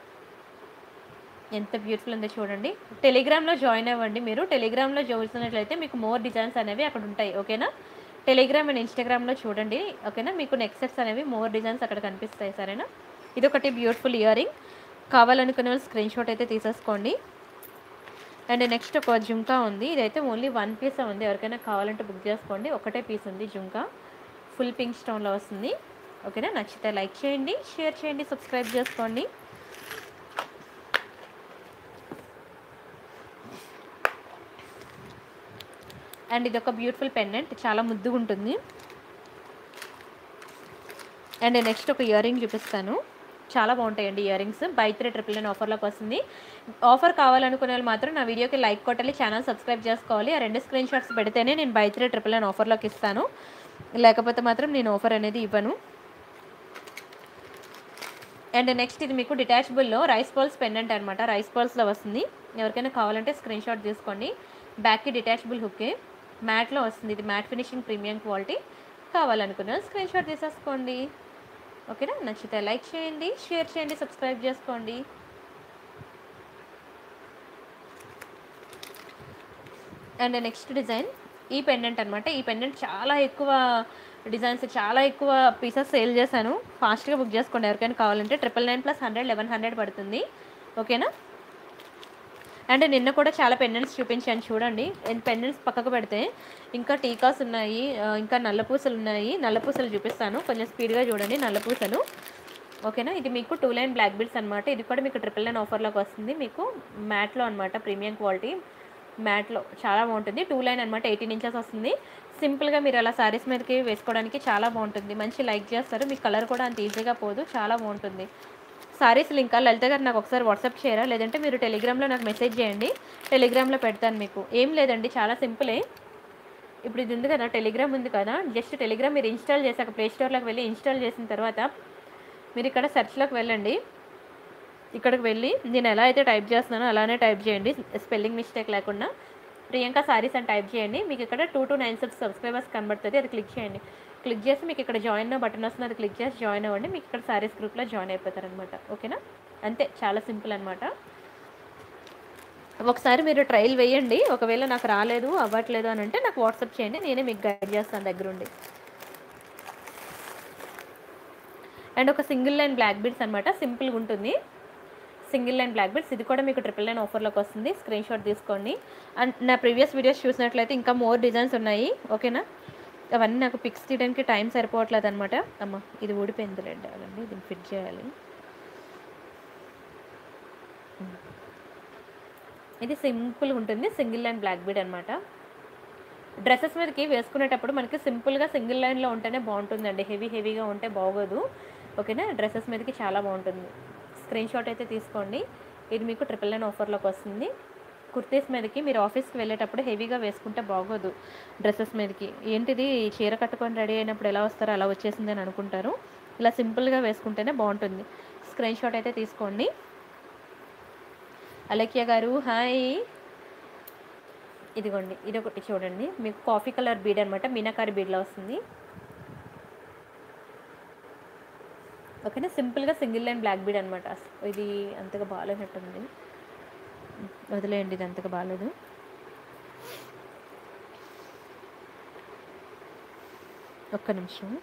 ఎంత బ్యూటిఫుల్ ఉందో చూడండి టెలిగ్రామ్లో జాయిన్ అవ్వండి మీరు టెలిగ్రామ్లో చూసినట్లయితే మీకు మోర్ డిజైన్స్ అనేవి అక్కడ ఉంటాయి ఓకేనా టెలిగ్రామ్ అండ్ ఇన్స్టాగ్రామ్లో చూడండి ఓకేనా మీకు నెక్స్ట్ సెట్స్ అనేవి మోర్ డిజైన్స్ అక్కడ కనిపిస్తాయి సరేనా ఇది ఒకటి బ్యూటిఫుల్ ఇయర్ రింగ్ కావాలనుకునే వాళ్ళు స్క్రీన్ షాట్ అయితే తీసేసుకోండి అండ్ నెక్స్ట్ ఒక జుంకా ఉంది ఇదైతే ఓన్లీ వన్ పీస్ ఉంది ఎవరికైనా కావాలంటే బుక్ చేసుకోండి ఒకటే పీస్ ఉంది జుంకా ఫుల్ పింక్ స్టోన్లో వస్తుంది ఓకేనా నచ్చితే లైక్ చేయండి షేర్ చేయండి సబ్స్క్రైబ్ చేసుకోండి అండ్ ఇది ఒక బ్యూటిఫుల్ పెండెంట్ చాలా ముద్దుగా ఉంటుంది అండ్ నెక్స్ట్ ఒక ఇయర్ రింగ్ చూపిస్తాను చాలా బాగుంటాయండి earrings buy three triple nine ఆఫర్లోకి వస్తుంది ఆఫర్ కావాలనుకునే వాళ్ళు మాత్రం నా వీడియోకి లైక్ కొట్టాలి ఛానల్ సబ్స్క్రైబ్ చేసుకోవాలి ఆ రెండు స్క్రీన్ షాట్స్ పెడితేనే నేను బై త్రీ ట్రిపుల్ నైన్ ఆఫర్లోకి ఇస్తాను లేకపోతే మాత్రం నేను ఆఫర్ అనేది ఇవ్వను అండ్ నెక్స్ట్ ఇది మీకు డిటాచబుల్లో రైస్ బాల్స్ పెండెంట్ అనమాట రైస్ బాల్స్లో వస్తుంది ఎవరికైనా కావాలంటే స్క్రీన్ షాట్ తీసుకోండి బ్యాక్కి డిటాచబుల్ హుక్కే మ్యాట్లో వస్తుంది ఇది మ్యాట్ ఫినిషింగ్ ప్రీమియం క్వాలిటీ కావాలనుకున్న స్క్రీన్ షాట్ తీసేసుకోండి ఓకేనా నచ్చితే లైక్ చేయండి షేర్ చేయండి సబ్స్క్రైబ్ చేసుకోండి అండ్ నెక్స్ట్ డిజైన్ ఈ పెండెంట్ అనమాట ఈ పెండెంట్ చాలా ఎక్కువ డిజైన్స్ చాలా ఎక్కువ పీసెస్ సేల్ చేశాను ఫాస్ట్గా బుక్ చేసుకోండి ఎవరికైనా కావాలంటే triple nine plus hundred eleven hundred పడుతుంది ఓకేనా అండ్ నిన్న కూడా చాలా పెండెంట్స్ చూపించాను చూడండి పెండెంట్స్ పక్కకు పెడితే ఇంకా టీకాస్ ఉన్నాయి ఆ, ఇంకా నల్లపూసలు ఉన్నాయి నల్లపూసలు చూపిస్తాను కొంచెం స్పీడ్గా చూడండి నల్లపూసలు ఓకేనా ఇది మీకు టూ లైన్ బ్లాక్ బిల్స్ అనమాట ఇది కూడా మీకు ట్రిపుల్ లైన్ ఆఫర్లోకి వస్తుంది మీకు మ్యాట్లో అనమాట ప్రీమియం క్వాలిటీ మ్యాట్లో చాలా బాగుంటుంది టూ లైన్ అనమాట ఎయిటీన్ ఇంచెస్ వస్తుంది సింపుల్గా మీరు అలా సారీస్ మీదకి వేసుకోవడానికి చాలా బాగుంటుంది మంచి లైక్ చేస్తారు మీ కలర్ కూడా అంత ఈజీగా పోదు చాలా బాగుంటుంది సారీస్ లింక్ లలిత గారు నాకు ఒకసారి వాట్సాప్ చేయరా లేదంటే మీరు టెలిగ్రామ్లో నాకు మెసేజ్ చేయండి టెలిగ్రామ్లో పెడతాను మీకు ఏం లేదండి చాలా సింపులే ఇప్పుడు ఇది ఉంది కదా టెలిగ్రామ్ ఉంది కదా జస్ట్ టెలిగ్రామ్ మీరు ఇన్స్టాల్ చేశాక ప్లే స్టోర్లోకి వెళ్ళి ఇన్స్టాల్ చేసిన తర్వాత మీరు ఇక్కడ సెర్చ్లోకి వెళ్ళండి ఇక్కడికి వెళ్ళి నేను ఎలా అయితే టైప్ చేస్తున్నానో అలానే టైప్ చేయండి స్పెల్లింగ్ మిస్టేక్ లేకుండా ప్రియాంక సారీస్ అని టైప్ చేయండి మీకు ఇక్కడ two two nine six subscribers కనబడుతుంది అది క్లిక్ చేయండి క్లిక్ చేసి మీకు ఇక్కడ జాయిన్ బటన్ వస్తుంది అది క్లిక్ చేసి జాయిన్ అవ్వండి మీకు ఇక్కడ సారీస్ గ్రూప్లో జాయిన్ అయిపోతారనమాట ఓకేనా అంతే చాలా సింపుల్ అనమాట ఒకసారి మీరు ట్రయల్ వేయండి ఒకవేళ నాకు రాలేదు అవ్వట్లేదు అని అంటే నాకు వాట్సాప్ చేయండి నేనే మీకు గైడ్ చేస్తాను దగ్గరుండి అండ్ ఒక సింగిల్ లైన్ బ్లాక్ బీడ్స్ అనమాట సింపుల్గా ఉంటుంది సింగిల్ లైన్ బ్లాక్ బీడ్స్ ఇది కూడా మీకు ట్రిపుల్ లైన్ ఆఫర్లోకి వస్తుంది స్క్రీన్ షాట్ తీసుకోండి అండ్ నా ప్రీవియస్ వీడియోస్ చూసినట్లయితే ఇంకా మోర్ డిజైన్స్ ఉన్నాయి ఓకేనా అవన్నీ నాకు పిక్స్ తీయడానికి టైం సరిపోవట్లేదు అనమాట అమ్మ ఇది ఊడిపోయింది రెడ్ అవ్వండి దీన్ని ఫిట్ చేయాలి ఇది సింపుల్గా ఉంటుంది సింగిల్ లైన్ బ్లాక్ బీడ్ అనమాట డ్రెస్సెస్ మీదకి వేసుకునేటప్పుడు మనకి సింపుల్గా సింగిల్ లైన్లో ఉంటేనే బాగుంటుందండి హెవీ హెవీగా ఉంటే బాగోదు ఓకేనా డ్రెస్సెస్ మీదకి చాలా బాగుంటుంది స్క్రీన్ షాట్ అయితే తీసుకోండి ఇది మీకు ట్రిపుల్ నైన్ ఆఫర్లోకి వస్తుంది కుర్తీస్ మీదకి మీరు ఆఫీస్కి వెళ్ళేటప్పుడు హెవీగా వేసుకుంటే బాగోదు డ్రెస్సెస్ మీదకి ఏంటిది చీర కట్టుకొని రెడీ అయినప్పుడు ఎలా వస్తారో అలా వచ్చేసింది అని అనుకుంటారు ఇలా సింపుల్గా వేసుకుంటేనే బాగుంటుంది స్క్రీన్ షాట్ అయితే తీసుకోండి అలక్య గారు హాయ్ ఇదిగోండి ఇది ఒకటి చూడండి మీకు కాఫీ కలర్ బీడ్ అనమాట మీనాకారి బీడ్లో వస్తుంది ఓకేనా సింపుల్గా సింగిల్ లైన్ బ్లాక్ బీడ్ అనమాట ఇది అంతగా బాగాలేనట్టుంది వదిలేయండి ఇది అంతగా బాగాలేదు ఒక్క నిమిషం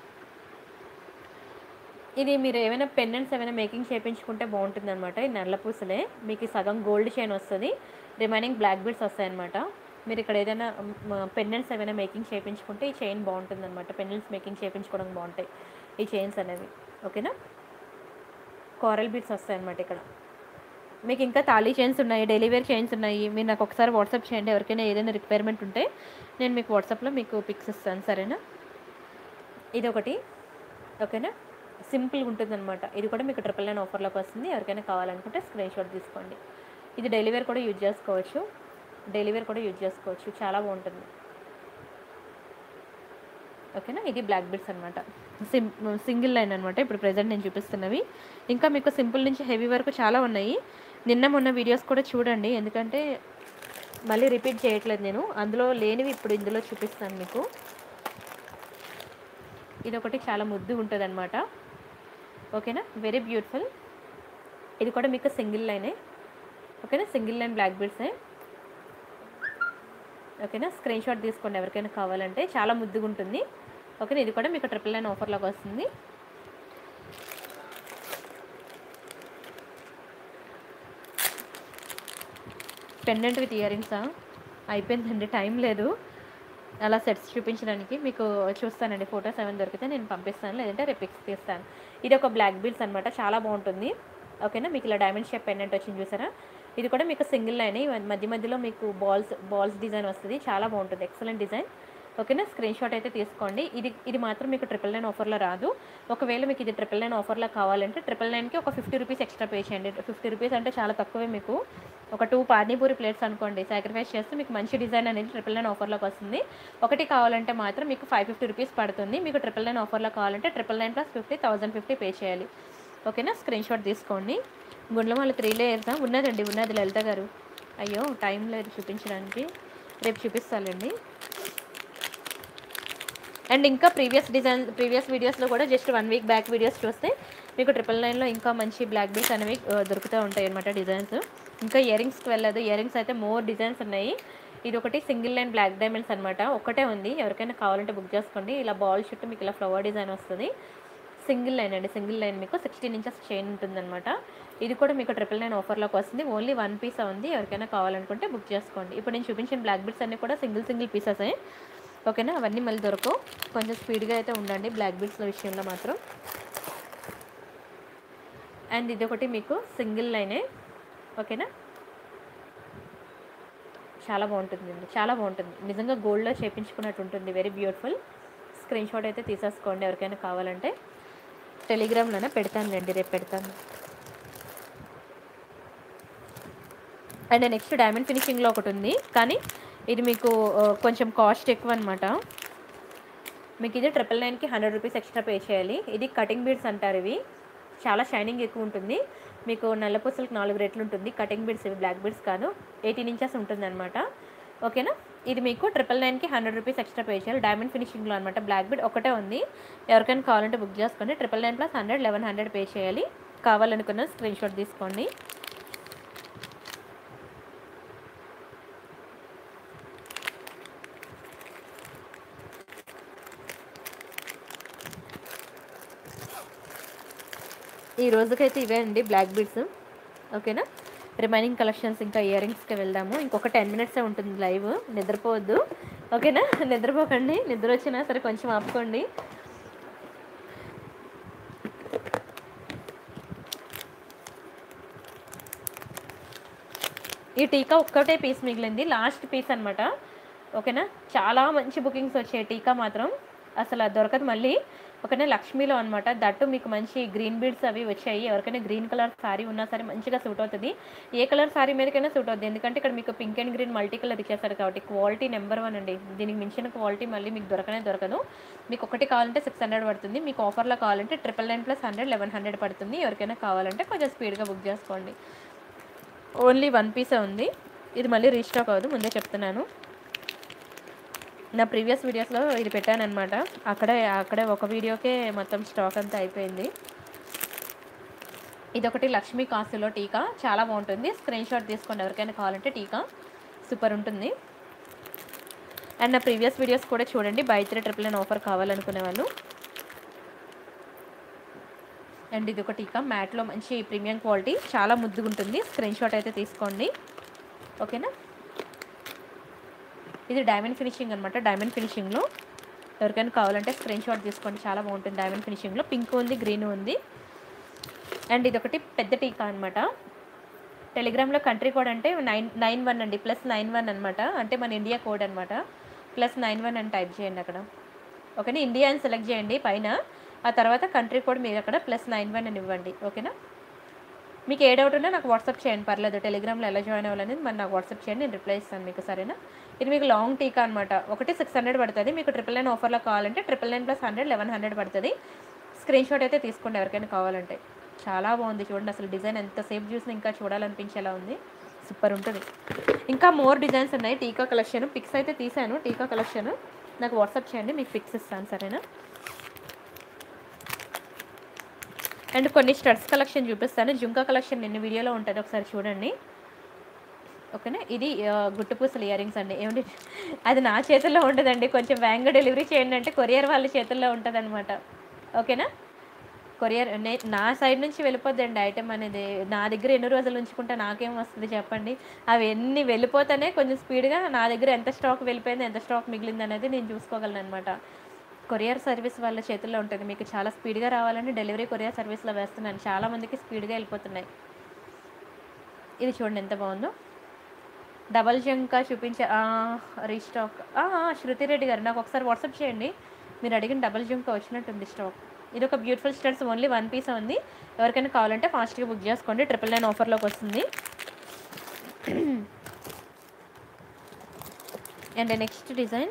ఇది మీరు ఏమైనా పెండెంట్స్ ఏమైనా మేకింగ్ చేయించుకుంటే బాగుంటుంది అనమాట ఈ నల్ల పూసలే మీకు ఈ సగం గోల్డ్ చైన్ వస్తుంది రిమైనింగ్ బ్లాక్ బీడ్స్ వస్తాయన్నమాట మీరు ఇక్కడ ఏదైనా పెండెంట్స్ ఏమైనా మేకింగ్ చేయించుకుంటే ఈ చైన్ బాగుంటుంది అనమాట పెండెంట్స్ మేకింగ్ చేయించుకోవడం బాగుంటాయి ఈ చైన్స్ అనేవి ఓకేనా కోరల్ బీడ్స్ వస్తాయన్నమాట ఇక్కడ మీకు ఇంకా తాళీ చైన్స్ ఉన్నాయి డైలీ వేర్ చైన్స్ ఉన్నాయి మీరు నాకు ఒకసారి వాట్సాప్ చేయండి ఎవరికైనా ఏదైనా రిక్వైర్మెంట్ ఉంటే నేను మీకు వాట్సాప్లో మీకు పిక్స్ ఇస్తాను సరేనా ఇది ఒకటి ఓకేనా సింపుల్గా ఉంటుందన్నమాట ఇది కూడా మీకు ట్రిపుల్ నైన్ ఆఫర్లోకి వస్తుంది ఎవరికైనా కావాలనుకుంటే స్క్రీన్ షాట్ తీసుకోండి ఇది డెలివరీ కూడా యూజ్ చేసుకోవచ్చు డెలివరీ కూడా యూజ్ చేసుకోవచ్చు చాలా బాగుంటుంది ఓకేనా ఇది బ్లాక్ బిట్స్ అనమాట సిం సింగిల్ లైన్ అనమాట ఇప్పుడు ప్రజెంట్ నేను చూపిస్తున్నవి ఇంకా మీకు సింపుల్ నుంచి హెవీ వరకు చాలా ఉన్నాయి నిన్న మొన్న వీడియోస్ కూడా చూడండి ఎందుకంటే మళ్ళీ రిపీట్ చేయట్లేదు నేను అందులో లేనివి ఇప్పుడు ఇందులో చూపిస్తాను మీకు ఇది ఒకటి చాలా ముద్దు ఉంటుంది అనమాట ఓకేనా వెరీ బ్యూటిఫుల్ ఇది కూడా మీకు సింగిల్ లైనే ఓకేనా సింగిల్ లైన్ బ్లాక్ బీడ్సే ఓకేనా స్క్రీన్ షాట్ తీసుకోండి ఎవరికైనా కావాలంటే చాలా ముద్దుగా ఉంటుంది ఓకేనా ఇది కూడా మీకు ట్రిపుల్ లైన్ ఆఫర్లోకి వస్తుంది పెండెంట్ విత్ ఇయర్ రింగ్సా అయిపోయిందండి టైం లేదు అలా సెట్స్ చూపించడానికి మీకు చూస్తానండి ఫోటోస్ ఏమైనా దొరికితే నేను పంపిస్తాను లేదంటే రేపు పిక్స్ తీస్తాను ఇది ఒక బ్లాక్ బీల్స్ అనమాట చాలా బాగుంటుంది ఓకేనా మీకు ఇలా డైమండ్ షేప్ పెండెంట్ వచ్చింది చూసారా ఇది కూడా మీకు సింగిల్ లైన్ మధ్య మధ్యలో మీకు బాల్స్ బాల్స్ డిజైన్ వస్తుంది చాలా బాగుంటుంది ఎక్సలెంట్ డిజైన్ ఓకేనా స్క్రీన్ షాట్ అయితే తీసుకోండి ఇది ఇది మాత్రం మీకు ట్రిపుల్ నైన్ ఆఫర్లో రాదు ఒకవేళ మీకు ఇది ట్రిపుల్ నైన్ ఆఫర్లో కావాలంటే ట్రిపుల్ నైన్కి ఒక ఫిఫ్టీ రూపీస్ ఎక్స్ట్రా పే చేయండి ఫిఫ్టీ రూపీస్ అంటే చాలా తక్కువే మీకు ఒక టూ పానీపూరి ప్లేట్స్ అనుకోండి సాక్రిఫైస్ చేస్తే మీకు మంచి డిజైన్ అనేది ట్రిపుల్ నైన్ ఆఫర్లోకి వస్తుంది ఒకటి కావాలంటే మాత్రం మీకు ఫైవ్ ఫిఫ్టీ రూపీస్ పడుతుంది మీకు ట్రిపుల్ నైన్ ఆఫర్లో కావాలంటే triple nine plus fifty thousand fifty pay చేయాలి ఓకేనా స్క్రీన్ షాట్ తీసుకోండి గుండ్ల మళ్ళీ త్రీ లేయర్స్ ఉన్నదండి ఉన్నది లలిత గారు అయ్యో టైం లేదు చూపించడానికి రేపు చూపిస్తానండి అండ్ ఇంకా ప్రీవియస్ డిజైన్ ప్రీవియస్ వీడియోస్లో కూడా just one week back videos చూస్తే మీకు ట్రిపుల్ నైన్లో ఇంకా మంచి బ్లాక్ బీట్స్ అనేవి ఆ, దొరుకుతూ ఉంటాయి అనమాట డిజైన్స్ ఇంకా ఇయర్ రింగ్స్కి వెళ్ళదు ఇయర్ రింగ్స్ అయితే మోర్ డిజైన్స్ ఉన్నాయి ఇది ఒకటి సింగిల్ లైన్ బ్లాక్ డైమండ్స్ అనమాట ఒకటే ఉంది ఎవరికైనా కావాలంటే బుక్ చేసుకోండి ఇలా బాల్ చుట్టూ మీకు ఇలా ఫ్లవర్ డిజైన్ వస్తుంది సింగిల్ లైన్ అండి సింగిల్ లైన్ మీకు సిక్స్టీన్ ఇంచెస్ చైన్ ఉంటుందన్నమాట ఇది కూడా మీకు ట్రిపుల్ నైన్ ఆఫర్లోకి వస్తుంది ఓన్లీ వన్ పీస్ ఉంది ఎవరికైనా కావాలనుకుంటే బుక్ చేసుకోండి ఇప్పుడు నేను చూపించిన బ్లాక్ బీడ్స్ అన్నీ కూడా సింగిల్ సింగిల్ పీసెసే ఓకేనా అవన్నీ మళ్ళీ దొరకవు కొంచెం స్పీడ్గా అయితే ఉండండి బ్లాక్ బీడ్స్ల విషయంలో మాత్రం అండ్ ఇది ఒకటి మీకు సింగిల్ లైనే ఓకేనా చాలా బాగుంటుంది అండి చాలా బాగుంటుంది నిజంగా గోల్డ్లో చేపించుకున్నట్టు ఉంటుంది వెరీ బ్యూటిఫుల్ స్క్రీన్ షాట్ అయితే తీసేసుకోండి ఎవరికైనా కావాలంటే టెలిగ్రామ్లోనే పెడతానులేండి రేపు పెడతాను అండ్ నెక్స్ట్ డైమండ్ ఫినిషింగ్లో ఒకటి ఉంది కానీ ఇది మీకు ఆ, కొంచెం కాస్ట్ ఎక్కువ అనమాట మీకు ఇది ట్రిపుల్ నైన్కి హండ్రెడ్ రూపీస్ ఎక్స్ట్రా పే చేయాలి ఇది కటింగ్ బీడ్స్ అంటారు ఇవి చాలా షైనింగ్ ఎక్కువ ఉంటుంది మీకు నల్లపూసలకు నాలుగు రెట్లు ఉంటుంది కటింగ్ బీడ్స్ ఇవి బ్లాక్ బీడ్స్ కాదు ఎయిటీన్ ఇంచెస్ ఉంటుంది అనమాట ఓకేనా ఇది మీకు ట్రిపుల్ నైన్కి హండ్రెడ్ రూపీస్ ఎక్స్ట్రా పే చేయాలి డైమండ్ ఫినిషింగ్లో అనమాట బ్లాక్ బీడ్ ఒకటే ఉంది ఎవరికైనా కావాలంటే బుక్ చేసుకోండి triple nine plus hundred eleven hundred pay చేయాలి కావాలనుకున్న స్క్రీన్ షాట్ తీసుకోండి ఈ రోజుకైతే ఇవే అండి బ్లాక్ బీడ్స్ ఓకేనా రిమైనింగ్ కలెక్షన్స్ ఇంకా ఇయర్ రింగ్స్కి వెళ్దాము ఇంకొక టెన్ మినిట్సే ఉంటుంది లైవ్ నిద్రపోవద్దు ఓకేనా నిద్రపోకండి నిద్ర వచ్చినా సరే కొంచెం ఆపుకోండి ఈ టీకా ఒక్కటే పీస్ మిగిలింది లాస్ట్ పీస్ అనమాట ఓకేనా చాలా మంచి బుకింగ్స్ వచ్చాయి టీకా మాత్రం అసలు అది దొరకదు మళ్ళీ ఓకేనా లక్ష్మీలో అనమాట దట్టు మీకు మంచి గ్రీన్ బీడ్స్ అవి వచ్చాయి ఎవరికైనా గ్రీన్ కలర్ సారీ ఉన్నా సరే మంచిగా సూట్ అవుతుంది ఏ కలర్ సారీ మీదకైనా సూట్ అవుతుంది ఎందుకంటే ఇక్కడ మీకు pink and green multicolour ఇచ్చేస్తారు కాబట్టి క్వాలిటీ నెంబర్ వన్ అండి దీనికి మించిన క్వాలిటీ మళ్ళీ మీకు దొరకనే దొరకదు మీకు ఒకటి కావాలంటే సిక్స్ హండ్రెడ్ పడుతుంది మీకు ఆఫర్లో కావాలంటే triple nine plus hundred eleven hundred పడుతుంది ఎవరికైనా కావాలంటే కొంచెం స్పీడ్గా బుక్ చేసుకోండి ఓన్లీ వన్ పీసే ఉంది ఇది మళ్ళీ రీస్టాక్ అవ్వదు ముందే చెప్తున్నాను నా ప్రీవియస్ వీడియోస్లో ఇది పెట్టాను అనమాట అక్కడే అక్కడే ఒక వీడియోకే మొత్తం స్టాక్ అంతా అయిపోయింది ఇదొకటి లక్ష్మీ కాసులో టీకా చాలా బాగుంటుంది స్క్రీన్ షాట్ తీసుకోండి ఎవరికైనా కావాలంటే టీకా సూపర్ ఉంటుంది అండ్ నా ప్రీవియస్ వీడియోస్ కూడా చూడండి buy three triple nine offer కావాలనుకునే వాళ్ళు అండ్ ఇది ఒక టీకా మ్యాట్లో మంచి ప్రీమియం క్వాలిటీ చాలా ముద్దుగా ఉంటుంది స్క్రీన్ షాట్ అయితే తీసుకోండి ఓకేనా ఇది డైమండ్ ఫినిషింగ్ అనమాట డైమండ్ ఫినిషింగ్లో ఎవరికైనా కావాలంటే స్క్రీన్ షాట్ తీసుకోండి చాలా బాగుంటుంది డైమండ్ ఫినిషింగ్లో పింక్ ఉంది గ్రీన్ ఉంది అండ్ ఇది ఒకటి పెద్ద టీకా అనమాట టెలిగ్రామ్లో కంట్రీ కోడ్ అంటే నైన్ నైన్ వన్ అండి ప్లస్ నైన్ వన్ అనమాట అంటే మన ఇండియా కోడ్ అనమాట ప్లస్ నైన్ వన్ అని టైప్ చేయండి అక్కడ ఓకేనా ఇండియా అని సెలెక్ట్ చేయండి పైన ఆ తర్వాత కంట్రీ కోడ్ మీరు అక్కడ ప్లస్ నైన్ వన్ అని ఇవ్వండి ఓకేనా మీకు ఏ డౌట్ ఉన్నా నాకు వాట్సాప్ చేయండి పర్లేదు టెలిగ్రామ్లో ఎలా జాయిన్ అవ్వాలనేది మరి నాకు వాట్సాప్ చేయండి నేను రిప్లై ఇస్తాను మీకు సరేనా ఇది మీకు లాంగ్ టీకా అనమాట ఒకటి సిక్స్ హండ్రెడ్ పడుతుంది మీకు ట్రిపుల్ నైన్ ఆఫర్లో కావాలంటే triple nine plus hundred eleven hundred పడుతుంది స్క్రీన్ షాట్ అయితే తీసుకోండి ఎవరికైనా కావాలంటే చాలా బాగుంది చూడండి అసలు డిజైన్ ఎంతసేపు చూసినా ఇంకా చూడాలనిపించేలా ఉంది సూపర్ ఉంటుంది ఇంకా మోర్ డిజైన్స్ ఉన్నాయి టీకా కలెక్షన్ పిక్స్ అయితే తీసాను టీకా కలెక్షన్ నాకు వాట్సాప్ చేయండి మీకు పిక్స్ ఇస్తాను సరేనా అండ్ కొన్ని స్టడ్స్ కలెక్షన్ చూపిస్తాను జుంకా కలెక్షన్ నిన్న వీడియోలో ఉంటుంది ఒకసారి చూడండి ఓకేనా ఇది ఆ, గుట్టుపూసలు ఇయర్ రింగ్స్ అండి ఏమిటి అది నా చేతుల్లో ఉంటుందండి కొంచెం వేగంగా డెలివరీ చేయండి అంటే కొరియర్ వాళ్ళ చేతుల్లో ఉంటుంది అనమాట ఓకేనా కొరియర్ నే నా సైడ్ నుంచి వెళ్ళిపోద్దండి ఐటెం అనేది నా దగ్గర ఎన్ని రోజులు ఉంచుకుంటే నాకేం వస్తుంది చెప్పండి అవి ఎన్ని వెళ్ళిపోతేనే కొంచెం స్పీడ్గా నా దగ్గర ఎంత స్టాక్ వెళ్ళిపోయింది ఎంత స్టాక్ మిగిలింది అనేది నేను చూసుకోగలను అనమాట కొరియర్ సర్వీస్ వాళ్ళ చేతుల్లో ఉంటుంది మీకు చాలా స్పీడ్గా రావాలని డెలివరీ కొరియర్ సర్వీస్లో వేస్తున్నాను చాలా మందికి స్పీడ్గా వెళ్ళిపోతున్నాయి ఇది చూడండి ఎంత బాగుందో డబల్ జంకా చూపించే ఆ, రీస్టాక్ ఆ, ఆ, శృతి రెడ్డి గారు నాకు ఒకసారి వాట్సాప్ చేయండి మీరు అడిగిన డబల్ జంకా వచ్చినట్టుంది స్టాక్ ఇది ఒక beautiful studs only one piece ఉంది ఎవరికైనా కావాలంటే ఫాస్ట్గా బుక్ చేసుకోండి ట్రిపుల్ నైన్ ఆఫర్లోకి వస్తుంది అండ్ నెక్స్ట్ డిజైన్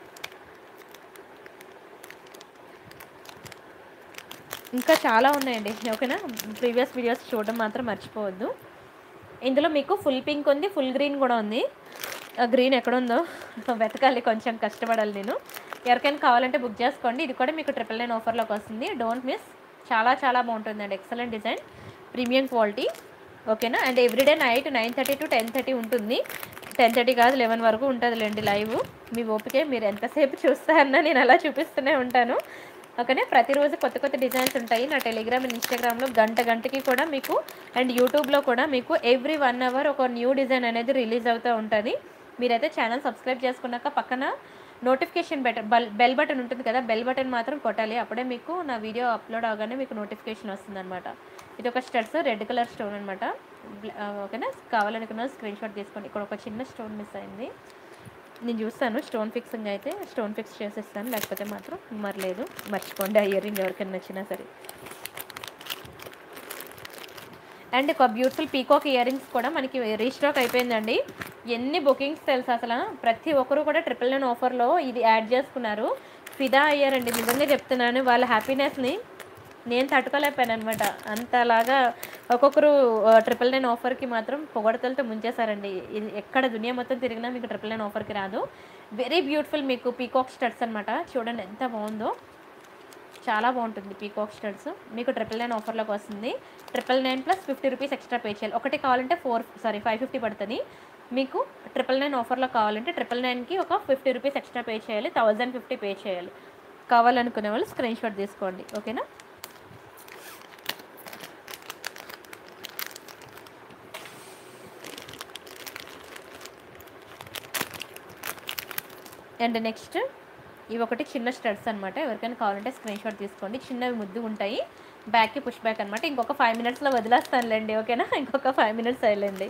ఇంకా చాలా ఉన్నాయండి ఓకేనా ప్రీవియస్ వీడియోస్ చూడడం మాత్రం మర్చిపోవద్దు ఇందులో మీకు ఫుల్ పింక్ ఉంది ఫుల్ గ్రీన్ కూడా ఉంది గ్రీన్ ఎక్కడ ఉందో వెతకాలి కొంచెం కష్టపడాలి నేను ఎవరికైనా కావాలంటే బుక్ చేసుకోండి ఇది కూడా మీకు ట్రిపుల్ నైన్ ఆఫర్లోకి వస్తుంది డోంట్ మిస్ చాలా చాలా బాగుంటుందండి ఎక్సలెంట్ డిజైన్ ప్రీమియం క్వాలిటీ ఓకేనా and every day night nine thirty to ten thirty ఉంటుంది టెన్ థర్టీ కాదు లెవెన్ వరకు ఉంటుందిలేండి లైవ్ మీ ఓపికే మీరు ఎంతసేపు చూస్తారన్నా నేను అలా చూపిస్తూనే ఉంటాను ఓకేనా ప్రతిరోజు కొత్త కొత్త డిజైన్స్ ఉంటాయి నా టెలిగ్రామ్ అండ్ ఇన్స్టాగ్రామ్లో గంట గంటకి కూడా మీకు అండ్ యూట్యూబ్లో కూడా మీకు ఎవ్రీ వన్ అవర్ ఒక న్యూ డిజైన్ అనేది రిలీజ్ అవుతూ ఉంటుంది మీరైతే ఛానల్ సబ్స్క్రైబ్ చేసుకున్నాక పక్కన notification button bell bell button ఉంటుంది కదా బెల్ బటన్ మాత్రం కొట్టాలి అప్పుడే మీకు నా వీడియో అప్లోడ్ అవగానే మీకు నోటిఫికేషన్ వస్తుంది అనమాట ఇది ఒక స్టడ్స్ రెడ్ కలర్ స్టోన్ అనమాట ఓకేనా కావాలనుకున్న స్క్రీన్ షాట్ తీసుకోండి ఇక్కడ ఒక చిన్న స్టోన్ మిస్ అయింది నేను చూస్తాను స్టోన్ ఫిక్సింగ్ అయితే స్టోన్ ఫిక్స్ చేసేస్తాను లేకపోతే మాత్రం మరలేదు మర్చిపోండి ఆ ఇయర్ రింగ్ ఎవరికైనా నచ్చినా సరే అండ్ ఒక బ్యూటిఫుల్ పీకాక్ ఇయర్ రింగ్స్ కూడా మనకి రీస్టాక్ అయిపోయిందండి ఎన్ని బుకింగ్స్ తెలుసు అసలు ప్రతి ఒక్కరు కూడా ట్రిపుల్ నైన్ ఆఫర్లో ఇది యాడ్ చేసుకున్నారు ఫిదా అయ్యారండి నిజంగా చెప్తున్నాను వాళ్ళ హ్యాపీనెస్ని నేను తట్టుకోలేకపోయాను అనమాట అంతలాగా ఒక్కొక్కరు ట్రిపుల్ నైన్ ఆఫర్కి మాత్రం పొగడతలతో ముంచేశారండి ఇది ఎక్కడ దునియా మొత్తం తిరిగినా మీకు ట్రిపుల్ నైన్ ఆఫర్కి రాదు వెరీ బ్యూటిఫుల్ మీకు పీకాక్ స్టడ్స్ అనమాట చూడండి ఎంత బాగుందో చాలా బాగుంటుంది పీకాక్ స్టడ్స్ మీకు ట్రిపుల్ నైన్ ఆఫర్లోకి వస్తుంది triple nine plus fifty rupees extra pay చేయాలి ఒకటి కావాలంటే ఫోర్ సారీ ఫైవ్ ఫిఫ్టీ పడుతుంది మీకు ట్రిపుల్ నైన్ ఆఫర్లో కావాలంటే ట్రిపుల్ నైన్కి ఒక ఫిఫ్టీ రూపీస్ ఎక్స్ట్రా పే చేయాలి థౌజండ్ ఫిఫ్టీ పే చేయాలి కావాలనుకునే వాళ్ళు స్క్రీన్ షాట్ తీసుకోండి ఓకేనా అండ్ నెక్స్ట్ ఇవి ఒకటి చిన్న స్టడ్స్ అనమాట ఎవరికైనా కావాలంటే స్క్రీన్ షాట్ తీసుకోండి చిన్నవి ముద్దు ఉంటాయి బ్యాక్కి పుష్ బ్యాక్ అనమాట ఇంకొక ఫైవ్ మినిట్స్లో వదిలేస్తానులేండి ఓకేనా ఇంకొక ఫైవ్ మినిట్స్ అయ్యలేండి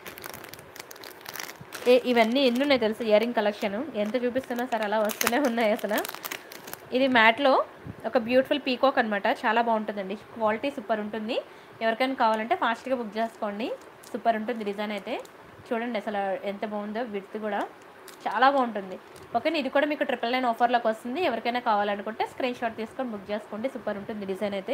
ఏ ఇవన్నీ ఎన్ని ఉన్నాయి తెలుసు ఇయర్ రింగ్ కలెక్షన్ ఎంత చూపిస్తున్నా సరే అలా వస్తూనే ఉన్నాయి అసలు ఇది మ్యాట్లో ఒక బ్యూటిఫుల్ పీకాక్ అనమాట చాలా బాగుంటుందండి క్వాలిటీ సూపర్ ఉంటుంది ఎవరికైనా కావాలంటే ఫాస్ట్గా బుక్ చేసుకోండి సూపర్ ఉంటుంది డిజైన్ అయితే చూడండి అసలు ఎంత బాగుందో విడ్త్ కూడా చాలా బాగుంటుంది ఓకే ఇది కూడా మీకు ట్రిపుల్ నైన్ ఆఫర్లోకి వస్తుంది ఎవరికైనా కావాలనుకుంటే స్క్రీన్ షాట్ తీసుకొని బుక్ చేసుకోండి సూపర్ ఉంటుంది డిజైన్ అయితే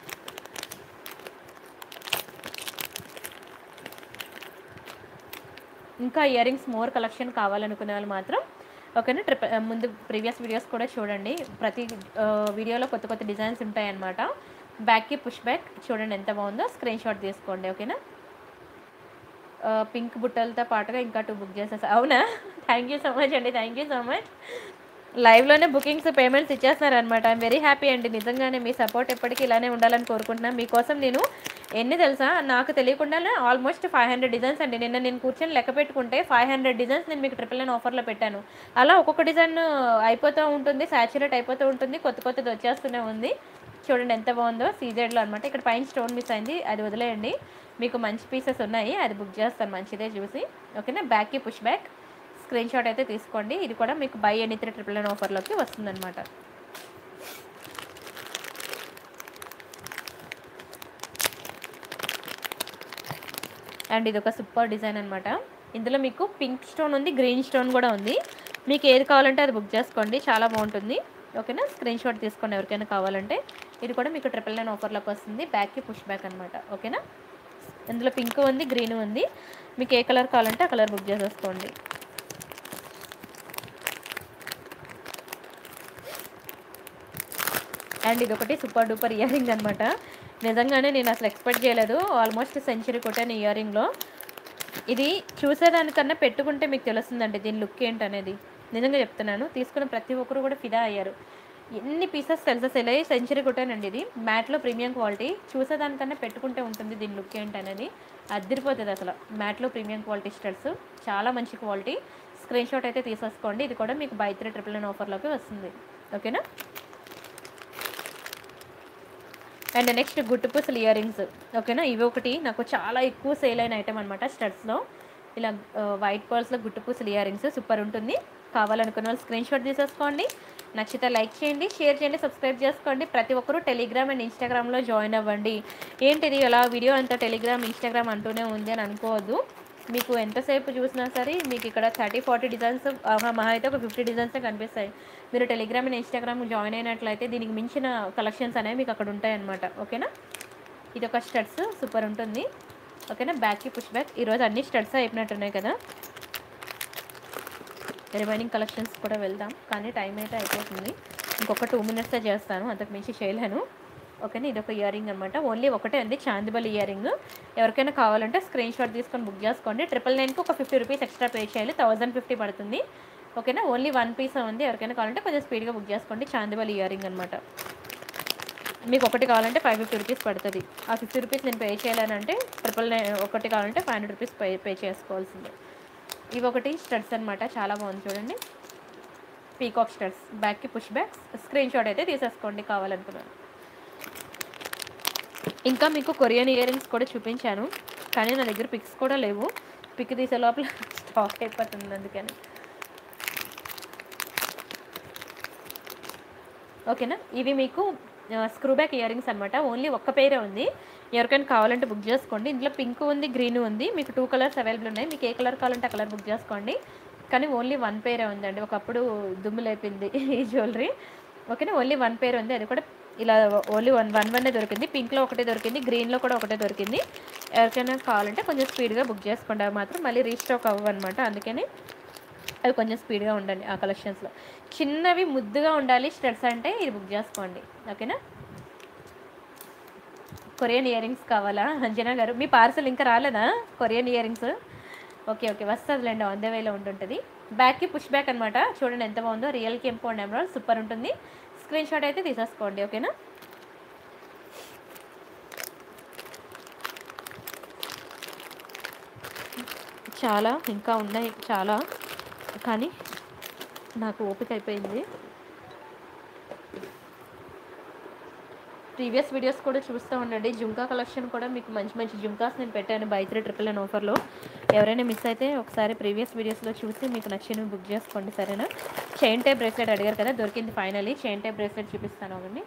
ఇంకా ఇయర్ రింగ్స్ మోర్ కలెక్షన్ కావాలనుకునే వాళ్ళు మాత్రం ఓకేనా ట్రిప్ ముందు ప్రీవియస్ వీడియోస్ కూడా చూడండి ప్రతి ఆ, వీడియోలో కొత్త కొత్త డిజైన్స్ ఉంటాయన్నమాట బ్యాక్కి పుష్ బ్యాక్ చూడండి ఎంత బాగుందో స్క్రీన్ షాట్ తీసుకోండి ఓకేనా ఆ, పింక్ బుట్టలతో పాటుగా ఇంకా టూ బుక్ చేసేసా అవునా థ్యాంక్ యూ సో మచ్ అండి థ్యాంక్ యూ సో మచ్ లైవ్లోనే బుకింగ్స్ పేమెంట్స్ ఇచ్చేస్తున్నారనమాట ఐఎమ్ వెరీ హ్యాపీ అండి నిజంగానే మీ సపోర్ట్ ఎప్పటికీ ఇలానే ఉండాలని కోరుకుంటున్నాను మీకోసం నేను ఎన్ని తెలుసా నాకు తెలియకుండానే ఆల్మోస్ట్ ఫైవ్ హండ్రెడ్ డిజైన్స్ అండి నిన్న నేను కూర్చొని లెక్క పెట్టుకుంటే ఫైవ్ హండ్రెడ్ డిజైన్స్ నేను మీకు ట్రిపుల్ నైన్ ఆఫర్లో పెట్టాను అలా ఒక్కొక్క డిజైన్ అయిపోతూ ఉంటుంది సాచురేట్ అయిపోతూ ఉంటుంది కొత్త కొత్తది వచ్చేస్తూనే ఉంది చూడండి ఎంత బాగుందో సీజెడ్లో అనమాట ఇక్కడ పైన స్టోన్ మిస్ అయింది అది వదిలేయండి మీకు మంచి పీసెస్ ఉన్నాయి అది బుక్ చేస్తాను మంచిదే చూసి ఓకేనా బ్యాక్కి పుష్ బ్యాక్ స్క్రీన్ షాట్ అయితే తీసుకోండి ఇది కూడా మీకు buy any three triple nine ఆఫర్లోకి వస్తుందన్నమాట అండ్ ఇది ఒక సూపర్ డిజైన్ అనమాట ఇందులో మీకు పింక్ స్టోన్ ఉంది గ్రీన్ స్టోన్ కూడా ఉంది మీకు ఏది కావాలంటే అది బుక్ చేసుకోండి చాలా బాగుంటుంది ఓకేనా స్క్రీన్ షాట్ తీసుకోండి ఎవరికైనా కావాలంటే ఇది కూడా మీకు ట్రిపుల్ నైన్ ఆఫర్లోకి వస్తుంది బ్యాక్కి పుష్ బ్యాక్ అనమాట ఓకేనా ఇందులో పింక్ ఉంది గ్రీన్ ఉంది మీకు ఏ కలర్ కావాలంటే ఆ కలర్ బుక్ చేసేసుకోండి అండ్ ఇది ఒకటి సూపర్ డూపర్ ఇయర్ రింగ్ అనమాట నిజంగానే నేను అసలు ఎక్స్పెక్ట్ చేయలేదు ఆల్మోస్ట్ సెంచరీ కొట్టాను ఇయర్ రింగ్లో ఇది చూసేదానికన్నా పెట్టుకుంటే మీకు తెలుస్తుందండి దీని లుక్ ఏంటనేది నిజంగా చెప్తున్నాను తీసుకున్న ప్రతి ఒక్కరు కూడా ఫిదా అయ్యారు ఎన్ని పీసెస్ తెలుసా సెల్ అయ్యి సెంచరీ కొట్టానండి ఇది మ్యాట్లో ప్రీమియం క్వాలిటీ చూసేదానికన్నా పెట్టుకుంటే ఉంటుంది దీని లుక్ ఏంటనేది అద్దరిపోతుంది అసలు మ్యాట్లో ప్రీమియం క్వాలిటీ స్టడ్స్ చాలా మంచి క్వాలిటీ స్క్రీన్ షాట్ అయితే తీసేసుకోండి ఇది కూడా మీకు బై త్రీ ట్రిపుల్ నైన్ ఆఫర్లోకి వస్తుంది ఓకేనా అండ్ నెక్స్ట్ గుట్టు పూసలు ఇయర్ రింగ్స్ ఓకేనా ఇవి ఒకటి నాకు చాలా ఎక్కువ సేల్ అయిన ఐటమ్ అనమాట స్టడ్స్లో ఇలా వైట్ పర్ల్స్లో గుట్టు పూసలు ఇయర్ రింగ్స్ సూపర్ ఉంటుంది కావాలనుకున్న వాళ్ళు స్క్రీన్ షాట్ తీసేసుకోండి నచ్చితే లైక్ చేయండి షేర్ చేయండి సబ్స్క్రైబ్ చేసుకోండి ప్రతి ఒక్కరూ టెలిగ్రామ్ అండ్ ఇన్స్టాగ్రామ్లో జాయిన్ అవ్వండి ఏంటిది అలా వీడియో అంతా టెలిగ్రామ్ ఇన్స్టాగ్రామ్ అంటూనే ఉంది అని అనుకోవద్దు మీకు ఎంతసేపు చూసినా సరే మీకు ఇక్కడ థర్టీ ఫార్టీ డిజైన్స్ మహా అయితే ఒక ఫిఫ్టీ డిజైన్స్ కనిపిస్తాయి మీరు టెలిగ్రామ్ అండ్ ఇన్స్టాగ్రామ్ జాయిన్ అయినట్లయితే దీనికి మించిన కలెక్షన్స్ అనేవి మీకు అక్కడ ఉంటాయన్నమాట ఓకేనా ఇది ఒక స్టడ్స్ సూపర్ ఉంటుంది ఓకేనా బ్యాక్కి పుష్ బ్యాక్ ఈరోజు అన్ని స్టడ్స్ అయిపోయినట్టున్నాయి కదా రిమైనింగ్ కలెక్షన్స్ కూడా వెళ్దాం కానీ టైం అయితే అయిపోతుంది ఇంకొక టూ మినిట్సే చేస్తాను అంతకు మించి చేయలేను ఓకేనా ఇది ఒక ఇయర్ రింగ్ అనమాట ఓన్లీ ఒకటే అండి చాందిబల్ ఇయర్ రింగ్ ఎవరికైనా కావాలంటే స్క్రీన్ షాట్ తీసుకొని బుక్ చేసుకోండి ట్రిపుల్ నైన్కి ఒక ఫిఫ్టీ రూపీస్ ఎక్స్ట్రా పే చేయాలి థౌజండ్ ఫిఫ్టీ పడుతుంది ఓకేనా ఓన్లీ వన్ పీస్ ఉంది ఎవరికైనా కావాలంటే కొంచెం స్పీడ్గా బుక్ చేసుకోండి చాందివల్ ఇయర్ రింగ్ అనమాట మీకు ఒకటి కావాలంటే ఫైవ్ ఫిఫ్టీ రూపీస్ పడుతుంది ఆ ఫిఫ్టీ రూపీస్ నేను పే చేయాలనంటే ట్రిపుల్ నైన్ ఒకటి కావాలంటే five hundred rupees pay pay చేసుకోవాల్సిందే ఇవి ఒకటి స్టడ్స్ అనమాట చాలా బాగుంది చూడండి పీకాక్ స్టడ్స్ బ్యాక్కి పుష్ బ్యాక్స్ స్క్రీన్ షాట్ అయితే తీసేసుకోండి కావాలనుకున్నాను ఇంకా మీకు కొరియన్ ఇయర్ రింగ్స్ కూడా చూపించాను కానీ నా దగ్గర పిక్స్ కూడా లేవు పిక్ తీసే లోపల స్టాక్ అయిపోతుంది అందుకని ఓకేనా ఇవి మీకు స్క్రూ బ్యాక్ ఇయర్ రింగ్స్ అనమాట ఓన్లీ ఒక్క పేరే ఉంది ఎవరికైనా కావాలంటే బుక్ చేసుకోండి ఇందులో పింక్ ఉంది గ్రీన్ ఉంది మీకు టూ కలర్స్ అవైలబుల్ ఉన్నాయి మీకు ఏ కలర్ కావాలంటే ఆ కలర్ బుక్ చేసుకోండి కానీ ఓన్లీ వన్ పేరే ఉందండి ఒకప్పుడు దుమ్ము లేపింది ఈ జ్యువెలరీ ఓకేనా ఓన్లీ వన్ పేర్ ఉంది అది కూడా ఇలా ఓన్లీ వన్ వన్ వన్నే దొరికింది పింక్లో ఒకటే దొరికింది గ్రీన్లో కూడా ఒకటే దొరికింది ఎవరికైనా కావాలంటే కొంచెం స్పీడ్గా బుక్ చేసుకోండి అవి మాత్రం మళ్ళీ రీస్టాక్ అవ్వనమాట అందుకని అవి కొంచెం స్పీడ్గా ఉండండి ఆ కలెక్షన్స్లో చిన్నవి ముద్దుగా ఉండాలి స్టడ్స్ అంటే ఇది బుక్ చేసుకోండి ఓకేనా కొరియన్ ఇయర్ రింగ్స్ కావాలా అంజనా గారు మీ పార్సల్ ఇంకా రాలేదా Korean earrings okay okay వస్తుందిలేండి ఆన్ ద వేలో ఉంటుంటుంది బ్యాక్కి పుష్ బ్యాక్ అనమాట చూడండి ఎంత బాగుందో రియల్ కెంపౌండ్ ఎమరాల్డ్ సూపర్ ఉంటుంది స్క్రీన్ షాట్ అయితే తీసేసుకోండి ఓకేనా చాలా ఇంకా ఉన్నాయి చాలా కానీ నాకు ఓపిక అయిపోయింది ప్రీవియస్ వీడియోస్ కూడా చూస్తూ ఉండండి జుంకా కలెక్షన్ కూడా మీకు మంచి మంచి జుంకాస్ నేను పెట్టాను బై త్రీ ట్రిపుల్ నైన్ ఆఫర్లో ఎవరైనా మిస్ అయితే ఒకసారి ప్రీవియస్ వీడియోస్లో చూసి మీకు నచ్చినవి బుక్ చేసుకోండి సరేనా చైన్ టైప్ బ్రేస్లెట్ అడిగారు కదా దొరికింది ఫైనలీ చైన్ టైప్ బ్రేస్లెట్ చూపిస్తాను అవన్నీ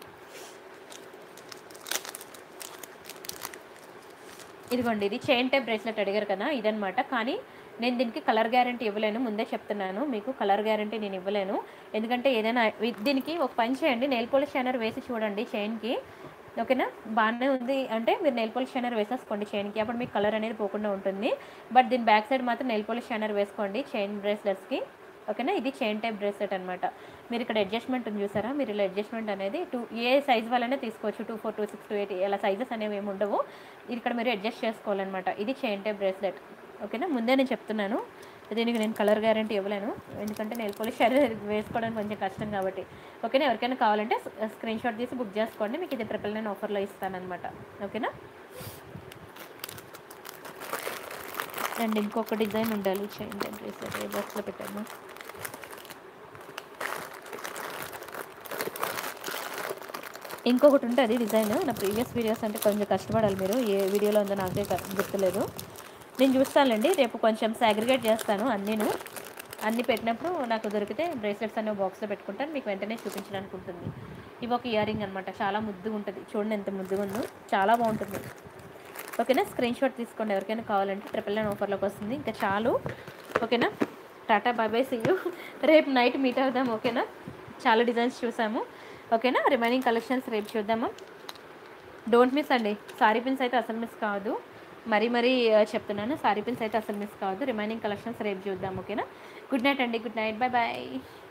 ఇదిగోండి ఇది చైన్ టైప్ బ్రేస్లెట్ అడిగారు కదా ఇదనమాట కానీ నేను దీనికి కలర్ గ్యారంటీ ఇవ్వలేను ముందే చెప్తున్నాను మీకు కలర్ గ్యారంటీ నేను ఇవ్వలేను ఎందుకంటే ఏదైనా వి- దీనికి ఒక పని చేయండి నెయిల్ పాలిష్ షైనర్ వేసి చూడండి చైన్కి ఓకేనా బాగానే ఉంది అంటే మీరు నెయిల్ పాలిష్ షైనర్ వేసేసుకోండి చైన్కి అప్పుడు మీకు కలర్ అనేది పోకుండా ఉంటుంది బట్ దీని బ్యాక్ సైడ్ మాత్రం నెయిల్ పాలిష్ షైనర్ వేసుకోండి చైన్ బ్రేస్లెట్స్కి ఓకేనా ఇది చైన్ టైప్ బ్రేస్లెట్ అనమాట మీరు ఇక్కడ అడ్జస్ట్మెంట్ ఉంది చూసారా మీరు ఇలా అడ్జస్ట్మెంట్ అనేది టూ ఏ సైజ్ వాళ్ళనే తీసుకోవచ్చు two four two six two eight ఇలా సైజెస్ అనేవి ఏమి ఉండవు ఇక్కడ మీరు అడ్జస్ట్ చేసుకోవాలన్నమాట ఇది చైన్ టైప్ బ్రేస్లెట్ ఓకేనా ముందే నేను చెప్తున్నాను దీనికి నేను కలర్ గ్యారంటీ ఇవ్వలేను ఎందుకంటే నెయిల్ పాలిష్ అనేది వేసుకోవడానికి కొంచెం కష్టం కాబట్టి ఓకేనా ఎవరికైనా కావాలంటే స్క్రీన్ షాట్ తీసి బుక్ చేసుకోండి మీకు ఇది ట్రిపుల్ నైన్ ఆఫర్లో ఇస్తానన్నమాట ఓకేనా అండ్ ఇంకొక డిజైన్ ఉండాలి చైన్ టైప్ బ్రేస్లెట్ ఏ బాక్స్లో పెట్టాను ఇంకొకటి ఉంటుంది డిజైన్ నా ప్రీవియస్ వీడియోస్ అంటే కొంచెం కష్టపడాలి మీరు ఏ వీడియోలో ఉందో నాకే క- గుర్తులేదు నేను చూస్తానులేండి రేపు కొంచెం సాగ్రిగేట్ చేస్తాను అన్నీను అన్నీ పెట్టినప్పుడు నాకు దొరికితే బ్రేస్లెట్స్ అనే బాక్స్లో పెట్టుకుంటాను మీకు వెంటనే చూపించడానికి ఉంటుంది ఇవి ఒక ఇయర్ రింగ్ అనమాట చాలా ముద్దుగా ఉంటుంది చూడండి ఎంత ముద్దుగా ఉందో చాలా బాగుంటుంది ఓకేనా స్క్రీన్ షాట్ తీసుకోండి ఎవరికైనా కావాలంటే ట్రిపుల్ నైన్ ఆఫర్లోకి వస్తుంది ఇంకా చాలు ఓకేనా టాటా బాబాయ్ సీయూ రేపు నైట్ మీట్ అవుదాం ఓకేనా చాలా డిజైన్స్ చూసాము ఓకేనా రిమైనింగ్ కలెక్షన్స్ రేపు చూద్దాము డోంట్ మిస్ అండి సారీ పిన్స్ అయితే అసలు మిస్ కావద్దు మరీ మరీ ఆ, చెప్తున్నాను సారీ పిన్స్ అయితే అసలు మిస్ కావద్దు రిమైనింగ్ కలెక్షన్స్ రేపు చూద్దాం ఓకేనా గుడ్ నైట్ అండి గుడ్ నైట్ బాయ్ బాయ్